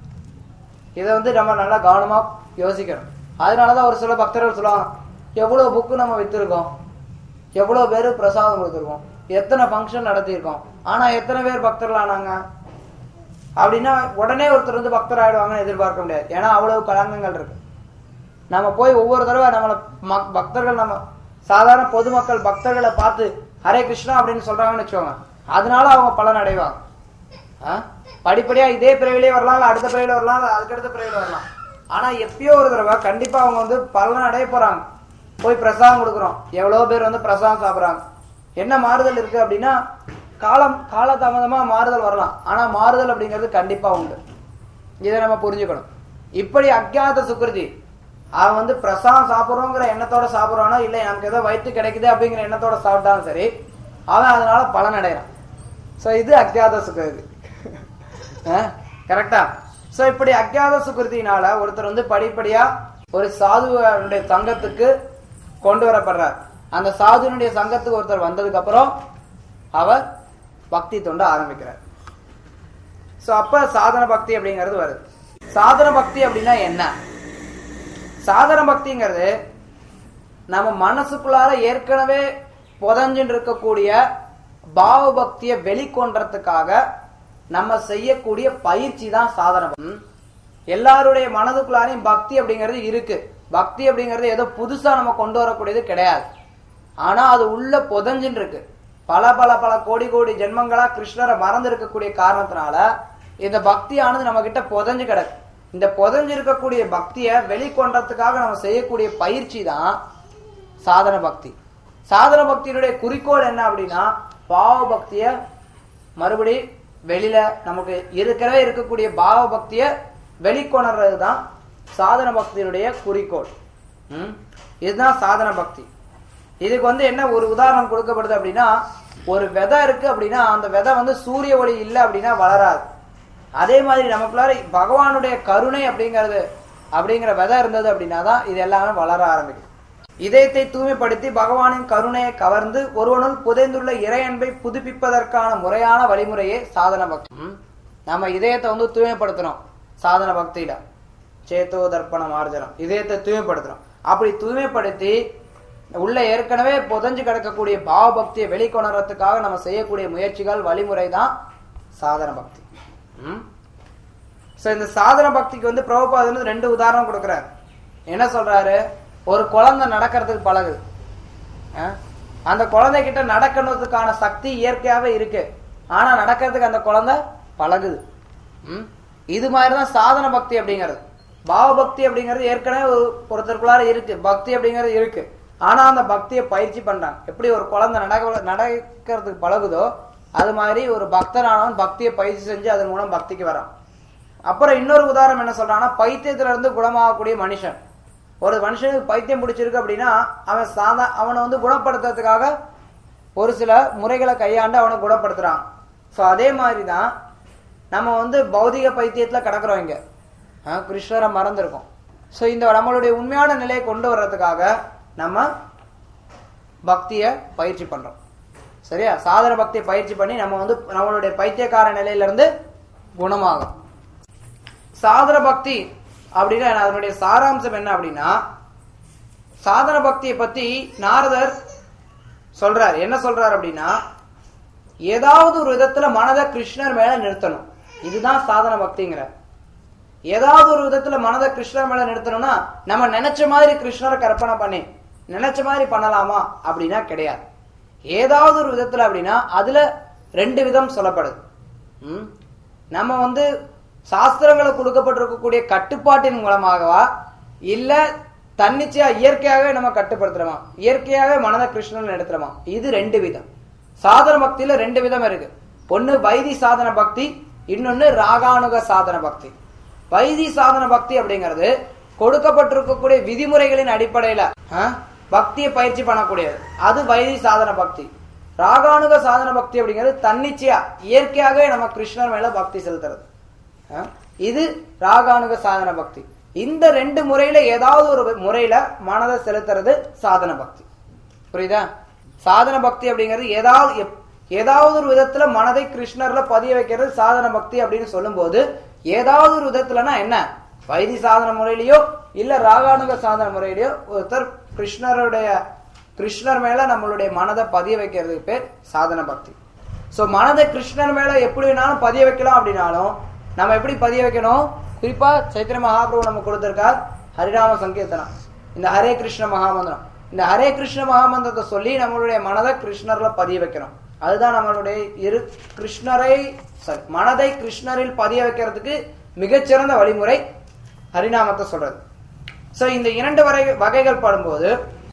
இதை வந்து நம்ம நல்லா கவனமா யோசிக்கணும் அதனாலதான் ஒரு சில பக்தர்கள் சொல்லுவாங்க எவ்வளவு புக்கு நம்ம வித்திருக்கோம் எவ்வளவு பேரு பிரசாதம் கொடுத்துருக்கோம் எத்தனை ஃபங்க்ஷன் நடத்தியிருக்கோம் ஆனா எத்தனை பேர் பக்தர்கள் ஆனாங்க அப்படின்னா உடனே ஒருத்தர் வந்து பக்தர் ஆயிடுவாங்கன்னு எதிர்பார்க்க முடியாது ஏன்னா அவ்வளவு களங்கங்கள் இருக்கு நம்ம போய் ஒவ்வொரு தடவை நம்மள மக்- பக்தர்கள் நம்ம சாதாரண பொதுமக்கள் பக்தர்களை பார்த்து ஹரே கிருஷ்ணா அப்படின்னு சொல்றாங்கன்னு வச்சுக்கோங்க அதனால அவங்க பலன் அடைவாங்க ஆ? படிப்படியா இதே பிறவிலே வரலாம் இல்ல அடுத்த பிறவில வரலாம் இல்ல அதுக்கடுத்த பிறவில வரலாம் ஆனா எப்பயோ ஒரு தடவை கண்டிப்பா அவங்க வந்து பலன் அடைய போறாங்க போய் பிரசாதம் கொடுக்குறோம் எவ்வளவு பேர் வந்து பிரசாதம் சாப்பிடுறாங்க என்ன மாறுதல் இருக்கு அப்படின்னா காலம் காலதாமதமா மாறுதல் வரலாம் ஆனா மாறுதல் அப்படிங்கிறது கண்டிப்பா உண்டு இதை நம்ம புரிஞ்சுக்கணும் இப்படி அக்ஞாத சுக்கிருதி அவன் வந்து பிரசாதம் சாப்பிடுறோங்கிற எண்ணத்தோட சாப்பிடுறானோ இல்லை நமக்கு ஏதோ வயிற்று கிடைக்குது அப்படிங்கிற எண்ணத்தோட சாப்பிட்டாலும் சரி அவன் அதனால பலன் அடைகிறான் சோ இது அக்ஞாத சுக்கிருதி கரெக்டா சோ இப்படி அக்ஞாத சுக்கிருத்தினால ஒருத்தர் வந்து படிப்படியா ஒரு சாதுவனுடைய சங்கத்துக்கு கொண்டு வரப்படுறார் அந்த சாதுவனுடைய சங்கத்துக்கு ஒருத்தர் வந்ததுக்கு அப்புறம் அவர் பக்தி தொண்ட ஆரம்பிக்கிறார் சோ அப்ப சாதன பக்தி அப்படிங்கிறது வருது சாதன பக்தி அப்படின்னா என்ன சாதன பக்திங்கிறது நம்ம மனசுக்குள்ளார ஏற்கனவே புதஞ்சுன்னு இருக்கக்கூடிய பாவ பக்தியை வெளிக்கொண்டறதுக்காக நம்ம செய்யக்கூடிய பயிற்சி தான் சாதன பக்தி. ம். எல்லாருடைய மனதுக்குள்ளாரையும் பக்தி அப்படிங்கிறது இருக்கு பக்தி அப்படிங்கிறது ஏதோ புதுசா நம்ம கொண்டு வரக்கூடியது கிடையாது ஆனா அது உள்ள புதஞ்சுன்னு இருக்கு பல பல பல கோடி கோடி ஜென்மங்களா கிருஷ்ணரை மறந்து இருக்கக்கூடிய காரணத்தினால இந்த பக்தியானது நம்ம கிட்ட புதஞ்சு கிடக்கு இந்த புதஞ்சு இருக்கக்கூடிய பக்தியை வெளிக்கொண்டதுக்காக நம்ம செய்யக்கூடிய பயிற்சி தான் சாதன பக்தி சாதன பக்தியினுடைய குறிக்கோள் என்ன அப்படின்னா பாவ பக்திய மறுபடி வெளியில நமக்கு ஏற்கனவே இருக்கக்கூடிய பாவ பக்திய வெளிக்கொணர்றது தான் சாதன பக்தியினுடைய குறிக்கோள் ம்? இதுதான் சாதன பக்தி இதுக்கு வந்து என்ன ஒரு உதாரணம் கொடுக்கப்படுது அப்படின்னா ஒரு விதை இருக்கு அப்படின்னா அந்த விதை வந்து சூரிய ஒளி இல்லை அப்படின்னா வளராது அதே மாதிரி நமக்குள்ளார பகவானுடைய கருணை அப்படிங்கிறது அப்படிங்கிற விதை இருந்தது அப்படின்னா தான் இது எல்லாமே வளர ஆரம்பிக்கும் இதயத்தை தூய்மைப்படுத்தி பகவானின் கருணையை கவர்ந்து ஒருவனுள் புதைந்துள்ள இறையன்பை புதுப்பிப்பதற்கான முறையான வழிமுறையே சாதன பக்தி ம். நம்ம இதயத்தை வந்து தூய்மைப்படுத்தணும் சாதன பக்தியில சேத்தோ தர்ப்பணம் ஆர்ஜனம் இதயத்தை தூய்மைப்படுத்தணும் அப்படி தூய்மைப்படுத்தி உள்ள ஏற்கனவே புதஞ்சு கிடக்கக்கூடிய பாவ பக்தியை வெளிக்கொணர்றதுக்காக நம்ம செய்யக்கூடிய முயற்சிகள் வழிமுறை தான் சாதன பக்தி ம் சோ இந்த சாதன பக்திக்கு வந்து பிரபுபாதர் வந்து ரெண்டு உதாரணம் கொடுக்குறாரு என்ன சொல்றாரு ஒரு குழந்தை நடக்கிறதுக்கு பழகுது அஹ்? அந்த குழந்தைகிட்ட நடக்கணுறதுக்கான சக்தி இயற்கையாவே இருக்கு ஆனா நடக்கிறதுக்கு அந்த குழந்தை பழகுது ம்? இது மாதிரிதான் சாதன பக்தி அப்படிங்கிறது பாவ பக்தி அப்படிங்கிறது ஏற்கனவே ஒரு ஒருத்தருக்குள்ளார இருக்கு பக்தி அப்படிங்கிறது இருக்கு ஆனா அந்த பக்தியை பயிற்சி பண்றாங்க எப்படி ஒரு குழந்தை நடக்க நடக்கிறதுக்கு பழகுதோ அது மாதிரி ஒரு பக்தனானவன் பக்தியை பயிற்சி செஞ்சு அதன் மூலம் பக்திக்கு வரான் அப்புறம் இன்னொரு உதாரணம் என்ன சொல்றான்னா பைத்தியத்துல இருந்து குணமாகக்கூடிய மனுஷன் ஒரு மனுஷனுக்கு பைத்தியம் பிடிச்சிருக்கு அப்படின்னா அவன் சாதா அவனை வந்து குணப்படுத்துறதுக்காக ஒரு சில முறைகளை கையாண்டு அவனை குணப்படுத்துறான் ஸோ அதே மாதிரி தான் நம்ம வந்து பௌதிக பைத்தியத்துல கிடக்குறோம் இங்க ஆ, கிருஷ்ணரை மறந்துருக்கோம் ஸோ இந்த நம்மளுடைய உண்மையான நிலையை கொண்டு வர்றதுக்காக நம்ம பக்தியை பயிற்சி பண்றோம் சரியா சாதன பக்தியை பயிற்சி பண்ணி நம்ம வந்து நம்மளுடைய பைத்தியக்கார நிலையில இருந்து குணமாகும் சாதன பக்தி அப்படின்னா அதனுடைய சாராம்சம் என்ன அப்படின்னா சாதன பக்தியை பத்தி நாரதர் சொல்றார் என்ன சொல்றார் அப்படின்னா ஏதாவது ஒரு விதத்துல மனதை கிருஷ்ணர் மேல நிறுத்தணும் இதுதான் சாதன பக்திங்கிற ஏதாவது ஒரு விதத்துல மனதை கிருஷ்ணர் மேல நிறுத்தணும்னா நம்ம நினைச்ச மாதிரி கிருஷ்ணரை கற்பனை பண்ணி நினைச்ச மாதிரி பண்ணலாமா அப்படின்னா கிடையாது ஏதாவது ஒரு விதத்துல அப்படின்னா அதுல ரெண்டு விதம் சொல்லப்படுது ம்? நம்ம வந்து சாஸ்திரங்களை கொடுக்கப்பட்டிருக்கக்கூடிய கட்டுப்பாட்டின் மூலமாகவா இல்ல தன்னிச்சையா இயற்கையாகவே நம்ம கட்டுப்படுத்துறோமா இயற்கையாகவே மனதை கிருஷ்ணன் எடுத்துறோமா இது ரெண்டு விதம் சாதன பக்தியில ரெண்டு விதம் இருக்கு ஒன்னு வைதி சாதன பக்தி இன்னொன்னு ராகானுக சாதன பக்தி வைதி சாதன பக்தி அப்படிங்கிறது கொடுக்கப்பட்டிருக்கக்கூடிய விதிமுறைகளின் அடிப்படையில ஆ, பக்தியை பயிற்சி பண்ணக்கூடியது அது வைதி சாதன பக்தி ராகானுக சாதன பக்தி அப்படிங்கிறது தன்னிச்சையா இயற்கையாகவே நம்ம கிருஷ்ணர் மேல பக்தி செலுத்துறது ஆ, இது ராகானுக சாதன பக்தி இந்த ரெண்டு முறையில ஏதாவது ஒரு முறையில மனதை செலுத்துறது சாதன பக்தி புரியுதா சாதன பக்தி அப்படிங்கிறது ஏதாவது எப்- ஏதாவது ஒரு விதத்துல மனதை கிருஷ்ணர்ல பதிய வைக்கிறது சாதன பக்தி அப்படின்னு சொல்லும்போது ஏதாவது ஒரு விதத்துலனா என்ன வைதி சாதன முறையிலயோ இல்ல ராகானுக சாதன முறையிலயோ ஒருத்தர் கிருஷ்ணருடைய கிருஷ்ணர் மேல நம்மளுடைய மனதை பதிய வைக்கிறதுக்கு பேர் சாதன பக்தி சோ மனதை கிருஷ்ணர் மேல எப்படி வேணாலும் பதிய வைக்கலாம் அப்படின்னாலும் நம்ம எப்படி பதிய வைக்கணும் குறிப்பா சைத்திர மகாபிரபு நம்ம கொடுத்திருக்கார் ஹரிராம சங்கீர்த்தனம் இந்த ஹரே கிருஷ்ண மகாமந்திரம் இந்த ஹரே கிருஷ்ண மகாமந்திரத்தை சொல்லி நம்மளுடைய மனதை கிருஷ்ணர்ல பதிய வைக்கணும் அதுதான் நம்மளுடைய இரு கிருஷ்ணரை sorry, மனதை கிருஷ்ணரில் பதிய வைக்கிறதுக்கு மிகச்சிறந்த வழிமுறை ஹரிநாமத்தை சொல்றது சோ இந்த இரண்டு வரை வகைகள் படும்போது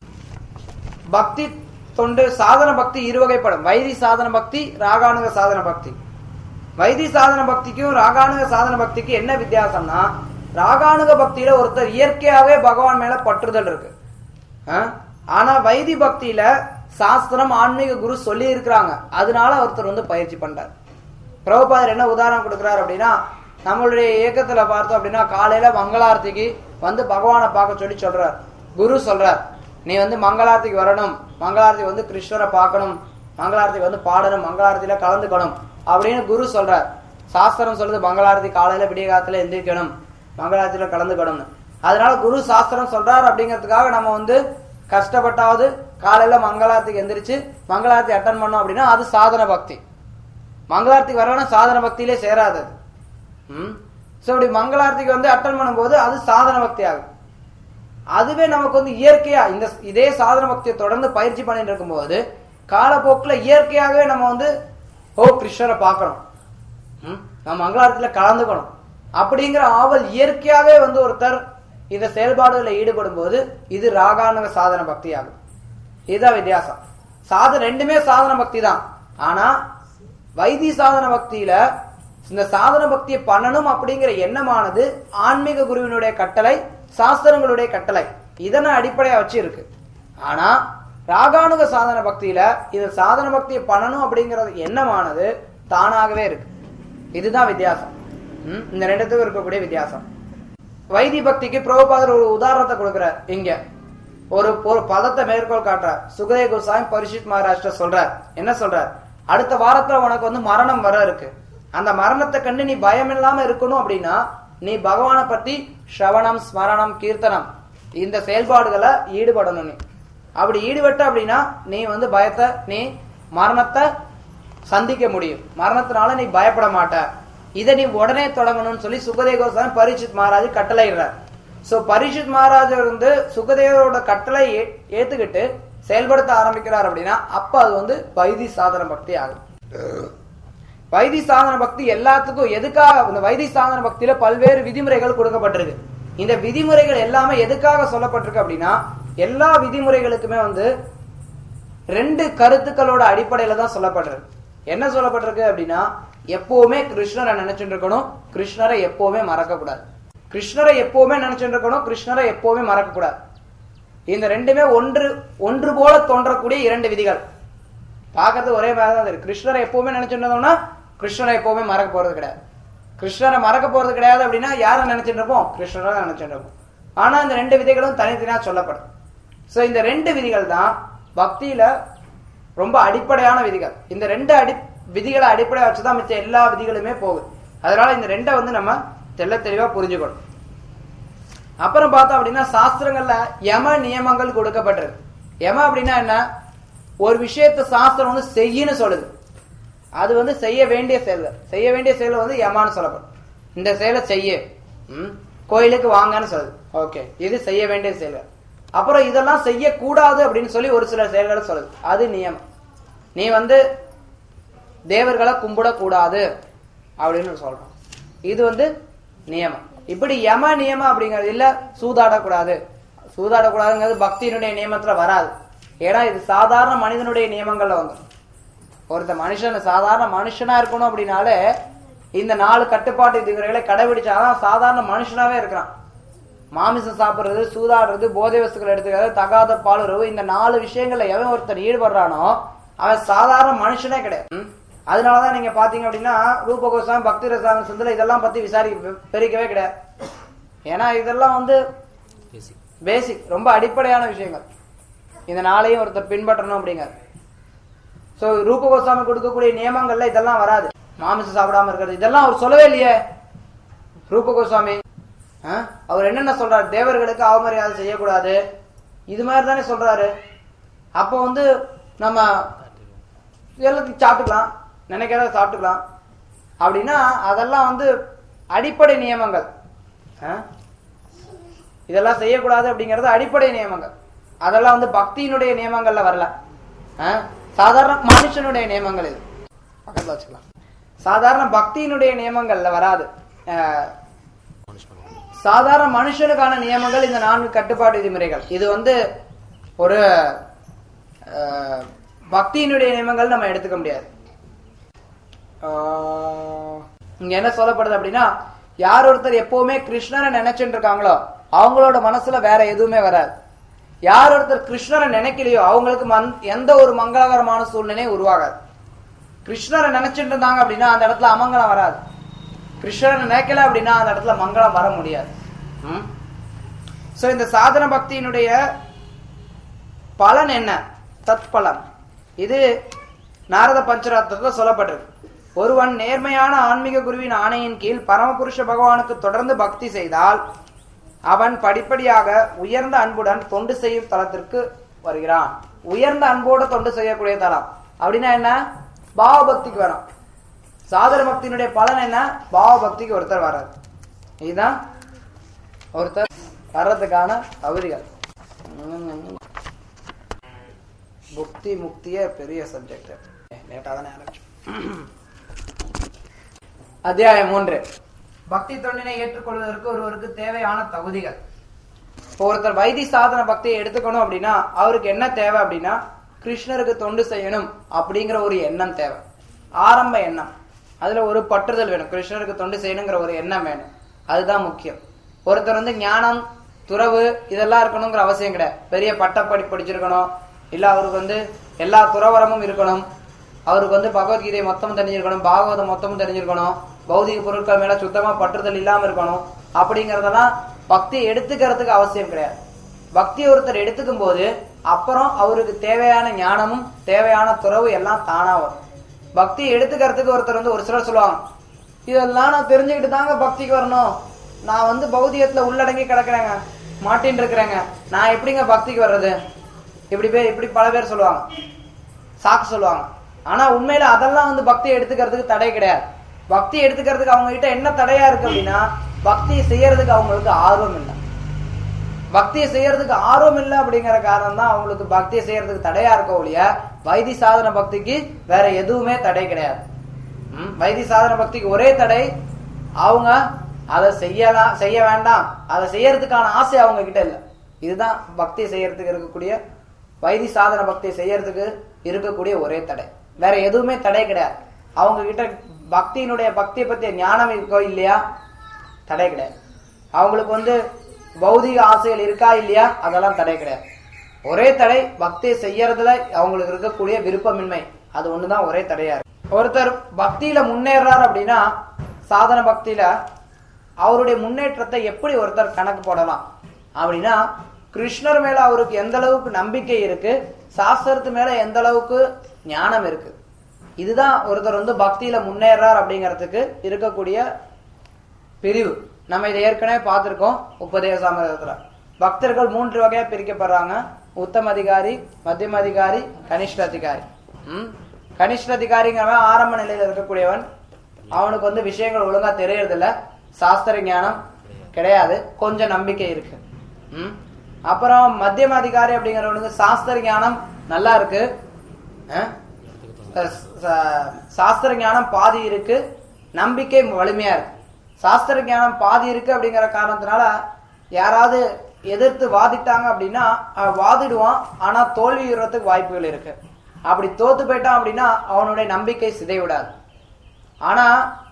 பக்தி தொண்டு சாதன பக்தி இரு வகைப்படும் வைதி சாதன பக்தி ராகானுக சாதன பக்தி வைதி சாதன பக்திக்கும் ராகானுக சாதன பக்திக்கு என்ன வித்தியாசம்னா ராகானுக பக்தியில ஒருத்தர் இயற்கையாவே பகவான் மேல பற்றுதல் இருக்கு ஆ? ஆனா வைதி பக்தியில சாஸ்திரம் ஆன்மீக குரு சொல்லி இருக்கிறாங்க அதனால ஒருத்தர் வந்து பயிற்சி பண்றார் பிரபுபாதர் என்ன உதாரணம் கொடுக்குறாரு அப்படின்னா நம்மளுடைய இயக்கத்துல பார்த்தோம் அப்படின்னா காலையில மங்களாரத்திக்கு வந்து பகவானை பார்க்க சொல்லி சொல்றார் குரு சொல்றார் நீ வந்து மங்களாரத்திக்கு வரணும் மங்களாரத்தி வந்து கிருஷ்ணரை பார்க்கணும் மங்களாரத்திக்கு வந்து பாடணும் மங்களாரத்தில கலந்துக்கணும் அப்படின்னு குரு சொல்றார் சாஸ்திரம் சொல்லுது மங்களாரத்தி காலையில விடிய காலத்துல எந்திரிக்கணும் மங்களாரத்தில கலந்துக்கணும்னு அதனால குரு சாஸ்திரம் சொல்றார் அப்படிங்கிறதுக்காக நம்ம வந்து கஷ்டப்பட்டாவது காலையில மங்களாரத்திக்கு எந்திரிச்சு மங்களாரத்தி அட்டன் பண்ணோம் அப்படின்னா அது சாதன பக்தி மங்களாரத்திக்கு வரவன சாதன பக்தியிலே சேராது அது. ம் ஸோ இப்படி மங்களாரத்திக்கு வந்து அட்டன் பண்ணும்போது அது சாதன பக்தி ஆகும் அதுவே நமக்கு வந்து இயற்கையா இந்த இதே சாதன பக்தியை தொடர்ந்து பயிற்சி பண்ணிட்டு இருக்கும்போது காலப்போக்குல இயற்கையாகவே நம்ம வந்து ஓ கிருஷ்ணரை பார்க்கணும் ம், நம்ம மங்களாரத்துல கலந்துக்கணும் அப்படிங்கிற ஆவல் இயற்கையாவே வந்து ஒருத்தர் இந்த செயல்பாடுகளில் ஈடுபடும் போது இது ராகானுக சாதன பக்தி ஆகும் இதுதான் வித்தியாசம் சாதன ரெண்டுமே சாதன பக்தி தான் ஆனா வைதி சாதன பக்தியில இந்த சாதன பக்தியை பண்ணணும் அப்படிங்கிற எண்ணமானது ஆன்மீக குருவினுடைய கட்டளை சாஸ்திரங்களுடைய கட்டளை இதனை அடிப்படையா வச்சு இருக்கு ஆனா ராகானுக சாதன பக்தியில இது சாதன பக்தியை பண்ணணும் அப்படிங்கறது எண்ணமானது தானாகவே இருக்கு இதுதான் வித்தியாசம் ம், இந்த ரெண்டுத்துக்கும் இருக்கக்கூடிய வித்தியாசம் வைதி பக்திக்கு பிரபுபாதர் ஒரு உதாரணத்தை கொடுக்கிறார் இங்க ஒரு ஒரு பதத்தை மேற்கோள் காட்டுறார் சுகதே கோசாமி பரிஷித் மகாராஷ்டிர சொல்றார் என்ன சொல்றார் அடுத்த வாரத்துல உனக்கு வந்து மரணம் வர இருக்கு அந்த மரணத்தை கண்டு நீ பயம் இல்லாம இருக்கணும் அப்படின்னா நீ பகவானை பத்தி ஸ்ரவணம் ஸ்மரணம் கீர்த்தனம் இந்த செயல்பாடுகளை ஈடுபடணும் நீ அப்படி ஈடுபட்ட அப்படின்னா நீ வந்து பயத்தை நீ மரணத்தை சந்திக்க முடியும் மரணத்தினால நீ பயப்பட மாட்ட இதை நீ உடனே தொடங்கணும்னு சொல்லி சுகதேவ கோசாமி பரீட்சித் மகாராஜ் கட்டளையிடுறார் சோ பரீட்சித் மகாராஜ் வந்து சுகதேவரோட கட்டளை ஏ- ஏத்துக்கிட்டு செயல்படுத்த ஆரம்பிக்கிறார் அப்படின்னா அப்ப அது வந்து வைதி சாதன பக்தி ஆகும் வைதி சாதன பக்தி எல்லாத்துக்கும் எதுக்காக இந்த வைதி சாதன பக்தியில பல்வேறு விதிமுறைகள் கொடுக்கப்பட்டிருக்கு இந்த விதிமுறைகள் எல்லாமே எதுக்காக சொல்லப்பட்டிருக்கு அப்படின்னா எல்லா விதிமுறைகளுக்குமே வந்து ரெண்டு கருத்துக்களோட அடிப்படையில தான் சொல்லப்படுறது என்ன சொல்லப்பட்டிருக்கு அப்படின்னா எப்பவுமே கிருஷ்ணரை நினைச்சுட்டு இருக்கணும் கிருஷ்ணரை எப்பவுமே மறக்க கூடாது கிருஷ்ணரை எப்பவுமே நினைச்சுட்டு இருக்கணும் கிருஷ்ணரை எப்பவுமே மறக்க கூடாது இந்த ரெண்டுமே ஒன்று ஒன்று போல தோன்றக்கூடிய இரண்டு விதிகள் பார்க்கறது ஒரே மாதிரி தான் இருக்கு கிருஷ்ணரை எப்பவுமே நினைச்சுட்டு இருந்தோம்னா கிருஷ்ணரை எப்பவுமே மறக்க போறது கிடையாது கிருஷ்ணரை மறக்க போறது கிடையாது அப்படின்னா யாரை நினைச்சிட்டு இருப்போம் கிருஷ்ணரை தான் நினைச்சிட்டு இருப்போம் ஆனா இந்த ரெண்டு விதிகளும் தனித்தனியா சொல்லப்படும் சோ இந்த ரெண்டு விதிகள் தான் பக்தியில ரொம்ப அடிப்படையான விதிகள் இந்த ரெண்டு அடி விதிகளை அடிப்படையா வச்சுதான் மிச்ச எல்லா விதிகளுமே போகுது அதனால இந்த ரெண்டை வந்து நம்ம தெள்ள தெளிவா புரிஞ்சுக்கணும் அப்புறம் பார்த்தோம் அப்படின்னா சாஸ்திரங்கள்ல யம நியமங்கள் கொடுக்கப்பட்டிருக்கு யம அப்படின்னா என்ன ஒரு விஷயத்தை சாஸ்திரம் வந்து செய்யின்னு சொல்லுது அது வந்து செய்ய வேண்டிய செயல்கள் செய்ய வேண்டிய செயல் வந்து யமான்னு சொல்லப்படும் இந்த செயலை செய்ய ம், கோயிலுக்கு வாங்கன்னு சொல்லுது ஓகே இது செய்ய வேண்டிய செயல்கள் அப்புறம் இதெல்லாம் செய்யக்கூடாது அப்படின்னு சொல்லி ஒரு சில செயல்களை சொல்லுது அது நியமம் நீ வந்து தேவர்களை கும்பிடக்கூடாது அப்படின்னு சொல்றோம் இது வந்து நியமம் இப்படி யம நியமம் அப்படிங்கிறது இல்ல சூதாடக்கூடாது சூதாடக்கூடாதுங்கிறது பக்தியினுடைய நியமத்துல வராது ஏன்னா இது சாதாரண மனிதனுடைய நியமங்கள்ல வந்துடும் ஒருத்த மனுஷன் சாதாரண மனுஷனா இருக்கணும் அப்படின்னாலே இந்த நாலு கட்டுப்பாட்டு விதிமுறைகளை கடைபிடிச்சாதான் சாதாரண மனுஷனாவே இருக்கிறான் மாமிசம் சாப்பிடுறது சூதாடுறது போதை வஸ்துக்கள் எடுத்துக்கிறது தகாத பாலுறவு இந்த நாலு விஷயங்கள்ல எவன் ஒருத்தர் ஈடுபடுறானோ அவன் சாதாரண மனுஷனே கிடையாது ம்? அதனாலதான் நீங்க பாத்தீங்க அப்படின்னா ரூப கோஸ்வாமி பக்தி ரசாயன சுந்தர இதெல்லாம் பத்தி விசாரி பெருக்கவே கிடையாது ஏன்னா இதெல்லாம் வந்து பேசிக் பேசிக் ரொம்ப அடிப்படையான விஷயங்கள் இந்த நாளையும் ஒருத்தர் பின்பற்றணும் அப்படிங்கிறது சோ ரூப கோஸ்வாமி கொடுக்கக்கூடிய நியமங்கள்ல இதெல்லாம் வராது மாமிசம் சாப்பிடாம இருக்கிறது இதெல்லாம் அவர் சொல்லவே இல்லையே ரூப கோஸ்வாமி ஆ? அவர் என்னென்ன சொல்றாரு தேவர்களுக்கு அவமரியாதை செய்யக்கூடாது இது மாதிரி தானே சொல்றாரு அப்போ வந்து நம்ம எல்லாத்தையும் சாப்பிட்டுக்கலாம் நினைக்கிறத சாப்பிட்டுக்கலாம் அப்படின்னா அதெல்லாம் வந்து அடிப்படை நியமங்கள் ஆ? இதெல்லாம் செய்யக்கூடாது அப்படிங்கிறது அடிப்படை நியமங்கள் அதெல்லாம் வந்து பக்தியினுடைய நியமங்கள்ல வரல ஆ? சாதாரண மனுஷனுடைய நியமங்கள் இது பக்கத்துல வச்சுக்கலாம் சாதாரண பக்தியினுடைய நியமங்கள்ல வராது ஆ, சாதாரண மனுஷனுக்கான நியமங்கள் இந்த நான்கு கட்டுப்பாடு விதிமுறைகள் இது வந்து ஒரு அஹ், பக்தியினுடைய நியமங்கள் நம்ம எடுத்துக்க முடியாது ஆஹ், இங்க என்ன சொல்லப்படுது அப்படின்னா யார் ஒருத்தர் எப்பவுமே கிருஷ்ணரை நினைச்சுட்டு இருக்காங்களோ அவங்களோட மனசுல வேற எதுவுமே வராது யார் ஒருத்தர் கிருஷ்ணரை நினைக்கலையோ அவங்களுக்கு மந்- எந்த ஒரு மங்களகரமான சூழ்நிலையும் உருவாகாது கிருஷ்ணரை நினைச்சிட்டு இருந்தாங்க அப்படின்னா அந்த இடத்துல அமங்கலம் வராது கிருஷ்ணரை நினைக்கல அப்படின்னா அந்த இடத்துல மங்களம் வர முடியாது சோ இந்த சாதன பக்தியினுடைய பலன் என்ன தத்பலன் இது நாரத பஞ்சராத்திரத்தில் சொல்லப்பட்டிருக்கு ஒருவன் நேர்மையான ஆன்மீக குருவின் ஆணையின் கீழ் பரமபுருஷ பகவானுக்கு தொடர்ந்து பக்தி செய்தால் அவன் படிப்படியாக உயர்ந்த அன்புடன் தொண்டு செய்யும் தளத்திற்கு வருகிறான் உயர்ந்த அன்போடு தொண்டு செய்யக்கூடிய தளம் அப்படின்னா என்ன பாவ பக்திக்கு வரும் சாதன பக்தியினுடைய பலன் என்ன பாவ பக்திக்கு ஒருத்தர் வர்றாரு இதுதான் ஒருத்தர் வர்றதுக்கான தகுதிகள் புக்தி முக்தியே பெரிய சப்ஜெக்ட் லேட்டா தானே ஆரம்பிச்சோம் அத்தியாயம் மூன்று பக்தி தொண்டினை ஏற்றுக்கொள்வதற்கு ஒருவருக்கு தேவையான தகுதிகள் இப்போ ஒருத்தர் வைத்தி சாதன பக்தியை எடுத்துக்கணும் அப்படின்னா அவருக்கு என்ன தேவை அப்படின்னா கிருஷ்ணருக்கு தொண்டு செய்யணும் அப்படிங்கிற ஒரு எண்ணம் தேவை ஆரம்ப எண்ணம் அதுல ஒரு பற்றுதல் வேணும் கிருஷ்ணருக்கு தொண்டு செய்யணுங்கிற ஒரு எண்ணம் வேணும் அதுதான் முக்கியம் ஒருத்தர் வந்து ஞானம் துறவு இதெல்லாம் இருக்கணுங்கிற அவசியம் கிடையாது பெரிய பட்டப்படி படிச்சிருக்கணும் இல்ல அவருக்கு வந்து எல்லா துறவரமும் இருக்கணும் அவருக்கு வந்து பகவத்கீதை மொத்தமும் தெரிஞ்சிருக்கணும் பாகவதம் மொத்தமும் தெரிஞ்சிருக்கணும் பௌதிக பொருட்கள் மேல சுத்தமா பற்றுதல் இல்லாம இருக்கணும் அப்படிங்கறதெல்லாம் பக்தி எடுத்துக்கிறதுக்கு அவசியம் கிடையாது பக்தி ஒருத்தர் எடுத்துக்கும் போது அப்புறம் அவருக்கு தேவையான ஞானமும் தேவையான துறவு எல்லாம் தானா வரும் பக்தி எடுத்துக்கிறதுக்கு ஒருத்தர் வந்து ஒரு சிலர் சொல்லுவாங்க இதெல்லாம் நான் தெரிஞ்சுக்கிட்டு தாங்க பக்திக்கு வரணும் நான் வந்து பௌதிகத்துல உள்ளடங்கி கிடக்குறேங்க மாட்டின்னு இருக்கிறேங்க நான் எப்படிங்க பக்திக்கு வர்றது இப்படி பேர் இப்படி பல பேர் சொல்லுவாங்க சாக்கு சொல்லுவாங்க ஆனா உண்மையில அதெல்லாம் வந்து பக்தி எடுத்துக்கிறதுக்கு தடை கிடையாது பக்தி எடுத்துக்கிறதுக்கு அவங்க கிட்ட என்ன தடையா இருக்கு அப்படின்னா பக்தியை செய்யறதுக்கு அவங்களுக்கு ஆர்வம் இல்லை பக்தியை செய்யறதுக்கு ஆர்வம் இல்லை அப்படிங்கிற காரணம் தான் அவங்களுக்கு பக்தியை செய்யறதுக்கு தடையா இருக்க ஒழிய வைத்தி சாதன பக்திக்கு வேற எதுவுமே தடை கிடையாது ம், வைத்தி சாதன பக்திக்கு ஒரே தடை அவங்க அதை செய்யலாம் செய்ய வேண்டாம் அதை செய்யறதுக்கான ஆசை அவங்க கிட்ட இல்லை இதுதான் பக்தி செய்யறதுக்கு இருக்கக்கூடிய வைதி சாதன பக்தி செய்யறதுக்கு இருக்கக்கூடிய ஒரே தடை வேற எதுவுமே தடை கிடையாது அவங்க கிட்ட பக்தியினுடைய பக்தியை பத்திய ஞானம் இருக்கோ இல்லையா தடை கிடையாது அவங்களுக்கு வந்து பௌதிக ஆசைகள் இருக்கா இல்லையா அதெல்லாம் தடை கிடையாது ஒரே தடை பக்தியை செய்யறதுல அவங்களுக்கு இருக்கக்கூடிய விருப்பமின்மை அது ஒண்ணுதான் ஒரே தடையா இருக்கு ஒருத்தர் பக்தியில முன்னேறார் அப்படின்னா சாதன பக்தியில அவருடைய முன்னேற்றத்தை எப்படி ஒருத்தர் கணக்கு போடலாம் அப்படின்னா கிருஷ்ணர் மேல அவருக்கு எந்த அளவுக்கு நம்பிக்கை இருக்கு சாஸ்திரத்து மேல எந்த அளவுக்கு ஞானம் இருக்கு இதுதான் ஒருத்தர் வந்து பக்தியில முன்னேறார் அப்படிங்கிறதுக்கு இருக்கக்கூடிய பிரிவு நம்ம இதை ஏற்கனவே பார்த்திருக்கோம் உபதேச சாமிரதத்துல பக்தர்கள் மூன்று வகையா பிரிக்கப்படுறாங்க உத்தம அதிகாரி மத்தியம அதிகாரி கனிஷ்ட அதிகாரி ம் கனிஷ்ட அதிகாரிங்கிறவன் ஆரம்ப நிலையில இருக்கக்கூடியவன் அவனுக்கு வந்து விஷயங்கள் ஒழுங்கா தெரியறதில்ல சாஸ்திர ஞானம் கிடையாது கொஞ்சம் நம்பிக்கை இருக்கு ம் அப்புறம் மத்தியம அதிகாரி அப்படிங்கிறவனுக்கு சாஸ்திர ஞானம் நல்லா இருக்கு அஹ்? ச- ச- சாஸ்திர ஞானம் பாதி இருக்கு நம்பிக்கை வலிமையா இருக்கு சாஸ்திர ஞானம் பாதி இருக்கு அப்படிங்கிற காரணத்தினால யாராவது எதிர்த்து வாதிட்டாங்க அப்படின்னா அவன் வாதிடுவான் ஆனா தோல்வியுறதுக்கு வாய்ப்புகள் இருக்கு அப்படி தோத்து போயிட்டான் அப்படின்னா அவனுடைய நம்பிக்கை சிதைவிடாது ஆனா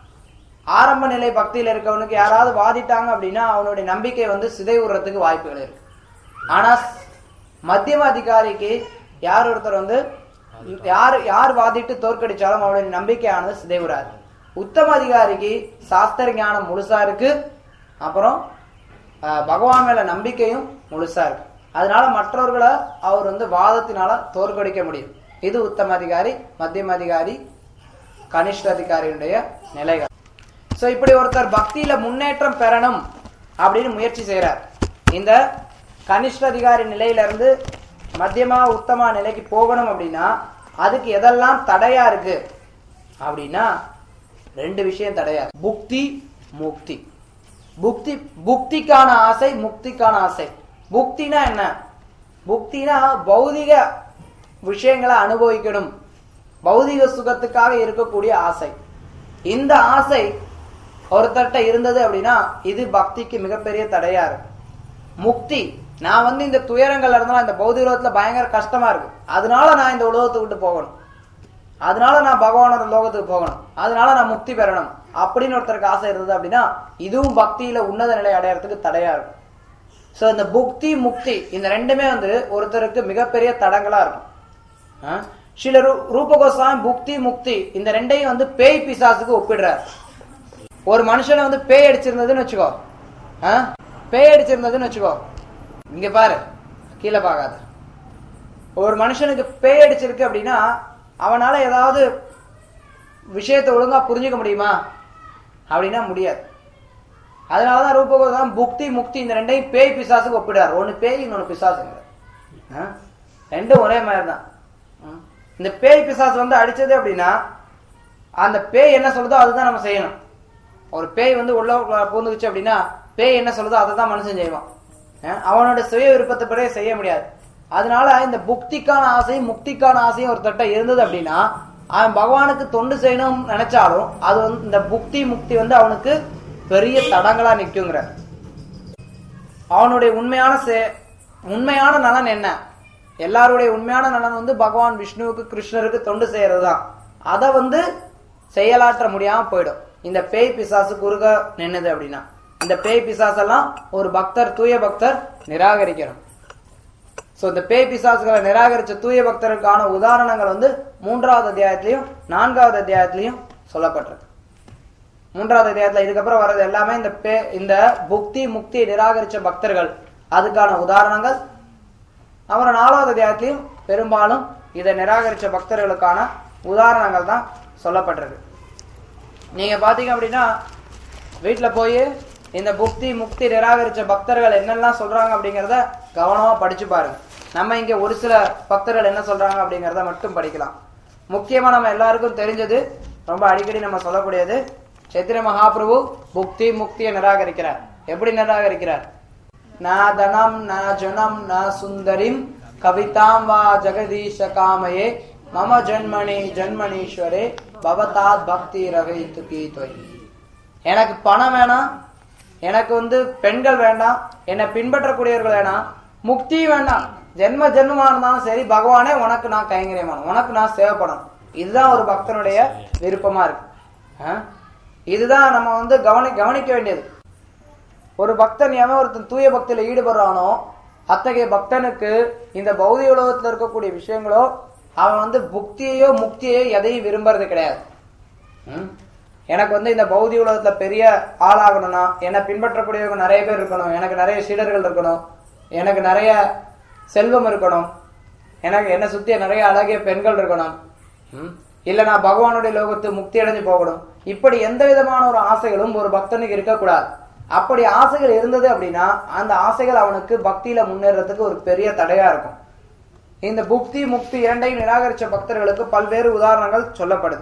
ஆரம்ப நிலை பக்தியில இருக்கவனுக்கு யாராவது வாதிட்டாங்க அப்படின்னா அவனுடைய நம்பிக்கை வந்து சிதைவுறதுக்கு வாய்ப்புகள் இருக்கு ஆனா மத்தியம அதிகாரிக்கு யார் ஒருத்தர் வந்து யார் யார் வாதிட்டு தோற்கடிச்சாலும் அவனுடைய நம்பிக்கையானது சிதைவுறாது உத்தம அதிகாரிக்கு சாஸ்திர ஞானம் முழுசா இருக்கு அப்புறம் அஹ், பகவான் மேல நம்பிக்கையும் முழுசா இருக்கு அதனால மற்றவர்களை அவர் வந்து வாதத்தினால தோற்கடிக்க முடியும் இது உத்தம அதிகாரி மத்தியம அதிகாரி கனிஷ்ட அதிகாரியுடைய நிலைகள் சோ இப்படி ஒருத்தர் பக்தியில முன்னேற்றம் பெறணும் அப்படின்னு முயற்சி செய்யறார் இந்த கனிஷ்ட அதிகாரி நிலையில இருந்து மத்தியமா உத்தமா நிலைக்கு போகணும் அப்படின்னா அதுக்கு எதெல்லாம் தடையா இருக்கு அப்படின்னா ரெண்டு விஷயம் தடையா இருக்கு. புக்தி முக்தி புக்தி புக்திக்கான ஆசை முக்திக்கான ஆசை புக்தினா என்ன புக்தினா பௌதிக விஷயங்களை அனுபவிக்கணும் பௌதிக சுகத்துக்காக இருக்கக்கூடிய ஆசை இந்த ஆசை ஒருத்தர்ட்ட இருந்தது அப்படின்னா இது பக்திக்கு மிகப்பெரிய தடையா இருக்கு முக்தி நான் வந்து இந்த துயரங்கள்ல இருந்தாலும் இந்த பௌதிக உலகத்துல பயங்கர கஷ்டமா இருக்கு அதனால நான் இந்த உலகத்தை விட்டு போகணும் அதனால நான் பகவானோட லோகத்துக்கு போகணும் அதனால நான் முக்தி பெறணும் அப்படின்னு ஒருத்தருக்கு ஆசை இருந்தது அப்படின்னா இதுவும் பக்தியில உன்னத நிலை அடையறதுக்கு தடையா இருக்கும் சோ இந்த புக்தி முக்தி இந்த ரெண்டுமே வந்து ஒருத்தருக்கு மிகப்பெரிய தடங்களா இருக்கும் ஆ? சில ரூ- ரூப கோஸ்வாமி புக்தி முக்தி இந்த ரெண்டையும் வந்து பேய் பிசாசுக்கு ஒப்பிடுறார் ஒரு மனுஷனை வந்து பேய் அடிச்சிருந்ததுன்னு வச்சுக்கோ ஆ? பேய் அடிச்சிருந்ததுன்னு வச்சுக்கோ இங்க பாரு கீழே பார்க்காத ஒரு மனுஷனுக்கு பேய் அடிச்சிருக்கு அப்படின்னா அவனால ஏதாவது விஷயத்தை ஒழுங்கா புரிஞ்சுக்க முடியுமா அப்படின்னா முடியாது அதனாலதான் ரூபகோதான் புக்தி முக்தி இந்த ரெண்டையும் பேய் பிசாசுக்கு ஒப்பிடுறார் ஒன்னு பேய் இன்னொன்னு பிசாசுங்க ஆ? ரெண்டும் ஒரே மாதிரி தான் இந்த பேய் பிசாசு வந்து அடிச்சது அப்படின்னா அந்த பேய் என்ன சொல்லுதோ அதுதான் நம்ம செய்யணும் ஒரு பேய் வந்து உள்ள பூந்துக்குச்சு அப்படின்னா பேய் என்ன சொல்லுதோ அதை தான் மனுஷன் செய்வான் அஹ் அவனோட சுய விருப்பத்தை படி செய்ய முடியாது அதனால இந்த புக்திக்கான ஆசையும் முக்திக்கான ஆசையும் ஒரு தட்ட இருந்தது அப்படின்னா அவன் பகவானுக்கு தொண்டு செய்யணும்னு நினைச்சாலும் அது வந்து இந்த புக்தி முக்தி வந்து அவனுக்கு பெரிய தடங்களா நிக்குங்கிற அவனுடைய உண்மையான சே- உண்மையான நலன் என்ன எல்லாருடைய உண்மையான நலன் வந்து பகவான் விஷ்ணுவுக்கு கிருஷ்ணருக்கு தொண்டு செய்யறது தான் அதை வந்து செயலாற்ற முடியாம போயிடும் இந்த பேய் பிசாசு குறுக நின்னுது அப்படின்னா இந்த பேய் பிசாசெல்லாம் ஒரு பக்தர் தூய பக்தர் நிராகரிக்கணும் சோ இந்த பேய் பிசாசுகளை நிராகரிச்ச தூய பக்தருக்கான உதாரணங்கள் வந்து மூன்றாவது அத்தியாயத்திலையும் நான்காவது அத்தியாயத்திலையும் சொல்லப்பட்டிருக்கு மூன்றாவது அத்தியாயத்துல இதுக்கப்புறம் வர்றது எல்லாமே இந்த பே இந்த புக்தி முக்தி நிராகரிச்ச பக்தர்கள் அதுக்கான உதாரணங்கள் அப்புறம் நாலாவது அத்தியாயத்திலையும் பெரும்பாலும் இதை நிராகரிச்ச பக்தர்களுக்கான உதாரணங்கள் தான் சொல்லப்பட்டிருக்கு நீங்க பாத்தீங்க அப்படின்னா வீட்டுல போய் இந்த புக்தி முக்தி நிராகரிச்ச பக்தர்கள் என்னெல்லாம் சொல்றாங்க அப்படிங்கறத கவனமா படிச்சு பாருங்க நம்ம இங்க ஒரு சில பக்தர்கள் என்ன சொல்றாங்க அப்படிங்கறத மட்டும் படிக்கலாம் முக்கியமா நம்ம எல்லாருக்கும் தெரிஞ்சது ரொம்ப அடிக்கடி நம்ம சொல்லக்கூடியது சைத்திர மகாபிரபு புக்தி முக்தியை நிராகரிக்கிறார் எப்படி நிராகரிக்கிறார் ந தனம் ந ஜனம் ந சுந்தரிம் கவிதாம் வா ஜெகதீஷ காமயே மம ஜன்மணி ஜன்மணீஸ்வரே பவதாத் பக்தி ரகைத்து கீதொய் எனக்கு பணம் வேணாம் எனக்கு வந்து பெண்கள் வேண்டாம் என்னை பின்பற்றக்கூடியவர்கள் வேணாம் முக்தி வேண்டாம் ஜென்ம ஜென்மமா இருந்தாலும் சரி பகவானே உனக்கு நான் கைங்கரியமான உனக்கு நான் சேவைப்படணும் இதுதான் ஒரு பக்தனுடைய விருப்பமா இருக்கு ஆ? இதுதான் நம்ம வந்து கவனி கவனிக்க வேண்டியது ஒரு பக்தன் எவன் ஒருத்தன் தூய பக்தியில ஈடுபடுறானோ அத்தகைய பக்தனுக்கு இந்த பௌதிக உலகத்துல இருக்கக்கூடிய விஷயங்களோ அவன் வந்து புக்தியையோ முக்தியையோ எதையும் விரும்புறது கிடையாது ம்? எனக்கு வந்து இந்த பௌதிக உலகத்துல பெரிய ஆளாகணும்னா என்னை பின்பற்றக்கூடியவங்க நிறைய பேர் இருக்கணும் எனக்கு நிறைய சீடர்கள் இருக்கணும் எனக்கு நிறைய செல்வம் இருக்கணும் எனக்கு என்னை சுத்தி நிறைய அழகிய பெண்கள் இருக்கணும் ம்? இல்ல நான் பகவானுடைய லோகத்து முக்தி அடைஞ்சு போகணும் இப்படி எந்த விதமான ஒரு ஆசைகளும் ஒரு பக்தனுக்கு இருக்கக்கூடாது அப்படி ஆசைகள் இருந்தது அப்படின்னா அந்த ஆசைகள் அவனுக்கு பக்தியில முன்னேறதுக்கு ஒரு பெரிய தடையா இருக்கும் இந்த புக்தி முக்தி இரண்டையும் நிராகரிச்ச பக்தர்களுக்கு பல்வேறு உதாரணங்கள் சொல்லப்படுது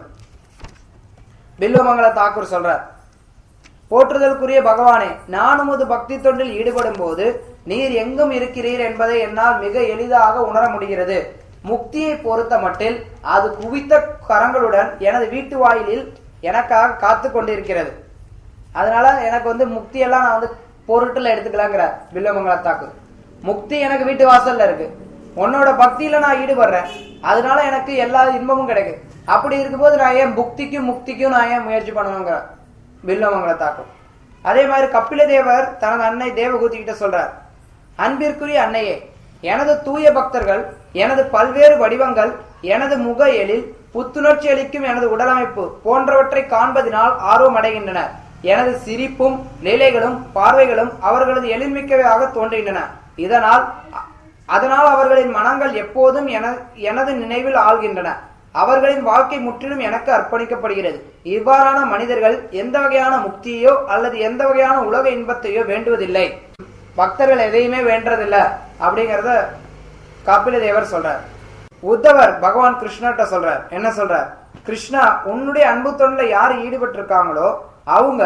பில்வமங்கல தாக்கூர் சொல்றார் போற்றுதலுக்குரிய பகவானே நான் உமது பக்தி தொண்டில் ஈடுபடும் போது நீர் எங்கும் இருக்கிறீர் என்பதை என்னால் மிக எளிதாக உணர முடிகிறது முக்தியை பொறுத்த மட்டில் அது குவித்த கரங்களுடன் எனது வீட்டு வாயிலில் எனக்காக காத்து கொண்டிருக்கிறது அதனால எனக்கு வந்து முக்தி எல்லாம் நான் வந்து பொருட்டுல எடுத்துக்கலாங்கிறார் பில்லமங்கல தாக்கூர் முக்தி எனக்கு வீட்டு வாசல்ல இருக்கு உன்னோட பக்தியில நான் ஈடுபடுறேன் அதனால எனக்கு எல்லா இன்பமும் கிடைக்குது அப்படி இருக்கும்போது நான் ஏன் புக்திக்கும் முக்திக்கும் நான் ஏன் முயற்சி பண்ணணுங்கிற பில்லமங்கல தாக்கூர் அதே மாதிரி கபில தேவர் தனது அன்னை தேவகூதி கிட்ட சொல்றார் அன்பிற்குரிய அன்னையே எனது தூய பக்தர்கள் எனது பல்வேறு வடிவங்கள் எனது முக எழில் புத்துணர்ச்சி அளிக்கும் எனது உடலமைப்பு போன்றவற்றை காண்பதினால் ஆர்வம் அடைகின்றனர் எனது சிரிப்பும் லீலைகளும் பார்வைகளும் அவர்களது எழில்மிக்கவையாக தோன்றுகின்றன இதனால் அதனால் அவர்களின் மனங்கள் எப்போதும் என- எனது நினைவில் ஆள்கின்றன அவர்களின் வாழ்க்கை முற்றிலும் எனக்கு அர்ப்பணிக்கப்படுகிறது இவ்வாறான மனிதர்கள் எந்த வகையான முக்தியோ அல்லது எந்த வகையான உலக இன்பத்தையோ வேண்டுவதில்லை பக்தர்கள் எதையுமே வேண்டதில்லை அப்படிங்கறத கபில தேவர் சொல்றார் உத்தவர் பகவான் கிருஷ்ணர்கிட்ட சொல்றார் என்ன சொல்றார் கிருஷ்ணா உன்னுடைய அன்பு தொண்டில யார் ஈடுபட்டு இருக்காங்களோ அவங்க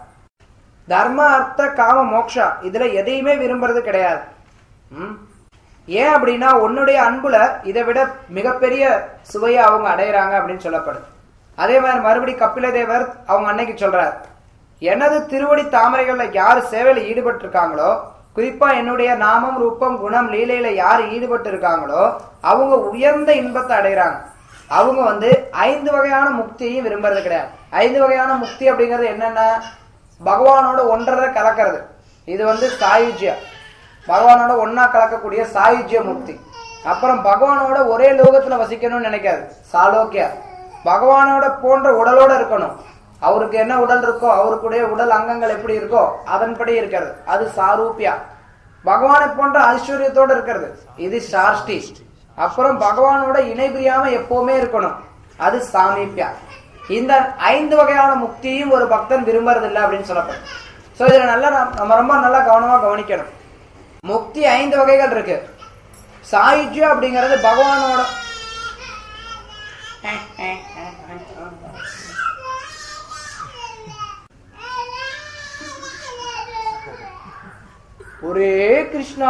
தர்ம அர்த்த காம மோக்ஷா இதுல எதையுமே விரும்புறது கிடையாது ம்? ஏன் அப்படின்னா உன்னுடைய அன்புல இதை விட மிகப்பெரிய சுவையை அவங்க அடையறாங்க அப்படின்னு சொல்லப்படுது அதே மாதிரி மறுபடி கபில தேவர் அவங்க அன்னைக்கு சொல்றார் எனது திருவடி தாமரைகள்ல யார் சேவையில ஈடுபட்டு இருக்காங்களோ குறிப்பா என்னுடைய நாமம் ரூபம் குணம் லீலையில யார் ஈடுபட்டு இருக்காங்களோ அவங்க உயர்ந்த இன்பத்தை அடையறாங்க அவங்க வந்து ஐந்து வகையான முக்தியையும் விரும்புறது கிடையாது ஐந்து வகையான முக்தி அப்படிங்கிறது என்னென்ன பகவானோட ஒன்றரை கலக்கிறது இது வந்து சாயுஜ்ய பகவானோட ஒன்னா கலக்கக்கூடிய சாயுஜ்ய முக்தி அப்புறம் பகவானோட ஒரே லோகத்துல வசிக்கணும்னு நினைக்காது சாலோக்கியா பகவானோட போன்ற உடலோட இருக்கணும் அவருக்கு என்ன உடல் இருக்கோ அவருக்குடைய உடல் அங்கங்கள் எப்படி இருக்கோ அதன்படி இருக்கிறது அது சாரூபியா பகவானை போன்ற ஐஸ்வர்யத்தோட இருக்கிறது இது சாஷ்டி அப்புறம் பகவானோட இணை பிரியாம எப்பவுமே இருக்கணும் அது சாமீபியா இந்த ஐந்து வகையான முக்தியும் ஒரு பக்தன் விரும்புறது இல்லை அப்படின்னு சொல்லப்படும் சோ இதுல நல்லா நம்ம- நம்ம ரொம்ப நல்லா கவனமா கவனிக்கணும் முக்தி ஐந்து வகைகள் இருக்கு சாயுஜ்யம் அப்படிங்கிறது பகவானோட ஒரே கிருஷ்ணா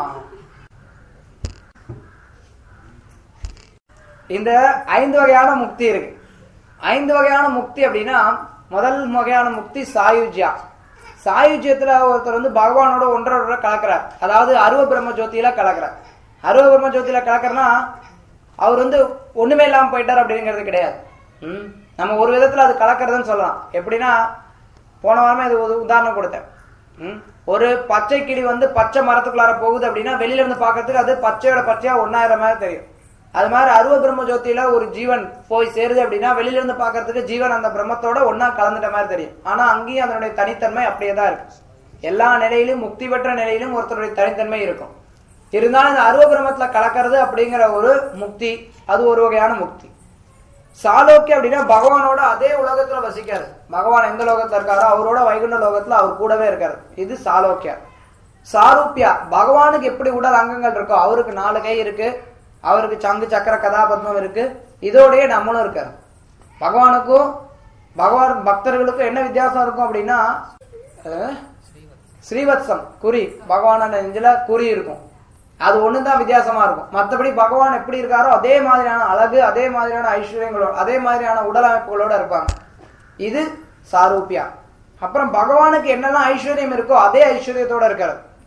இந்த ஐந்து வகையான முக்தி இருக்கு ஐந்து வகையான முக்தி அப்படின்னா முதல் வகையான முக்தி சாயுஜ்யா சாயுஜ்யத்துல ஒருத்தர் வந்து பகவானோட ஒன்றரை ஒன்றரை கலக்கிறார் அதாவது அருவ பிரம்ம ஜோதியில கலக்கிறார் அருவ பிரம்ம ஜோதியில கலக்கிறனா அவர் வந்து ஒண்ணுமே இல்லாம போயிட்டார் அப்படிங்கிறது கிடையாது ம். நம்ம ஒரு விதத்துல அது கலக்கிறதுன்னு சொல்லலாம் எப்படின்னா போன வாரமே இது ஒரு உதாரணம் கொடுத்தேன் ம். ஒரு பச்சை கிளி வந்து பச்சை மரத்துக்குள்ளார போகுது அப்படின்னா வெளியில இருந்து பார்க்கறதுக்கு அது பச்சையோட பச்சையா ஒன்னாயிரம் மாதிரி தெரியும் அது மாதிரி அருவ பிரம்ம ஜோதியில ஒரு ஜீவன் போய் சேருது அப்படின்னா வெளியில இருந்து பார்க்கறதுக்கு ஜீவன் அந்த பிரம்மத்தோட ஒன்னா கலந்துட்ட மாதிரி தெரியும் ஆனா அங்கேயும் அதனுடைய தனித்தன்மை அப்படியே தான் இருக்கு எல்லா நிலையிலும் முக்தி பெற்ற நிலையிலும் ஒருத்தருடைய தனித்தன்மை இருக்கும் இருந்தாலும் இந்த அருவ பிரம்மத்துல கலக்கிறது அப்படிங்கிற ஒரு முக்தி அது ஒரு வகையான முக்தி சாலோக்கியம் அப்படின்னா பகவானோட அதே உலகத்துல வசிக்காது பகவான் எந்த லோகத்துல இருக்காரோ அவரோட வைகுண்ட லோகத்துல அவர் கூடவே இருக்காரு இது சாலோக்கியா சாரூப்பியா பகவானுக்கு எப்படி உடல் அங்கங்கள் இருக்கோ அவருக்கு நாலு கை இருக்கு அவருக்கு சங்கு சக்கர கதாபத்மம் இருக்கு இதோடயே நம்மளும் இருக்காரு பகவானுக்கும் பகவான் பக்தர்களுக்கும் என்ன வித்தியாசம் இருக்கும் அப்படின்னா அஹ், ஸ்ரீவத்சம் குறி பகவான நெஞ்சில குறி இருக்கும் அது ஒண்ணுதான் வித்தியாசமா இருக்கும் மத்தபடி பகவான் எப்படி இருக்காரோ அதே மாதிரியான அழகு அதே மாதிரியான ஐஸ்வர்யங்களோட அதே மாதிரியான உடல் அமைப்புகளோட இருப்பாங்க இது சாரூபியா அப்புறம் பகவானுக்கு என்னெல்லாம் ஐஸ்வர்யம் இருக்கோ அதே ஐஸ்வர்யத்தோட இருக்காரு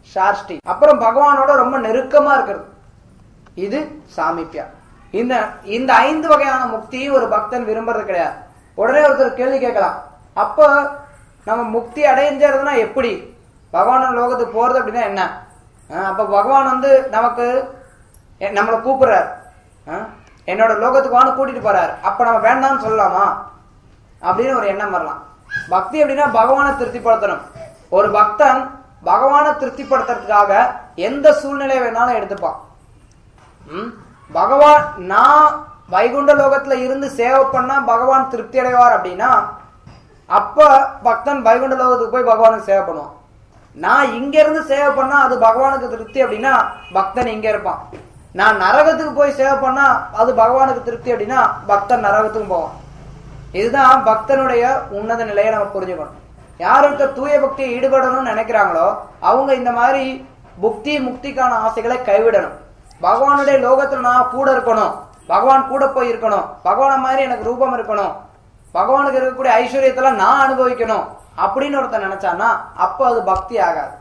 ஷார்ஷ்டி அப்புறம் பகவானோட ரொம்ப நெருக்கமா இருக்கிறது இது சாமீப்பியா இந்த இந்த ஐந்து வகையான முக்தியும் ஒரு பக்தன் விரும்புறது கிடையாது உடனே ஒருத்தர் கேள்வி கேட்கலாம் அப்ப நம்ம முக்தி அடைஞ்சதுன்னா எப்படி பகவான் லோகத்துக்கு போறது அப்படின்னா என்ன அஹ் அப்ப பகவான் வந்து நமக்கு எ- நம்மளை கூப்பிடுறாரு அஹ் என்னோட லோகத்துக்கு வான்னு கூட்டிட்டு போறாரு அப்ப நம்ம வேண்டாம்னு சொல்லலாமா அப்படின்னு ஒரு எண்ணம் வரலாம் பக்தி அப்படின்னா பகவானை திருப்திப்படுத்தணும் ஒரு பக்தன் பகவானை திருப்திப்படுத்துறதுக்காக எந்த சூழ்நிலை வேணாலும் எடுத்துப்பான் ம்? பகவான் நான் வைகுண்ட லோகத்துல இருந்து சேவை பண்ணா பகவான் திருப்தி அடைவார் அப்படின்னா அப்ப பக்தன் வைகுண்ட லோகத்துக்கு போய் பகவானுக்கு சேவை பண்ணுவான் நான் இங்க இருந்து சேவை பண்ணா அது பகவானுக்கு திருப்தி அப்படின்னா பக்தன் இங்க இருப்பான் நான் நரகத்துக்கு போய் சேவை பண்ணா அது பகவானுக்கு திருப்தி அப்படின்னா பக்தன் நரகத்துக்கும் போவான் இதுதான் பக்தனுடைய உன்னத நிலையை நம்ம புரிஞ்சுக்கணும் யாருக்கு தூய பக்தியை ஈடுபடணும்னு நினைக்கிறாங்களோ அவங்க இந்த மாதிரி புக்தி முக்திக்கான ஆசைகளை கைவிடணும் பகவானுடைய லோகத்துல நான் கூட இருக்கணும் பகவான் கூட போய் இருக்கணும் பகவான மாதிரி எனக்கு ரூபம் இருக்கணும் பகவானுக்கு இருக்கக்கூடிய ஐஸ்வர்யத்தெல்லாம் நான் அனுபவிக்கணும் அப்படின்னு ஒருத்தன் நினைச்சான்னா அப்போ அது பக்தி ஆகாது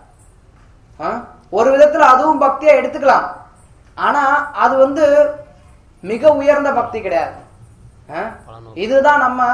ஆ? ஒரு விதத்துல அதுவும் பக்தியா எடுத்துக்கலாம் ஆனா அது வந்து மிக உயர்ந்த பக்தி கிடையாது ஆ? இதுதான் நம்ம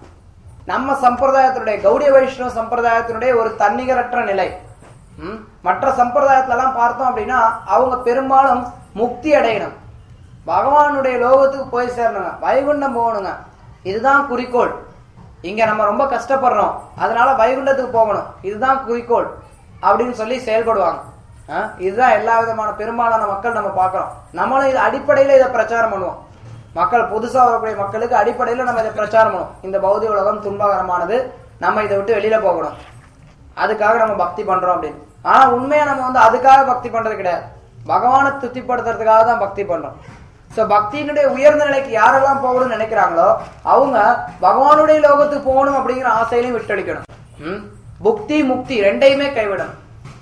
நம்ம சம்பிரதாயத்தினுடைய கௌடிய வைஷ்ணவ சம்பிரதாயத்தினுடைய ஒரு தன்னிகரற்ற நிலை ம்? மற்ற சம்பிரதாயத்துல எல்லாம் பார்த்தோம் அப்படின்னா அவங்க பெரும்பாலும் முக்தி அடையணும் பகவானுடைய லோகத்துக்கு போய் சேரணுங்க வைகுண்டம் போகணுங்க இதுதான் குறிக்கோள் இங்க நம்ம ரொம்ப கஷ்டப்படுறோம் அதனால வைகுண்டத்துக்கு போகணும் இதுதான் குறிக்கோள் அப்படின்னு சொல்லி செயல்படுவாங்க ஆ? இதுதான் எல்லா விதமான பெரும்பாலான மக்கள் நம்ம பார்க்கிறோம் நம்மளும் இது அடிப்படையில இதை பிரச்சாரம் பண்ணுவோம் மக்கள் புதுசா வரக்கூடிய மக்களுக்கு அடிப்படையில நம்ம இதை பிரச்சாரம் பண்ணுவோம் இந்த பௌதிக உலகம் துன்பகரமானது நம்ம இதை விட்டு வெளியில போகணும் அதுக்காக நம்ம பக்தி பண்றோம் அப்படின்னு ஆனா உண்மையா நம்ம வந்து அதுக்காக பக்தி பண்றது கிடையாது பகவானை திருப்திப்படுத்துறதுக்காக தான் பக்தி பண்றோம் சோ பக்தியினுடைய உயர்ந்த நிலைக்கு யாரெல்லாம் போகணும்னு நினைக்கிறாங்களோ அவங்க பகவானுடைய லோகத்துக்கு போகணும் அப்படிங்கிற ஆசையிலையும் விட்டடிக்கணும் ம்? புக்தி முக்தி ரெண்டையுமே கைவிடணும்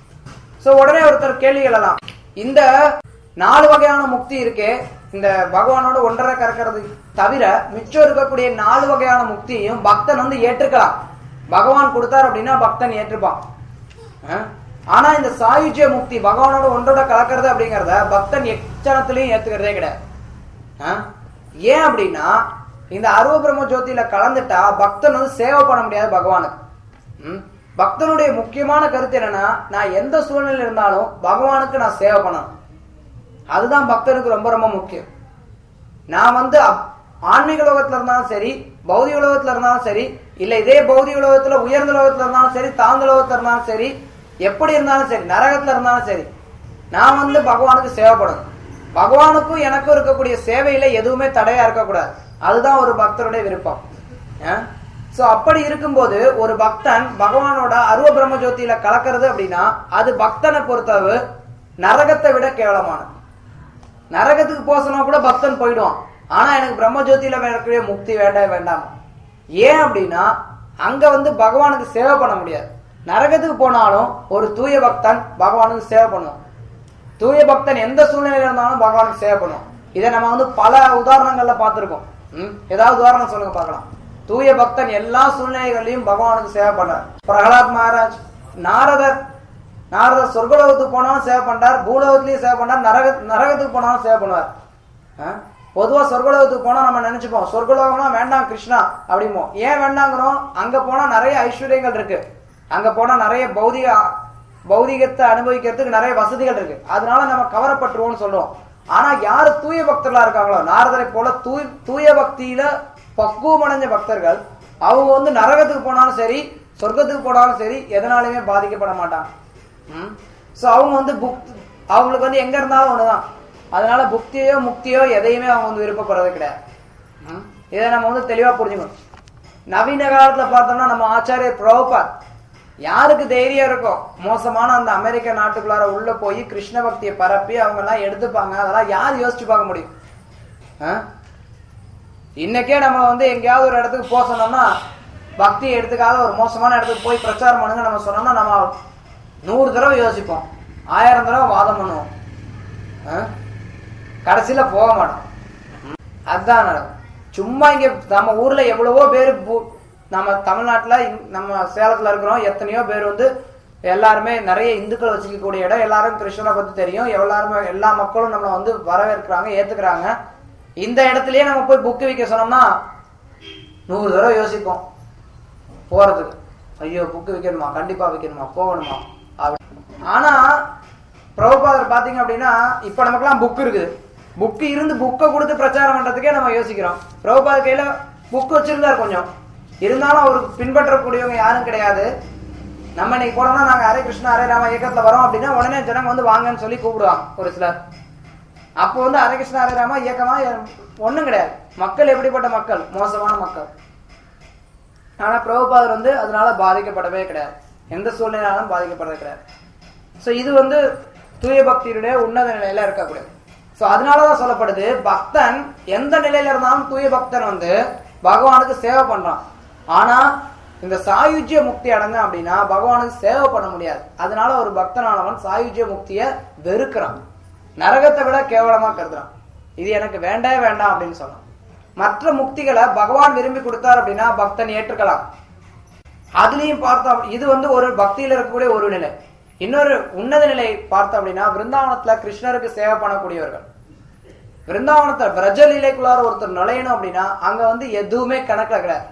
சோ உடனே ஒருத்தர் கேள்வி எழலாம் இந்த நாலு வகையான முக்தி இருக்கே இந்த பகவானோட ஒன்றரை கறக்கிறது தவிர மிச்சம் இருக்கக்கூடிய நாலு வகையான முக்தியையும் பக்தன் வந்து ஏற்றுக்கலாம் பகவான் கொடுத்தார் அப்படின்னா பக்தன் ஏற்றுப்பான் அஹ்? ஆனா இந்த சாயுஜ்ய முக்தி பகவானோட ஒன்றோட கலக்கிறது அப்படிங்கறத பக்தன் எச்சனத்திலையும் ஏத்துக்கிறதே கிடையாது அஹ்? ஏன் அப்படின்னா இந்த அருவ பிரம்ம ஜோதியில கலந்துட்டா பக்தன் வந்து சேவை பண்ண முடியாது பகவானுக்கு ம்? பக்தனுடைய முக்கியமான கருத்து என்னன்னா நான் எந்த சூழ்நிலையில் இருந்தாலும் பகவானுக்கு நான் சேவை பண்ணணும் அதுதான் பக்தனுக்கு ரொம்ப ரொம்ப முக்கியம் நான் வந்து அப்- ஆன்மீக லோகத்துல இருந்தாலும் சரி பௌதிக உலகத்துல இருந்தாலும் சரி இல்ல இதே பௌதிக உலகத்துல உயர்ந்த லோகத்துல இருந்தாலும் சரி தாழ்ந்த லோகத்துல இருந்தாலும் சரி எப்படி இருந்தாலும் சரி நரகத்துல இருந்தாலும் சரி நான் வந்து பகவானுக்கு சேவைப்படணும் பகவானுக்கும் எனக்கும் இருக்கக்கூடிய சேவையில எதுவுமே தடையா இருக்கக்கூடாது அதுதான் ஒரு பக்தருடைய விருப்பம் சோ அப்படி இருக்கும்போது ஒரு பக்தன் பகவானோட அருவ பிரம்ம ஜோதியில கலக்கிறது அப்படின்னா அது பக்தனை பொறுத்தளவு நரகத்தை விட கேவலமானது நரகத்துக்கு போக சொன்னா கூட பக்தன் போயிடுவான் ஆனா எனக்கு பிரம்ம ஜோதியில இருக்கக்கூடிய முக்தி வேண்டாம் வேண்டாம் ஏன் அப்படின்னா அங்க வந்து பகவானுக்கு சேவை பண்ண முடியாது நரகத்துக்கு போனாலும் ஒரு தூய பக்தன் பகவானுக்கு சேவை பண்ணுவான் தூய பக்தன் எந்த சூழ்நிலையில இருந்தாலும் பகவானுக்கு சேவை பண்ணுவான் இதை நம்ம வந்து பல உதாரணங்கள்ல பார்த்திருக்கோம் ம்? ஏதாவது உதாரணம் சொல்லுங்க பார்க்கலாம் தூய பக்தன் எல்லா சூழ்நிலைகளையும் பகவானுக்கு சேவை பண்ணார் பிரகலாத் மகாராஜ் நாரதர் நாரதர் சொர்க்கலோகத்துக்கு போனாலும் சேவை பண்றார் பூலோகத்திலயும் சேவை பண்ணார் நரக நரகத்துக்கு போனாலும் சேவை பண்ணுவார் ஆ? பொதுவா சொர்க்கலோகத்துக்கு போனா நம்ம நினைச்சுப்போம் சொர்க்கலோகம்னா வேண்டாம் கிருஷ்ணா அப்படிம்போம் ஏன் வேண்டாங்கிறோம் அங்க போனா நிறைய ஐஸ்வர்யங்கள் இருக்கு அங்க போனா நிறைய பௌதிக பௌதிகத்தை அனுபவிக்கிறதுக்கு நிறைய வசதிகள் இருக்கு அதனால நம்ம கவரப்பட்டுருவோம்னு சொல்லுவோம் ஆனா யாரு தூய பக்தர்களா இருக்காங்களோ நாரதரை போல தூய் தூய பக்தியில பக்குவம் அடைஞ்ச பக்தர்கள் அவங்க வந்து நரகத்துக்கு போனாலும் சரி சொர்க்கத்துக்கு போனாலும் சரி எதனாலுமே பாதிக்கப்பட மாட்டாங்க சோ அவங்க வந்து புக் அவங்களுக்கு வந்து எங்க இருந்தாலும் ஒண்ணுதான் அதனால புக்தியோ முக்தியோ எதையுமே அவங்க வந்து விருப்பப்படுறது கிடையாது ம்? இதை நம்ம வந்து தெளிவா புரிஞ்சுக்கணும் நவீன காலத்துல பார்த்தோம்னா நம்ம ஆச்சாரியர் பிரபுபாத் யாருக்கு தைரியம் இருக்கும் மோசமான அந்த அமெரிக்க நாட்டுக்குள்ளார உள்ள போய் கிருஷ்ண பக்தியை பரப்பி அவங்க எல்லாம் எடுத்துப்பாங்க அதெல்லாம் யார் யோசிச்சு பார்க்க முடியும் ஆ? இன்னைக்கே நம்ம வந்து எங்கேயாவது ஒரு இடத்துக்கு போக சொன்னோம்னா பக்தியை எடுத்துக்காத ஒரு மோசமான இடத்துக்கு போய் பிரச்சாரம் பண்ணுங்க நம்ம சொன்னோம்னா நம்ம நூறு தடவை யோசிப்போம் ஆயிரம் தடவை வாதம் பண்ணுவோம் ஆ? கடைசியில போக மாட்டோம் ம். அதுதான் நடக்கும் சும்மா இங்க நம்ம ஊர்ல எவ்வளவோ பேர் பூ- நம்ம தமிழ்நாட்டுல இங்க- நம்ம சேலத்துல இருக்கிறோம் எத்தனையோ பேர் வந்து எல்லாருமே நிறைய இந்துக்கள் வச்சுக்கக்கூடிய இடம் எல்லாரும் கிருஷ்ணரை பத்தி தெரியும் எல்லாருமே எல்லா மக்களும் நம்மளை வந்து வரவேற்கிறாங்க ஏத்துக்கிறாங்க இந்த இடத்துலயே நம்ம போய் புக்கு விற்க சொன்னோம்னா நூறு தடவை யோசிப்போம் போறதுக்கு ஐயோ புக்கு விற்கணுமா கண்டிப்பா விற்கணுமா போகணுமா அப்படி ஆனா பிரபுபாதர் பாத்தீங்க அப்படின்னா இப்ப நமக்கெல்லாம் புக் இருக்குது புக்கு இருந்து புக்கை கொடுத்து பிரச்சாரம் பண்றதுக்கே நம்ம யோசிக்கிறோம் பிரபுபாதர் கையில புக் வச்சிருந்தார் கொஞ்சம் இருந்தாலும் அவருக்கு பின்பற்றக்கூடியவங்க யாரும் கிடையாது நம்ம இன்னைக்கு போனோம்னா நாங்க ஹரே கிருஷ்ணா ஹரே ராம இயக்கத்துல வரோம் அப்படின்னா உடனே ஜனங்க வந்து வாங்கன்னு சொல்லி கூப்பிடுவாங்க ஒரு சிலர் அப்போ வந்து ஹரே கிருஷ்ணா ஹரே ராமா இயக்கமா ஒண்ணும் கிடையாது மக்கள் எப்படிப்பட்ட மக்கள் மோசமான மக்கள் ஆனா பிரபுபாதர் வந்து அதனால பாதிக்கப்படவே கிடையாது எந்த சூழ்நிலையாலும் பாதிக்கப்படுறது கிடையாது சோ இது வந்து தூய பக்தியுடைய உன்னத நிலையில இருக்கக்கூடிய சோ அதனாலதான் சொல்லப்படுது பக்தன் எந்த நிலையில இருந்தாலும் தூய பக்தன் வந்து பகவானுக்கு சேவை பண்றான் ஆனா இந்த சாயுஜ்ய முக்தி அடைஞ்ச அப்படின்னா பகவானுக்கு சேவை பண்ண முடியாது அதனால ஒரு பக்தனானவன் சாயுஜ்ய முக்திய வெறுக்கிறான் நரகத்தை விட கேவலமா கருதுறான் இது எனக்கு வேண்டவே வேண்டாம் அப்படின்னு சொன்னான் மற்ற முக்திகளை பகவான் விரும்பி கொடுத்தார் அப்படின்னா பக்தன் ஏற்றுக்கலாம் அதுலயும் பார்த்தோம் இது வந்து ஒரு பக்தியில இருக்கக்கூடிய ஒரு நிலை இன்னொரு உன்னத நிலை பார்த்தோம் அப்படின்னா பிருந்தாவனத்துல கிருஷ்ணருக்கு சேவை பண்ணக்கூடியவர்கள் பிருந்தாவனத்துல பிரஜ லீலைக்குள்ளார ஒருத்தர் நுழையணும் அப்படின்னா அங்க வந்து எதுவுமே கணக்குல கிடையாது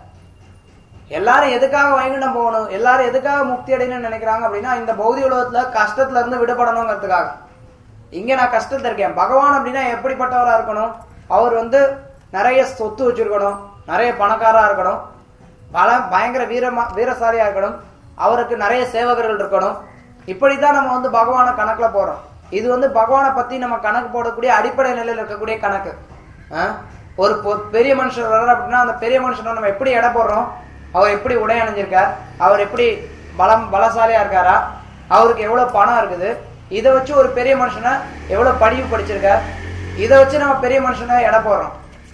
எல்லாரும் எதுக்காக வைகுண்டம் போகணும் எல்லாரும் எதுக்காக முக்தி அடையணும்னு நினைக்கிறாங்க அப்படின்னா இந்த பௌதி உலகத்துல கஷ்டத்துல இருந்து விடுபடணுங்கிறதுக்காக இங்க நான் கஷ்டத்துல இருக்கேன் பகவான் அப்படின்னா எப்படிப்பட்டவரா இருக்கணும் அவர் வந்து நிறைய சொத்து வச்சிருக்கணும் நிறைய பணக்காரா இருக்கணும் பல பயங்கர வீரமா வீரசாலியா இருக்கணும் அவருக்கு நிறைய சேவகர்கள் இருக்கணும் இப்படித்தான் நம்ம வந்து பகவானை கணக்குல போறோம் இது வந்து பகவானை பத்தி நம்ம கணக்கு போடக்கூடிய அடிப்படை நிலையில இருக்கக்கூடிய கணக்கு ஆ? ஒரு பொ- பெரிய மனுஷர் வர்றாரு அப்படின்னா அந்த பெரிய மனுஷனை நம்ம எப்படி எடை போடுறோம் அவர் எப்படி உடை அணிஞ்சிருக்கார் அவர் எப்படி பலம் பலசாலியா இருக்காரா அவருக்கு எவ்வளவு பணம் இருக்குது இதை வச்சு ஒரு பெரிய மனுஷனை எவ்வளவு படிப்பு படிச்சிருக்கார் இதை வச்சு நம்ம பெரிய மனுஷனை எடை போடுறோம்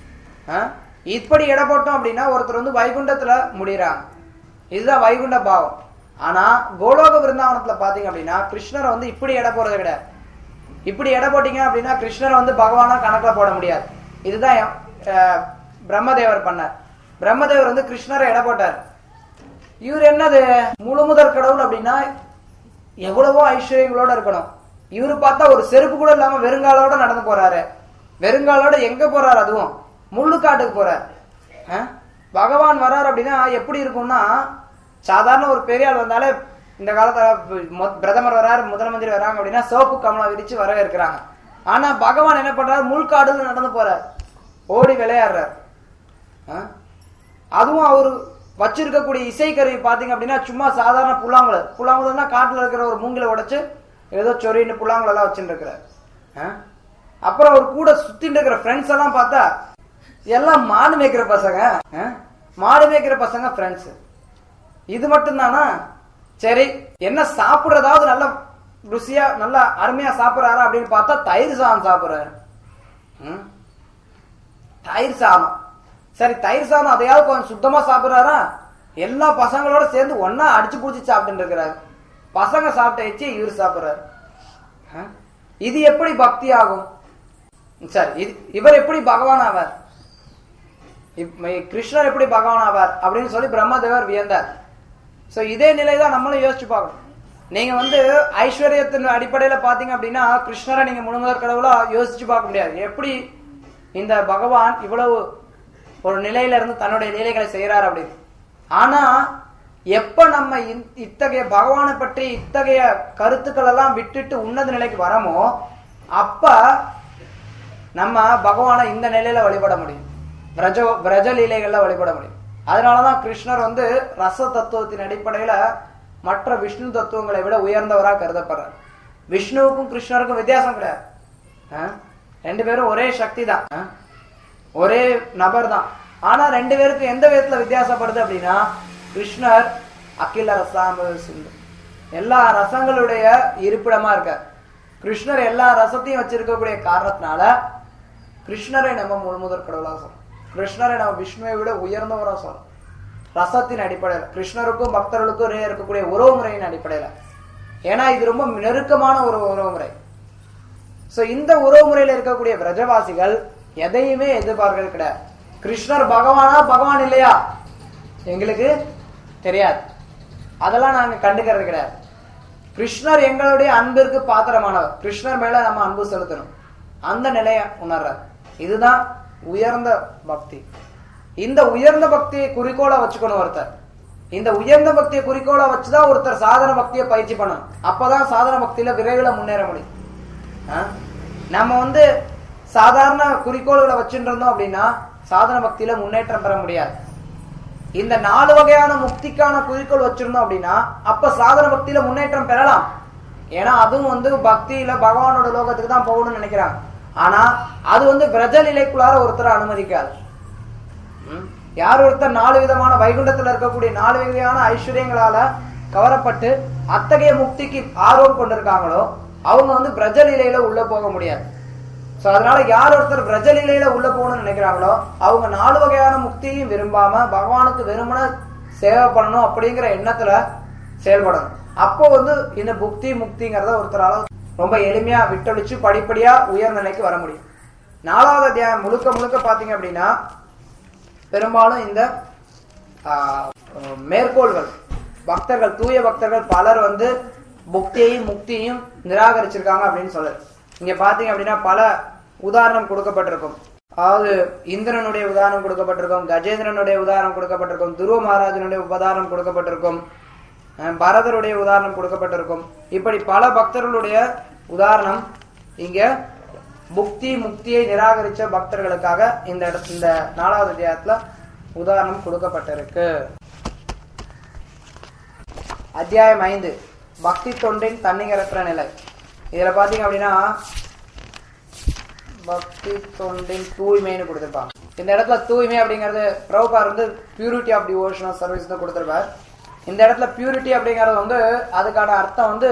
ஆ? இப்படி எடை போட்டோம் அப்படின்னா ஒருத்தர் வந்து வைகுண்டத்துல முடியறாங்க இதுதான் வைகுண்ட பாவம் ஆனா கோலோக விருந்தாவனத்துல பாத்தீங்க அப்படின்னா கிருஷ்ணரை வந்து இப்படி எடை போறது கிடையாது இப்படி எடை போட்டீங்க அப்படின்னா கிருஷ்ணரை வந்து பகவானா கணக்குல போட முடியாது இதுதான் அஹ், பிரம்மதேவர் பண்ணார் பிரம்மதேவர் வந்து கிருஷ்ணரை எடை போட்டார் இவர் என்னது முழுமுதற் கடவுள் அப்படின்னா எவ்வளவோ ஐஸ்வர்யங்களோட இருக்கணும் இவரு பார்த்தா ஒரு செருப்பு கூட இல்லாம வெறுங்காலோட நடந்து போறாரு வெறுங்காலோட எங்க போறாரு அதுவும் முள்ளுக்காட்டுக்கு போறார் அஹ்? பகவான் வர்றாரு அப்படின்னா எப்படி இருக்கும்னா சாதாரண ஒரு பெரிய ஆள் வந்தாலே இந்த காலத்துல மொ- பிரதமர் வராரு முதலமந்திரி வராங்க அப்படின்னா சிவப்பு கமலம் விரிச்சு வரவேற்கிறாங்க ஆனா பகவான் என்ன பண்றாரு முள்காடுல நடந்து போறார் ஓடி விளையாடுறார் அஹ்? அதுவும் அவரு வச்சிருக்கக்கூடிய இசைக்கருவி பாத்தீங்க அப்படின்னா சும்மா சாதாரண புல்லாங்குழல் புல்லாங்குழல்னா காட்டுல இருக்கிற ஒரு மூங்கில உடைச்சு ஏதோ சொரின்னு புல்லாங்குழல் எல்லாம் வச்சுட்டு இருக்கிறார் அஹ்? அப்புறம் அவர் கூட சுத்திட்டு இருக்கிற ஃப்ரெண்ட்ஸ் எல்லாம் பார்த்தா எல்லாம் மாடு மேய்க்கிற பசங்க அஹ்? மாடு மேய்க்கிற பசங்க ஃப்ரெண்ட்ஸ் இது மட்டும்தானா சரி என்ன சாப்பிடுறதாவது நல்ல ருசியா நல்லா அருமையா சாப்பிடுறாரா அப்படின்னு பார்த்தா தயிர் சாதம் சாப்பிடுறாரு ம்? தயிர் சாதம் சரி தயிர் சாதம் அதையாவது கொஞ்சம் சுத்தமா சாப்பிடுறாரா எல்லா பசங்களோட சேர்ந்து ஒன்னா அடிச்சு பூச்சி சாப்பிட்டு இருக்கிறாரு பசங்க சாப்பிட்ட எச்சி இவர் சாப்பிடுறாரு ஆ? இது எப்படி பக்தி ஆகும் சரி இது இவர் எப்படி பகவான் ஆவார் இப்ப கிருஷ்ணர் எப்படி பகவான் ஆவார் அப்படின்னு சொல்லி பிரம்மதேவர் வியந்தார் சோ இதே நிலை தான் நம்மளும் யோசிச்சு பார்க்கணும் நீங்க வந்து ஐஸ்வர்யத்தின் அடிப்படையில பாத்தீங்க அப்படின்னா கிருஷ்ணரை நீங்க முழுமுதற் கடவுளா யோசிச்சு பார்க்க முடியாது எப்படி இந்த பகவான் இவ்வளவு ஒரு நிலையில இருந்து தன்னுடைய லீலைகளை செய்யறாரு அப்படின்னு ஆனா எப்ப நம்ம இந்த- இத்தகைய பகவானை பற்றி இத்தகைய கருத்துக்கள் எல்லாம் விட்டுட்டு உன்னத நிலைக்கு வரமோ அப்ப நம்ம பகவானை இந்த நிலையில வழிபட முடியும் பிரஜ பிரஜ லீலைகள்ல வழிபட முடியும் அதனாலதான் கிருஷ்ணர் வந்து ரச தத்துவத்தின் அடிப்படையில மற்ற விஷ்ணு தத்துவங்களை விட உயர்ந்தவரா கருதப்படுறார் விஷ்ணுவுக்கும் கிருஷ்ணருக்கும் வித்தியாசம் கிடையாது ஆ? ரெண்டு பேரும் ஒரே சக்தி தான் ஆ? ஒரே நபர் தான் ஆனா ரெண்டு பேருக்கு எந்த விதத்துல வித்தியாசப்படுது அப்படின்னா கிருஷ்ணர் அகில ரசாம சிந்து எல்லா ரசங்களுடைய இருப்பிடமா இருக்கார் கிருஷ்ணர் எல்லா ரசத்தையும் வச்சிருக்கக்கூடிய காரணத்தினால கிருஷ்ணரை நம்ம முழுமுதற் கடவுளா சொல்றோம் கிருஷ்ணரை நம்ம விஷ்ணுவை விட உயர்ந்தவரா சொல்றோம் ரசத்தின் அடிப்படையில் கிருஷ்ணருக்கும் பக்தர்களுக்கும் இடையே இருக்கக்கூடிய உறவு முறையின் அடிப்படையில ஏன்னா இது ரொம்ப நெருக்கமான ஒரு உறவு முறை சோ இந்த உறவு முறையில இருக்கக்கூடிய பிரஜவாசிகள் எதையுமே எதிர்பார்க்கிறது கிடையாது கிருஷ்ணர் பகவானா பகவான் இல்லையா எங்களுக்கு தெரியாது அதெல்லாம் நாங்க கண்டுக்கிறது கிடையாது கிருஷ்ணர் எங்களுடைய அன்பிற்கு பாத்திரமானவர் கிருஷ்ணர் மேல நம்ம அன்பு செலுத்தணும் அந்த நிலைய உணர்றார் இதுதான் உயர்ந்த பக்தி இந்த உயர்ந்த பக்தியை குறிக்கோளா வச்சுக்கணும் ஒருத்தர் இந்த உயர்ந்த பக்தியை குறிக்கோளா வச்சுதான் ஒருத்தர் சாதன பக்தியை பயிற்சி பண்ணணும் அப்பதான் சாதன பக்தியில விரைவில் முன்னேற முடியும் ஆ? நம்ம வந்து சாதாரண குறிக்கோள்களை வச்சுட்டு இருந்தோம் அப்படின்னா சாதன பக்தியில முன்னேற்றம் பெற முடியாது இந்த நாலு வகையான முக்திக்கான குறிக்கோள் வச்சிருந்தோம் அப்படின்னா அப்ப சாதன பக்தியில முன்னேற்றம் பெறலாம் ஏன்னா அதுவும் வந்து பக்தியில பகவானோட லோகத்துக்கு தான் போகணும்னு நினைக்கிறாங்க ஆனா அது வந்து பிரஜ நிலைக்குள்ளார ஒருத்தரை அனுமதிக்காது ம்? யார் ஒருத்தர் நாலு விதமான வைகுண்டத்துல இருக்கக்கூடிய நாலு வகையான ஐஸ்வர்யங்களால கவரப்பட்டு அத்தகைய முக்திக்கு ஆர்வம் கொண்டிருக்காங்களோ அவங்க வந்து பிரஜ நிலையில உள்ள போக முடியாது சோ அதனால யார் ஒருத்தர் பிரஜ நிலையில உள்ள போகணும்னு நினைக்கிறாங்களோ அவங்க நாலு வகையான முக்தியையும் விரும்பாம பகவானுக்கு வெறுமன சேவை பண்ணணும் அப்படிங்கிற எண்ணத்துல செயல்படணும் அப்போ வந்து இந்த புக்தி முக்திங்கிறத ஒருத்தரால ரொம்ப எளிமையா விட்டொழிச்சு படிப்படியா உயர் நிலைக்கு வர முடியும் நாலாவது அத்தியாயம் முழுக்க முழுக்க பாத்தீங்க அப்படின்னா பெரும்பாலும் இந்த ஆஹ், மேற்கோள்கள் பக்தர்கள் தூய பக்தர்கள் பலர் வந்து புக்தியையும் முக்தியையும் நிராகரிச்சிருக்காங்க அப்படின்னு சொல்லுது இங்க பாத்தீங்க அப்படின்னா பல உதாரணம் கொடுக்கப்பட்டிருக்கும் அதாவது இந்திரனுடைய உதாரணம் கொடுக்கப்பட்டிருக்கும் கஜேந்திரனுடைய உதாரணம் கொடுக்கப்பட்டிருக்கும் துருவ மகாராஜனுடைய உதாரணம் கொடுக்கப்பட்டிருக்கும் அஹ், பரதருடைய உதாரணம் கொடுக்கப்பட்டிருக்கும் இப்படி பல பக்தர்களுடைய உதாரணம் இங்க புக்தி முக்தியை நிராகரிச்ச பக்தர்களுக்காக இந்த இடத்து இந்த நாலாவது அத்தியாயத்துல உதாரணம் கொடுக்கப்பட்டிருக்கு அத்தியாயம் ஐந்து பக்தி தொண்டின் தன்னிகரற்ற நிலை இதுல பாத்தீங்க அப்படின்னா பக்தி தொண்டின் தூய்மைன்னு கொடுத்திருப்பாங்க இந்த இடத்துல தூய்மை அப்படிங்கிறது பிரபுபார் வந்து பியூரிட்டி ஆஃப் டிவோஷனல் சர்வீஸ் தான் கொடுத்திருப்பார் இந்த இடத்துல பியூரிட்டி அப்படிங்கிறது வந்து அதுக்கான அர்த்தம் வந்து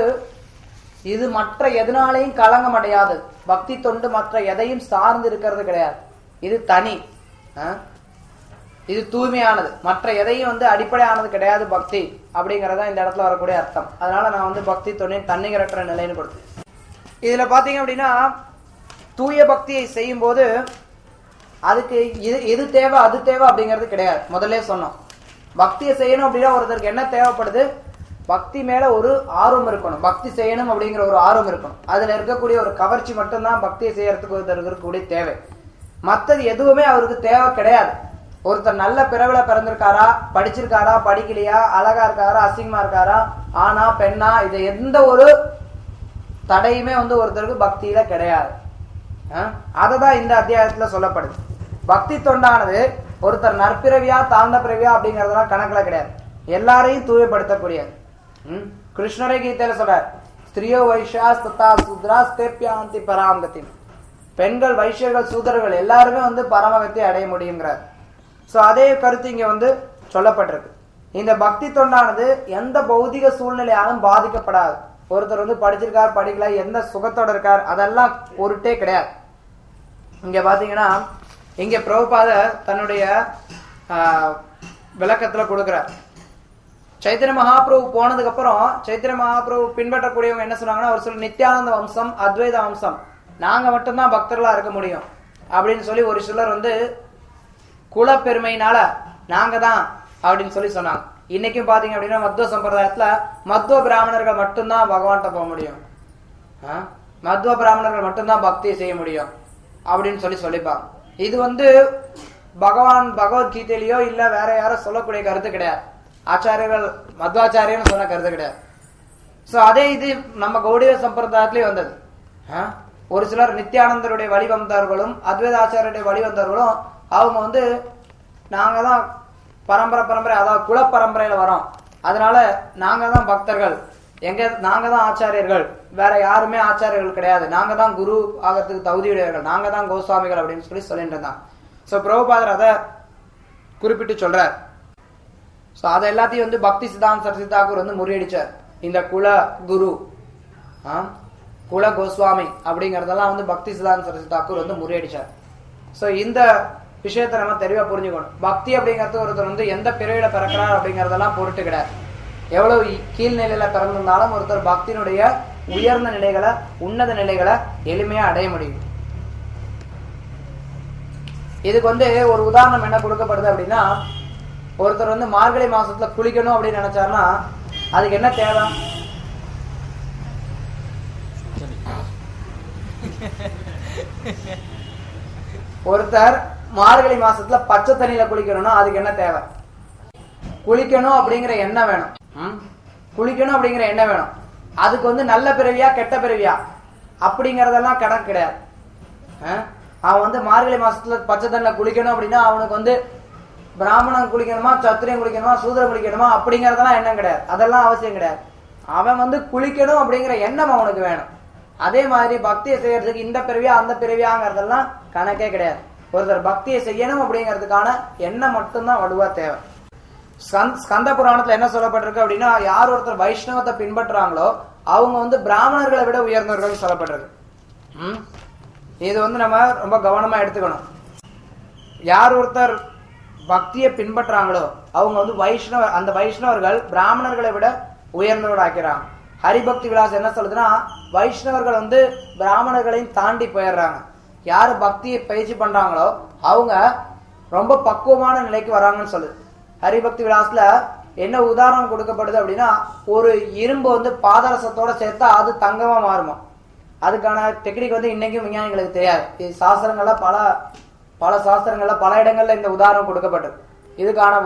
இது மற்ற எதனாலையும் கலங்கம் அடையாது பக்தி தொண்டு மற்ற எதையும் சார்ந்து இருக்கிறது கிடையாது இது தனி ஆ? இது தூய்மையானது மற்ற எதையும் வந்து அடிப்படையானது கிடையாது பக்தி அப்படிங்கறதா இந்த இடத்துல வரக்கூடிய அர்த்தம் அதனால நான் வந்து பக்தி தொண்டின் தன்னிகரற்ற நிலைன்னு கொடுத்தேன் இதுல பாத்தீங்க அப்படின்னா தூய பக்தியை செய்யும் போது அதுக்கு இது இது தேவை அது தேவை அப்படிங்கிறது கிடையாது முதல்ல சொன்னோம் பக்தியை செய்யணும் அப்படின்னா ஒருத்தருக்கு என்ன தேவைப்படுது பக்தி மேல ஒரு ஆர்வம் இருக்கணும் பக்தி செய்யணும் அப்படிங்கிற ஒரு ஆர்வம் இருக்கணும் அதுல இருக்கக்கூடிய ஒரு கவர்ச்சி மட்டும்தான் பக்தியை செய்யறதுக்கு ஒருத்தருக்கு இருக்கக்கூடிய தேவை மத்தது எதுவுமே அவருக்கு தேவை கிடையாது ஒருத்தர் நல்ல பிறவில பிறந்திருக்காரா படிச்சிருக்காரா படிக்கலையா அழகா இருக்காரா அசிங்கமா இருக்காரா ஆனா பெண்ணா இது எந்த ஒரு தடையுமே வந்து ஒருத்தருக்கு பக்தியில கிடையாது அதை தான் இந்த அத்தியாயத்துல சொல்லப்படுது பக்தி தொண்டானது ஒருத்தர் நற்பிறவியா தாழ்ந்த பிறவியா அப்படிங்கறதெல்லாம் கணக்குல கிடையாது எல்லாரையும் தூயப்படுத்தக்கூடியது ம்? கிருஷ்ணரே கீதையில சொல்றார் ஸ்திரியோ வைஷ்யாஸ் தத்தா சுத்ராஸ் தேப்பியாந்தி பராங்கத்தி பெண்கள் வைஷ்யர்கள் சூதர்கள் எல்லாருமே வந்து பரமகத்தை அடைய முடியுங்கிறார் சோ அதே கருத்து இங்க வந்து சொல்லப்பட்டிருக்கு இந்த பக்தி தொண்டானது எந்த பௌதிக சூழ்நிலையாலும் பாதிக்கப்படாது ஒருத்தர் வந்து படிச்சிருக்கார் படிக்கல எந்த சுகத்தோட இருக்கார் அதெல்லாம் பொருட்டே கிடையாது இங்க பாத்தீங்கன்னா இங்க பிரபுபாத தன்னுடைய ஆஹ், விளக்கத்துல கொடுக்கிறார் சைத்தன்ய மகாபிரபு போனதுக்கு அப்புறம் சைத்தன்ய மகாபிரபு பின்பற்றக்கூடியவங்க என்ன சொன்னாங்கன்னா ஒரு சில நித்யானந்த வம்சம் அத்வைத வம்சம் நாங்க மட்டும்தான் பக்தர்களா இருக்க முடியும் அப்படின்னு சொல்லி ஒரு சிலர் வந்து குலப்பெருமையினால நாங்க தான் அப்படின்னு சொல்லி சொன்னாங்க இன்னைக்கும் பாத்தீங்க அப்படின்னா மத்துவ சம்பிரதாயத்துல மத்துவ பிராமணர்கள் மட்டும்தான் பகவான்கிட்ட போக முடியும் ஆ? மத்துவ பிராமணர்கள் மட்டும்தான் பக்தியை செய்ய முடியும் அப்படின்னு சொல்லி சொல்லிப்பாங்க இது வந்து பகவான் பகவத்கீதையிலயோ இல்ல வேற யாரோ சொல்லக்கூடிய கருத்து கிடையாது ஆச்சாரியர்கள் மத்வாச்சாரியன்னு சொன்ன கருத்து கிடையாது சோ அதே இது நம்ம கௌடிய சம்பிரதாயத்திலேயே வந்தது ஆ? ஒரு சிலர் நித்யானந்தருடைய வழி வந்தவர்களும் அத்வைத ஆச்சாரியருடைய வழி வந்தவர்களும் அவங்க வந்து நாங்க தான் பரம்பரை பரம்பரை அதாவது குல பரம்பரையில வரோம் அதனால நாங்க தான் பக்தர்கள் எங்க நாங்க தான் ஆச்சாரியர்கள் வேற யாருமே ஆச்சாரியர்கள் கிடையாது நாங்க தான் குரு ஆகிறதுக்கு தகுதியுடையவர்கள் நாங்க தான் கோஸ்வாமிகள் அப்படின்னு சொல்லி சொல்லிட்டு இருந்தாங்க சோ பிரபுபாதர் அதை குறிப்பிட்டு சொல்றார் சோ அதை எல்லாத்தையும் வந்து பக்தி சித்தாந்த் சரஸ்வதி தாக்கூர் வந்து முறியடிச்சார் இந்த குல குரு ஆ? குல கோஸ்வாமி அப்படிங்கறதெல்லாம் வந்து பக்தி சித்தாந்த் சரஸ்வதி தாக்கூர் வந்து முறியடிச்சார் சோ இந்த விஷயத்தை நம்ம தெளிவா புரிஞ்சுக்கணும் பக்தி அப்படிங்கிறது ஒருத்தர் வந்து எந்த பிறவியில பிறக்கிறார் அப்படிங்கறதெல்லாம் பொருட்டு கிடையாது எவ்வளவு இ- கீழ்நிலையில பிறந்திருந்தாலும் ஒருத்தர் பக்தியினுடைய உயர்ந்த நிலைகளை உன்னத நிலைகளை எளிமையா அடைய முடியும் இதுக்கு வந்து ஒரு உதாரணம் என்ன கொடுக்கப்படுது அப்படின்னா ஒருத்தர் வந்து மார்கழி மாசத்துல குளிக்கணும் அப்படின்னு நினைச்சாருன்னா அதுக்கு என்ன தேவை ஒருத்தர் மார்கழி மாசத்துல பச்சை தண்ணியில குளிக்கணும்னா அதுக்கு என்ன தேவை குளிக்கணும் அப்படிங்கிற எண்ணம் வேணும் ம்? குளிக்கணும் அப்படிங்கிற எண்ணம் வேணும் அதுக்கு வந்து நல்ல பிறவியா கெட்ட பிறவியா அப்படிங்கறதெல்லாம் கணக்கு கிடையாது ஆ? அவன் வந்து மார்கழி மாசத்துல பச்சை தண்ணில குளிக்கணும் அப்படின்னா அவனுக்கு வந்து பிராமணன் குளிக்கணுமா சத்திரியன் குளிக்கணுமா சூதரன் குளிக்கணுமா அப்படிங்கறதெல்லாம் எண்ணம் கிடையாது அதெல்லாம் அவசியம் கிடையாது அவன் வந்து குளிக்கணும் அப்படிங்கிற எண்ணம் அவனுக்கு வேணும் அதே மாதிரி பக்தியை செய்யறதுக்கு இந்த பிறவியா அந்த பிறவியாங்கிறதெல்லாம் கணக்கே கிடையாது ஒருத்தர் பக்தியை செய்யணும் அப்படிங்கிறதுக்கான எண்ணம் மட்டும்தான் வலுவா தேவை ஸ்கந்த- ஸ்கந்த புராணத்துல என்ன சொல்லப்பட்டிருக்கு அப்படின்னா யார் ஒருத்தர் வைஷ்ணவத்தை பின்பற்றுறாங்களோ அவங்க வந்து பிராமணர்களை விட உயர்ந்தவர்கள் சொல்லப்பட்டிருக்கு ம்? இது வந்து நம்ம ரொம்ப கவனமா எடுத்துக்கணும் யார் ஒருத்தர் பக்தியை பின்பற்றாங்களோ அவங்க வந்து வைஷ்ணவ அந்த வைஷ்ணவர்கள் பிராமணர்களை விட உயர்ந்தவர்கள் ஆக்கிறாங்க ஹரிபக்தி விலாஸ் என்ன சொல்லுதுன்னா வைஷ்ணவர்கள் வந்து பிராமணர்களையும் தாண்டி போயிடுறாங்க யாரு பக்தியை பயிற்சி பண்றாங்களோ அவங்க ரொம்ப பக்குவமான நிலைக்கு வராங்கன்னு சொல்லுது ஹரிபக்தி விலாஸ்ல என்ன உதாரணம் கொடுக்கப்படுது அப்படின்னா ஒரு இரும்பு வந்து பாதரசத்தோட சேர்த்தா அது தங்கமா மாறுமா அதுக்கான டெக்னிக் வந்து இன்னைக்கும் விஞ்ஞானிகளுக்கு தெரியாது இது சாஸ்திரங்கள்ல பல பல சாஸ்திரங்கள்ல பல இடங்கள்ல இந்த உதாரணம் கொடுக்கப்பட்டிருக்கு இதுக்கான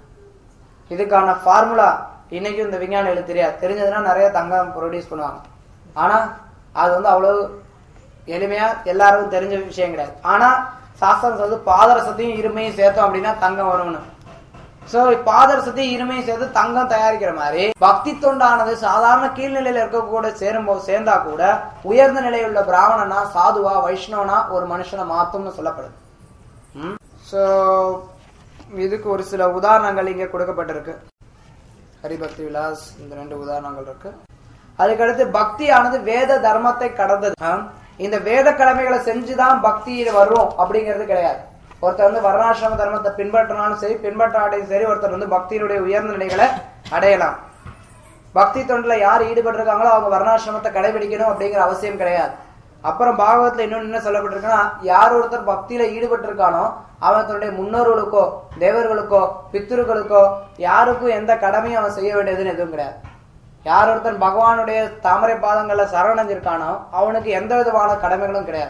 இதுக்கான ஃபார்முலா இன்னைக்கும் இந்த விஞ்ஞானிகளுக்கு தெரியாது தெரிஞ்சதுன்னா நிறைய தங்கம் ப்ரொடியூஸ் பண்ணுவாங்க ஆனா அது வந்து அவ்வளவு எளிமையா எல்லாருக்கும் தெரிஞ்ச விஷயம் கிடையாது ஆனா சாஸ்திரம் சொல்லுது பாதரசத்தையும் இருமையும் சேர்த்தோம் அப்படின்னா தங்கம் வரும்னு சோ பாதரசத்தையும் இருமையும் சேர்த்து தங்கம் தயாரிக்கிற மாதிரி பக்தி தொண்டானது சாதாரண கீழ்நிலையில இருக்க கூட சேரும்போது சேர்ந்தா கூட உயர்ந்த நிலையில் உள்ள பிராமணனா சாதுவா வைஷ்ணவனா ஒரு மனுஷனை மாத்தும்னு சொல்லப்படுது சோ இதுக்கு ஒரு சில உதாரணங்கள் இங்க கொடுக்கப்பட்டிருக்கு ஹரிபக்தி விலாஸ் இந்த ரெண்டு உதாரணங்கள் இருக்கு அதுக்கடுத்து பக்தியானது வேத தர்மத்தை கடந்தது ஆம். இந்த வேத கடமைகளை செஞ்சுதான் பக்தியில வரும் அப்படிங்கிறது கிடையாது ஒருத்தர் வந்து வர்ணாசிரம தர்மத்தை பின்பற்றினாலும் சரி பின்பற்றாட்டையும் சரி ஒருத்தர் வந்து பக்தியினுடைய உயர்ந்த நிலைகளை அடையலாம் பக்தி தொண்டுல யார் ஈடுபட்டிருக்காங்களோ அவங்க வர்ணாசிரமத்தை கடைபிடிக்கணும் அப்படிங்கிற அவசியம் கிடையாது அப்புறம் பாகவத்துல இன்னொன்னு என்ன சொல்லப்பட்டிருக்குன்னா யார் ஒருத்தர் பக்தியில ஈடுபட்டிருக்கானோ அவன் தன்னுடைய முன்னோர்களுக்கோ தேவர்களுக்கோ பித்திருக்களுக்கோ யாருக்கும் எந்த கடமையும் அவன் செய்ய வேண்டியதுன்னு எதுவும் கிடையாது யார் ஒருத்தன் பகவானுடைய தாமரை பாதங்கள்ல சரணடைஞ்சிருக்கானோ அவனுக்கு எந்த விதமான கடமைகளும் கிடையாது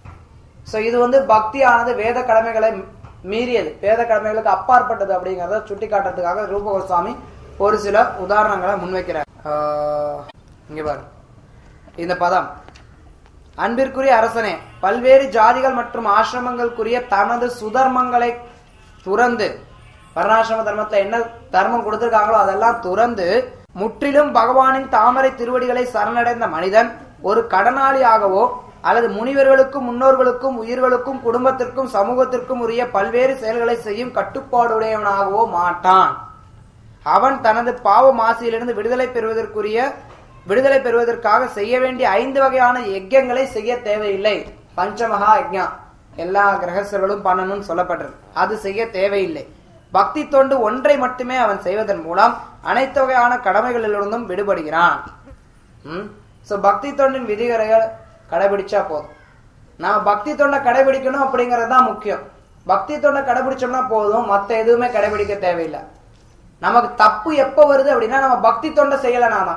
சோ இது வந்து பக்தியானது வேத கடமைகளை மீறியது வேத கடமைகளுக்கு அப்பாற்பட்டது அப்படிங்கறத சுட்டி காட்டுறதுக்காக ரூப கோஸ்வாமி ஒரு சில உதாரணங்களை முன்வைக்கிறார் ஆஹ் இங்க பாரு இந்த பதம் அன்பிற்குரிய அரசனே பல்வேறு ஜாதிகள் மற்றும் ஆசிரமங்களுக்குரிய தனது சுதர்மங்களை துறந்து வர்ணாசிரம தர்மத்துல என்ன தர்மம் கொடுத்திருக்காங்களோ அதெல்லாம் துறந்து முற்றிலும் பகவானின் தாமரை திருவடிகளை சரணடைந்த மனிதன் ஒரு கடனாளியாகவோ அல்லது முனிவர்களுக்கும் முன்னோர்களுக்கும் உயிர்களுக்கும் குடும்பத்திற்கும் சமூகத்திற்கும் உரிய பல்வேறு செயல்களை செய்யும் கட்டுப்பாடுடையவனாகவோ மாட்டான் அவன் தனது பாவ மாசியிலிருந்து விடுதலை பெறுவதற்குரிய விடுதலை பெறுவதற்காக செய்ய வேண்டிய ஐந்து வகையான யஜ்யங்களை செய்ய தேவையில்லை பஞ்சமகா யஜ்ஞா எல்லா கிரகஸ்தர்களும் பண்ணணும்னு சொல்லப்பட்டது அது செய்ய தேவையில்லை பக்தி தொண்டு ஒன்றை மட்டுமே அவன் செய்வதன் மூலம் அனைத்து வகையான கடமைகளிலிருந்தும் விடுபடுகிறான் சோ பக்தி தொண்டின் விதிகளைகள் கடைபிடிச்சா போதும் நான் பக்தி தொண்டை கடைபிடிக்கணும் அப்படிங்கறது தான் முக்கியம் பக்தி தொண்டை கடைபிடிச்சோம்னா போதும் மத்த எதுவுமே கடைபிடிக்க தேவையில்லை நமக்கு தப்பு எப்ப வருது அப்படின்னா நம்ம பக்தி தொண்டை செய்யலனாமா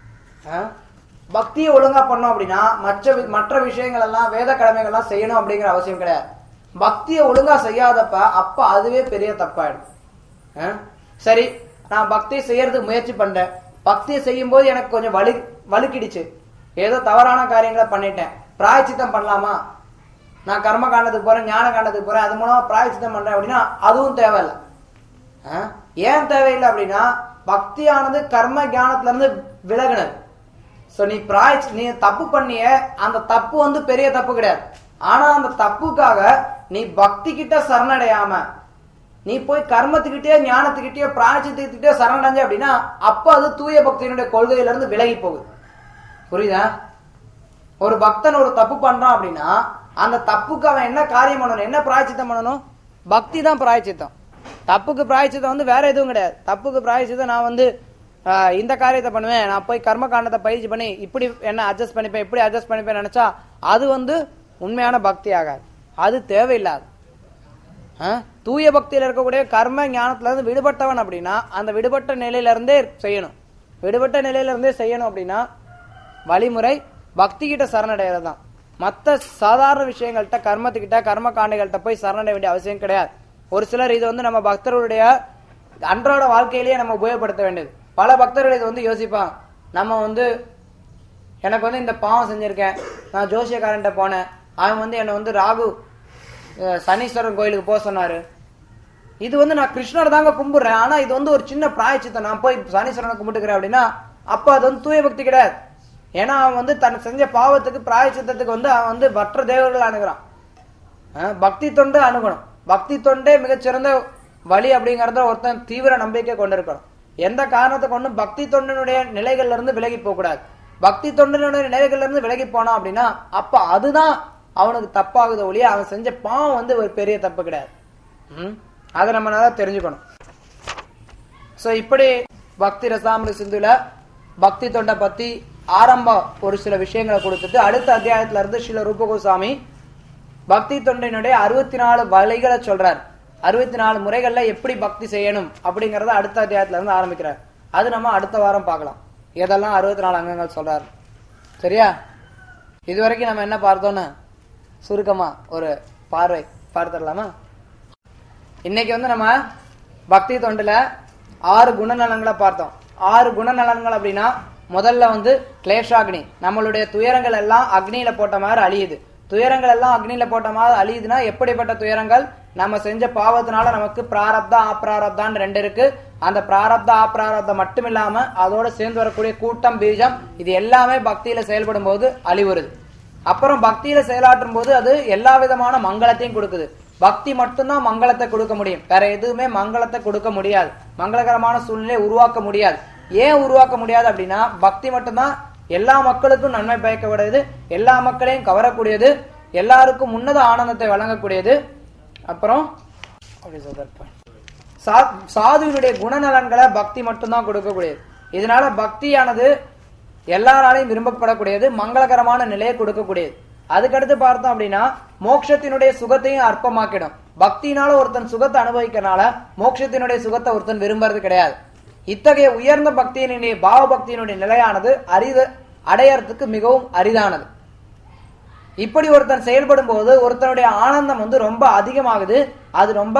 பக்தியை ஒழுங்கா பண்ணோம் அப்படின்னா மற்ற வி- மற்ற விஷயங்கள் எல்லாம் வேத கடமைகள் எல்லாம் செய்யணும் அப்படிங்கிற அவசியம் கிடையாது பக்தியை ஒழுங்கா செய்யாதப்ப அப்ப அதுவே பெரிய தப்பாயிடும் ஆ? சரி நான் பக்தி செய்யறதுக்கு முயற்சி பண்றேன் பக்தியை செய்யும் போது எனக்கு கொஞ்சம் வலு வலுக்கிடுச்சு ஏதோ தவறான காரியங்களை பண்ணிட்டேன் பிராயச்சித்தம் பண்ணலாமா நான் கர்ம காண்டத்துக்கு போறேன் ஞான காண்டத்துக்கு போறேன் அது மூலமா பிராயச்சித்தம் பண்றேன் அப்படின்னா அதுவும் தேவையில்லை ஆ? ஏன் தேவையில்லை அப்படின்னா பக்தியானது கர்ம ஞானத்துல இருந்து விலகுனது சோ நீ பிராய் நீ தப்பு பண்ணிய அந்த தப்பு வந்து பெரிய தப்பு கிடையாது ஆனா அந்த தப்புக்காக நீ பக்தி கிட்ட சரணடையாம நீ போய் கர்மத்துக்கிட்டே ஞானத்துக்கிட்டே பிராயச்சித்துக்கிட்டே சரணடைஞ்ச அப்படின்னா அப்ப அது தூய பக்தியினுடைய கொள்கையில இருந்து விலகி போகுது புரியுதா ஒரு பக்தன் ஒரு தப்பு பண்றான் அப்படின்னா அந்த தப்புக்கு அவன் என்ன காரியம் பண்ணணும் என்ன பிராயச்சித்தம் பண்ணணும் பக்தி தான் பிராயச்சித்தம் தப்புக்கு பிராயச்சித்தம் வந்து வேற எதுவும் கிடையாது தப்புக்கு பிராயச்சித்தம் நான் வந்து ஆஹ், இந்த காரியத்தை பண்ணுவேன் நான் போய் கர்ம காண்டத்தை பயிற்சி பண்ணி இப்படி என்ன அட்ஜஸ்ட் பண்ணிப்பேன் இப்படி அட்ஜஸ்ட் பண்ணிப்பேன் நினைச்சா அது வந்து உண்மையான பக்தி ஆகாது அது தேவையில்லாது ஆ? தூய பக்தியில இருக்கக்கூடிய கர்ம ஞானத்துல இருந்து விடுபட்டவன் அப்படின்னா அந்த விடுபட்ட நிலையில இருந்தே செய்யணும் விடுபட்ட நிலையில இருந்தே செய்யணும் அப்படின்னா வழிமுறை பக்தி கிட்ட சரணடைகிறது தான் மற்ற சாதாரண விஷயங்கள்ட்ட கர்மத்துக்கிட்ட கர்ம காண்டிகள்கிட்ட போய் சரணடைய வேண்டிய அவசியம் கிடையாது ஒரு சிலர் இது வந்து நம்ம பக்தர்களுடைய அன்றாட வாழ்க்கையிலேயே நம்ம உபயோகப்படுத்த வேண்டியது பல பக்தர்கள் இது வந்து யோசிப்பாங்க நம்ம வந்து எனக்கு வந்து இந்த பாவம் செஞ்சிருக்கேன் நான் ஜோசியக்காரன்ட்ட போனேன் அவன் வந்து என்னை வந்து ராகு அஹ், சனீஸ்வரன் கோயிலுக்கு போக சொன்னாரு இது வந்து நான் கிருஷ்ணர் தாங்க கும்பிடுறேன் ஆனா இது வந்து ஒரு சின்ன பிராயச்சித்தம் நான் போய் சனீஸ்வரனை கும்பிட்டுக்கிறேன் அப்படின்னா அப்ப அது வந்து தூய பக்தி கிடையாது ஏன்னா அவன் வந்து தன் செஞ்ச பாவத்துக்கு பிராயச்சித்தத்துக்கு வந்து அவன் வந்து மற்ற தேவர்கள் அணுகிறான் அஹ், பக்தி தொண்டு அணுகணும் பக்தி தொண்டே மிகச்சிறந்த வழி அப்படிங்கறத ஒருத்தன் தீவிர நம்பிக்கை கொண்டிருக்கணும் எந்த காரணத்தை கொண்டும் பக்தி தொண்டனுடைய நிலைகள்ல இருந்து விலகி போக கூடாது பக்தி தொண்டனுடைய நிலைகள்ல இருந்து விலகி போனான் அப்படின்னா அப்ப அதுதான் அவனுக்கு தப்பாகுது ஒழிய அவன் செஞ்ச பாவம் வந்து ஒரு பெரிய தப்பு கிடையாது ம்? அதை நம்ம நல்லா தெரிஞ்சுக்கணும் சோ இப்படி பக்தி ரசாமிர சிந்துல பக்தி தொண்டை பத்தி ஆரம்ப ஒரு சில விஷயங்களை கொடுத்துட்டு அடுத்த அத்தியாயத்துல இருந்து ஸ்ரீல ரூபகோசாமி பக்தி தொண்டினுடைய அறுபத்தி நாலு வழிகளை சொல்றார் அறுபத்தி நாலு முறைகள்ல எப்படி பக்தி செய்யணும் அப்படிங்கறத அடுத்த அத்தியாயத்துல இருந்து ஆரம்பிக்கிறார் அது நம்ம அடுத்த வாரம் பார்க்கலாம் எதெல்லாம் அறுபத்தி நாலு அங்கங்கள் சொல்றாரு சரியா இதுவரைக்கும் நம்ம என்ன பார்த்தோம்னா சுருக்கமா ஒரு பார்வை பார்த்துடலாமா இன்னைக்கு வந்து நம்ம பக்தி தொண்டுல ஆறு குணநலன்களை பார்த்தோம் ஆறு குணநலன்கள் அப்படின்னா முதல்ல வந்து கிளேஷாக்னி நம்மளுடைய துயரங்கள் எல்லாம் அக்னியில போட்ட மாதிரி அழியுது துயரங்கள் எல்லாம் அக்னியில போட்ட மாதிரி அழியுதுன்னா எப்படிப்பட்ட துயரங்கள் நம்ம செஞ்ச பாவத்தினால நமக்கு பிராரப்தா ஆப்ராரப்தான்னு ரெண்டு இருக்கு அந்த பிராரப்த ஆப்ராரப்தம் மட்டும் இல்லாம அதோட சேர்ந்து வரக்கூடிய கூட்டம் பீஜம் இது எல்லாமே பக்தியில செயல்படும் போது அழிவுறுது அப்புறம் பக்தியில செயலாற்றும் போது அது எல்லா விதமான மங்களத்தையும் கொடுக்குது பக்தி மட்டும்தான் மங்களத்தை கொடுக்க முடியும் வேற எதுவுமே மங்களத்தை கொடுக்க முடியாது மங்களகரமான சூழ்நிலையை உருவாக்க முடியாது ஏன் உருவாக்க முடியாது அப்படின்னா பக்தி மட்டும்தான் எல்லா மக்களுக்கும் நன்மை பயக்கக்கூடியது எல்லா மக்களையும் கவரக்கூடியது எல்லாருக்கும் உன்னத ஆனந்தத்தை வழங்கக்கூடியது அப்புறம் அப்படி சொல்றேன் சா- சாதுவினுடைய குணநலன்களை பக்தி மட்டும்தான் கொடுக்கக்கூடியது இதனால பக்தியானது எல்லாராலையும் விரும்பப்படக்கூடியது மங்களகரமான நிலையை கொடுக்கக்கூடியது அதுக்கடுத்து பார்த்தோம் அப்படின்னா மோட்சத்தினுடைய சுகத்தையும் அற்பமாக்கிடும் பக்தியினால ஒருத்தன் சுகத்தை அனுபவிக்கிறனால மோட்சத்தினுடைய சுகத்தை ஒருத்தன் விரும்புறது கிடையாது இத்தகைய உயர்ந்த பக்தியினுடைய பாவ பக்தியினுடைய நிலையானது அரிது அடையறதுக்கு மிகவும் அரிதானது இப்படி ஒருத்தன் செயல்படும் போது ஒருத்தனுடைய ஆனந்தம் வந்து ரொம்ப அதிகமாகுது அது ரொம்ப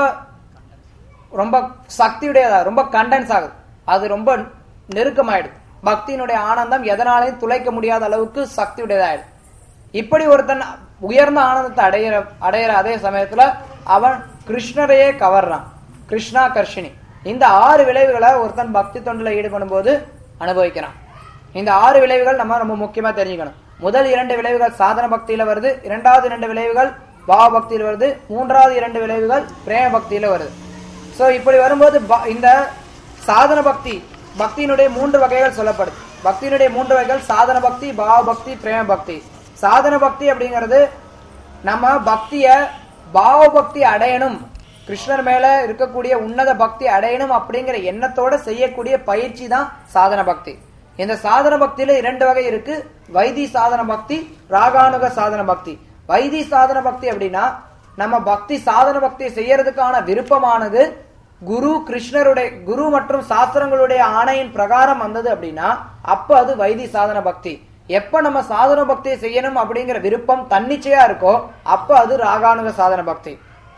ரொம்ப சக்தியுடையதா ரொம்ப கண்டென்ஸ் ஆகுது அது ரொம்ப நெருக்கமாயிடுது பக்தியினுடைய ஆனந்தம் எதனாலையும் துளைக்க முடியாத அளவுக்கு சக்தியுடையதாயிடுது இப்படி ஒருத்தன் உயர்ந்த ஆனந்தத்தை அடையிற அடையிற அதே சமயத்துல அவன் கிருஷ்ணரையே கவர்றான் கிருஷ்ணா கர்ஷினி இந்த ஆறு விளைவுகளை ஒருத்தன் பக்தி தொண்டில் ஈடுபடும் போது அனுபவிக்கிறான் இந்த ஆறு விளைவுகள் நம்ம ரொம்ப முக்கியமா தெரிஞ்சுக்கணும் முதல் இரண்டு விளைவுகள் சாதன பக்தியில வருது இரண்டாவது இரண்டு விளைவுகள் பாவ பக்தியில வருது மூன்றாவது இரண்டு விளைவுகள் பிரேம பக்தியில வருது சோ இப்படி வரும்போது ப- இந்த சாதன பக்தி பக்தியினுடைய மூன்று வகைகள் சொல்லப்படுது பக்தியினுடைய மூன்று வகைகள் சாதன பக்தி பாவ பக்தி பிரேம பக்தி சாதன பக்தி அப்படிங்கிறது நம்ம பக்திய பாவ பக்தி அடையணும் கிருஷ்ணர் மேல இருக்கக்கூடிய உன்னத பக்தி அடையணும் அப்படிங்கிற எண்ணத்தோட செய்யக்கூடிய பயிற்சி தான் சாதன பக்தி இந்த சாதன பக்தியில இரண்டு வகை இருக்கு வைதி சாதன பக்தி ராகானுக சாதன பக்தி வைதி சாதன பக்தி அப்படின்னா நம்ம பக்தி சாதன பக்தி செய்யறதுக்கான விருப்பமானது குரு கிருஷ்ணருடைய குரு மற்றும் சாஸ்திரங்களுடைய ஆணையின் பிரகாரம் வந்தது அப்படின்னா அப்ப அது வைதி சாதன பக்தி எப்ப நம்ம சாதன பக்தியை செய்யணும் அப்படிங்கிற விருப்பம் தன்னிச்சையா இருக்கோ அப்ப அது ராகானுக சாதன பக்தி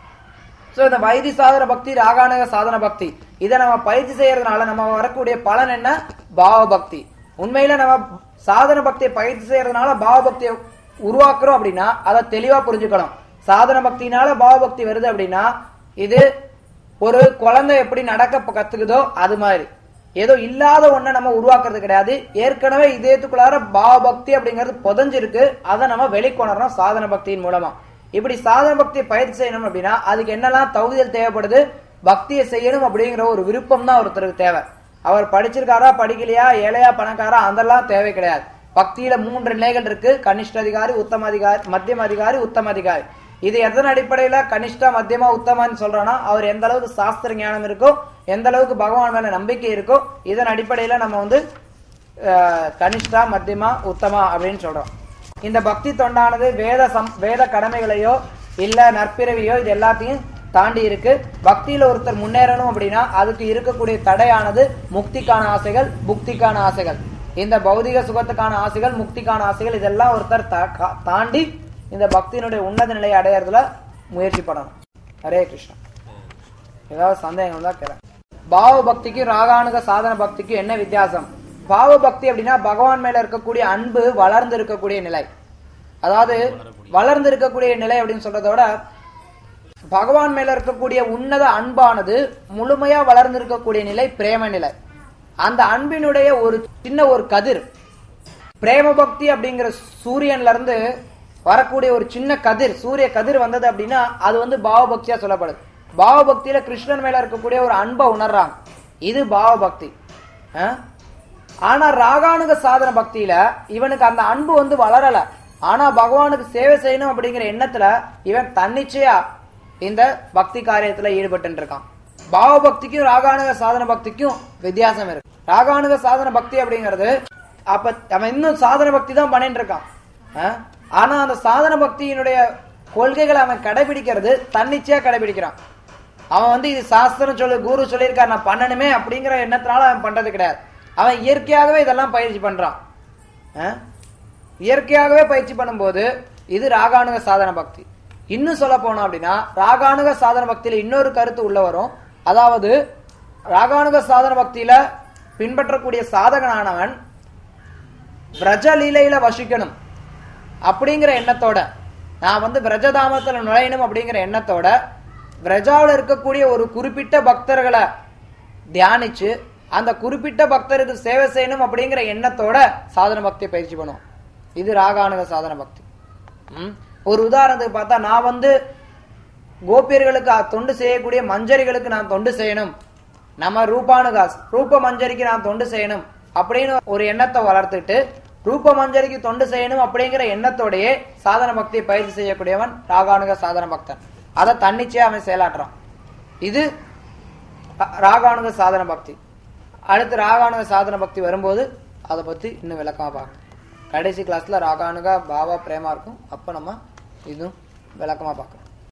சோ இந்த வைதி சாதன பக்தி ராகானுக சாதன பக்தி இதை நம்ம பயிற்சி செய்யறதுனால நம்ம வரக்கூடிய பலன் என்ன பாவ பக்தி உண்மையில நம்ம சாதன பக்தியை பயிற்சி செய்யறதுனால பாவ பக்தியை உருவாக்குறோம் அப்படின்னா அதை தெளிவா புரிஞ்சுக்கணும் சாதன பக்தினால பாவ பக்தி வருது அப்படின்னா இது ஒரு குழந்தை எப்படி நடக்க ப- கத்துக்குதோ அது மாதிரி ஏதோ இல்லாத ஒண்ணை நம்ம உருவாக்குறது கிடையாது ஏற்கனவே இதயத்துக்குள்ளார பாவ பக்தி அப்படிங்கிறது புதஞ்சிருக்கு அதை நம்ம வெளிக்கொணர்றோம் சாதன பக்தியின் மூலமா இப்படி சாதன பக்தியை பயிற்சி செய்யணும் அப்படின்னா அதுக்கு என்னெல்லாம் தகுதிகள் தேவைப்படுது பக்தியை செய்யணும் அப்படிங்கிற ஒரு விருப்பம் தான் ஒருத்தருக்கு தேவை அவர் படிச்சிருக்காரா படிக்கலையா ஏழையா பணக்காரா அதெல்லாம் தேவை கிடையாது பக்தியில மூன்று நிலைகள் இருக்கு கனிஷ்ட அதிகாரி உத்தம அதிகாரி மத்தியம அதிகாரி உத்தம அதிகாரி இது எதன் அடிப்படையில கனிஷ்டா மத்தியமா உத்தமான்னு சொல்றோம்னா அவர் எந்த அளவுக்கு சாஸ்திர ஞானம் இருக்கோ எந்த அளவுக்கு பகவான் மேல நம்பிக்கை இருக்கோ இதன் அடிப்படையில நம்ம வந்து அஹ், கனிஷ்டா மத்தியமா உத்தமா அப்படின்னு சொல்றோம் இந்த பக்தி தொண்டானது வேத சம் வேத கடமைகளையோ இல்ல நற்பிறவியோ இது எல்லாத்தையும் தாண்டி இருக்கு பக்தியில ஒருத்தர் முன்னேறணும் அப்படின்னா அதுக்கு இருக்கக்கூடிய தடையானது முக்திக்கான ஆசைகள் புக்திக்கான ஆசைகள் இந்த பௌதிக சுகத்துக்கான ஆசைகள் முக்திக்கான ஆசைகள் இதெல்லாம் ஒருத்தர் தா- கா- தாண்டி இந்த பக்தியினுடைய உன்னத நிலையை அடையறதுல முயற்சி பண்ணணும் ஹரே கிருஷ்ணா ஏதாவது சந்தேகம் தான் கேட்க பாவ பக்திக்கும் ராகானுக சாதன பக்திக்கும் என்ன வித்தியாசம் பாவ பக்தி அப்படின்னா பகவான் மேல இருக்கக்கூடிய அன்பு வளர்ந்து இருக்கக்கூடிய நிலை அதாவது வளர்ந்து இருக்கக்கூடிய நிலை அப்படின்னு சொல்றதை விட பகவான் மேல இருக்கக்கூடிய உன்னத அன்பானது முழுமையா வளர்ந்து இருக்கக்கூடிய நிலை பிரேம நிலை அந்த அன்பினுடைய ஒரு சின்ன ஒரு கதிர் பிரேம பக்தி அப்படிங்கிற சூரியன்ல இருந்து வரக்கூடிய ஒரு சின்ன கதிர் சூரிய கதிர் வந்தது அப்படின்னா அது வந்து பாவ பக்தியா சொல்லப்படுது பாவ பக்தியில கிருஷ்ணன் மேல இருக்கக்கூடிய ஒரு அன்பை உணர்றாங்க இது பாவ பக்தி ஆ? ஆனா ராகானுக சாதன பக்தியில இவனுக்கு அந்த அன்பு வந்து வளரல ஆனா பகவானுக்கு சேவை செய்யணும் அப்படிங்கிற எண்ணத்துல இவன் தன்னிச்சையா இந்த பக்தி காரியத்துல ஈடுபட்டு இருக்கான் பாவ பக்திக்கும் ராகானுக சாதன பக்திக்கும் வித்தியாசம் இருக்கு ராகானுக சாதன பக்தி அப்படிங்கிறது அப்ப அவன் இன்னும் சாதன பக்தி தான் பண்ணிட்டு இருக்கான் ஆ? ஆனா அந்த சாதன பக்தியினுடைய கொள்கைகளை அவன் கடைபிடிக்கிறது தன்னிச்சையா கடைபிடிக்கிறான் அவன் வந்து இது சாஸ்திரம் சொல்லு குரு சொல்லியிருக்கார் நான் பண்ணணுமே அப்படிங்கிற எண்ணத்தினால அவன் பண்றது கிடையாது அவன் இயற்கையாகவே இதெல்லாம் பயிற்சி பண்றான் ஆ? இயற்கையாகவே பயிற்சி பண்ணும்போது இது ராகானுக சாதன பக்தி இன்னும் சொல்ல போனோம் அப்படின்னா ராகானுக சாதன பக்தியில இன்னொரு கருத்து உள்ள வரும் அதாவது ராகானுக சாதன பக்தியில பின்பற்றக்கூடிய சாதகனானவன் பிரஜ லீலையில வசிக்கணும் அப்படிங்கிற எண்ணத்தோட நான் வந்து பிரஜதாமத்துல நுழையணும் அப்படிங்கிற எண்ணத்தோட பிரஜாவில் இருக்கக்கூடிய ஒரு குறிப்பிட்ட பக்தர்களை தியானிச்சு அந்த குறிப்பிட்ட பக்தருக்கு சேவை செய்யணும் அப்படிங்கிற எண்ணத்தோட சாதன பக்தியை பயிற்சி பண்ணுவோம் இது ராகானுக சாதன பக்தி ம். ஒரு உதாரணத்துக்கு பார்த்தா நான் வந்து கோபியர்களுக்கு தொண்டு செய்யக்கூடிய மஞ்சரிகளுக்கு நான் தொண்டு செய்யணும் நம்ம ரூபானுகாஸ் ரூப மஞ்சரிக்கு நான் தொண்டு செய்யணும் அப்படின்னு ஒரு எண்ணத்தை வளர்த்துட்டு ரூப மஞ்சரிக்கு தொண்டு செய்யணும் அப்படிங்கிற எண்ணத்தோடயே சாதன பக்தியை பயிற்சி செய்யக்கூடியவன் ராகானுக சாதன பக்தன் அதை தன்னிச்சையா அவன் செயலாற்றுறான் இது ரா- ராகானுக சாதன பக்தி அடுத்து ராகானுக சாதன பக்தி வரும்போது அதை பத்தி இன்னும் விளக்கமா பார்க்கலாம் கடைசி கிளாஸ்ல ராகானுகா பாவா பிரேமா இருக்கும் அப்ப நம்ம இதுவும் விளக்கமா பார்க்கலாம்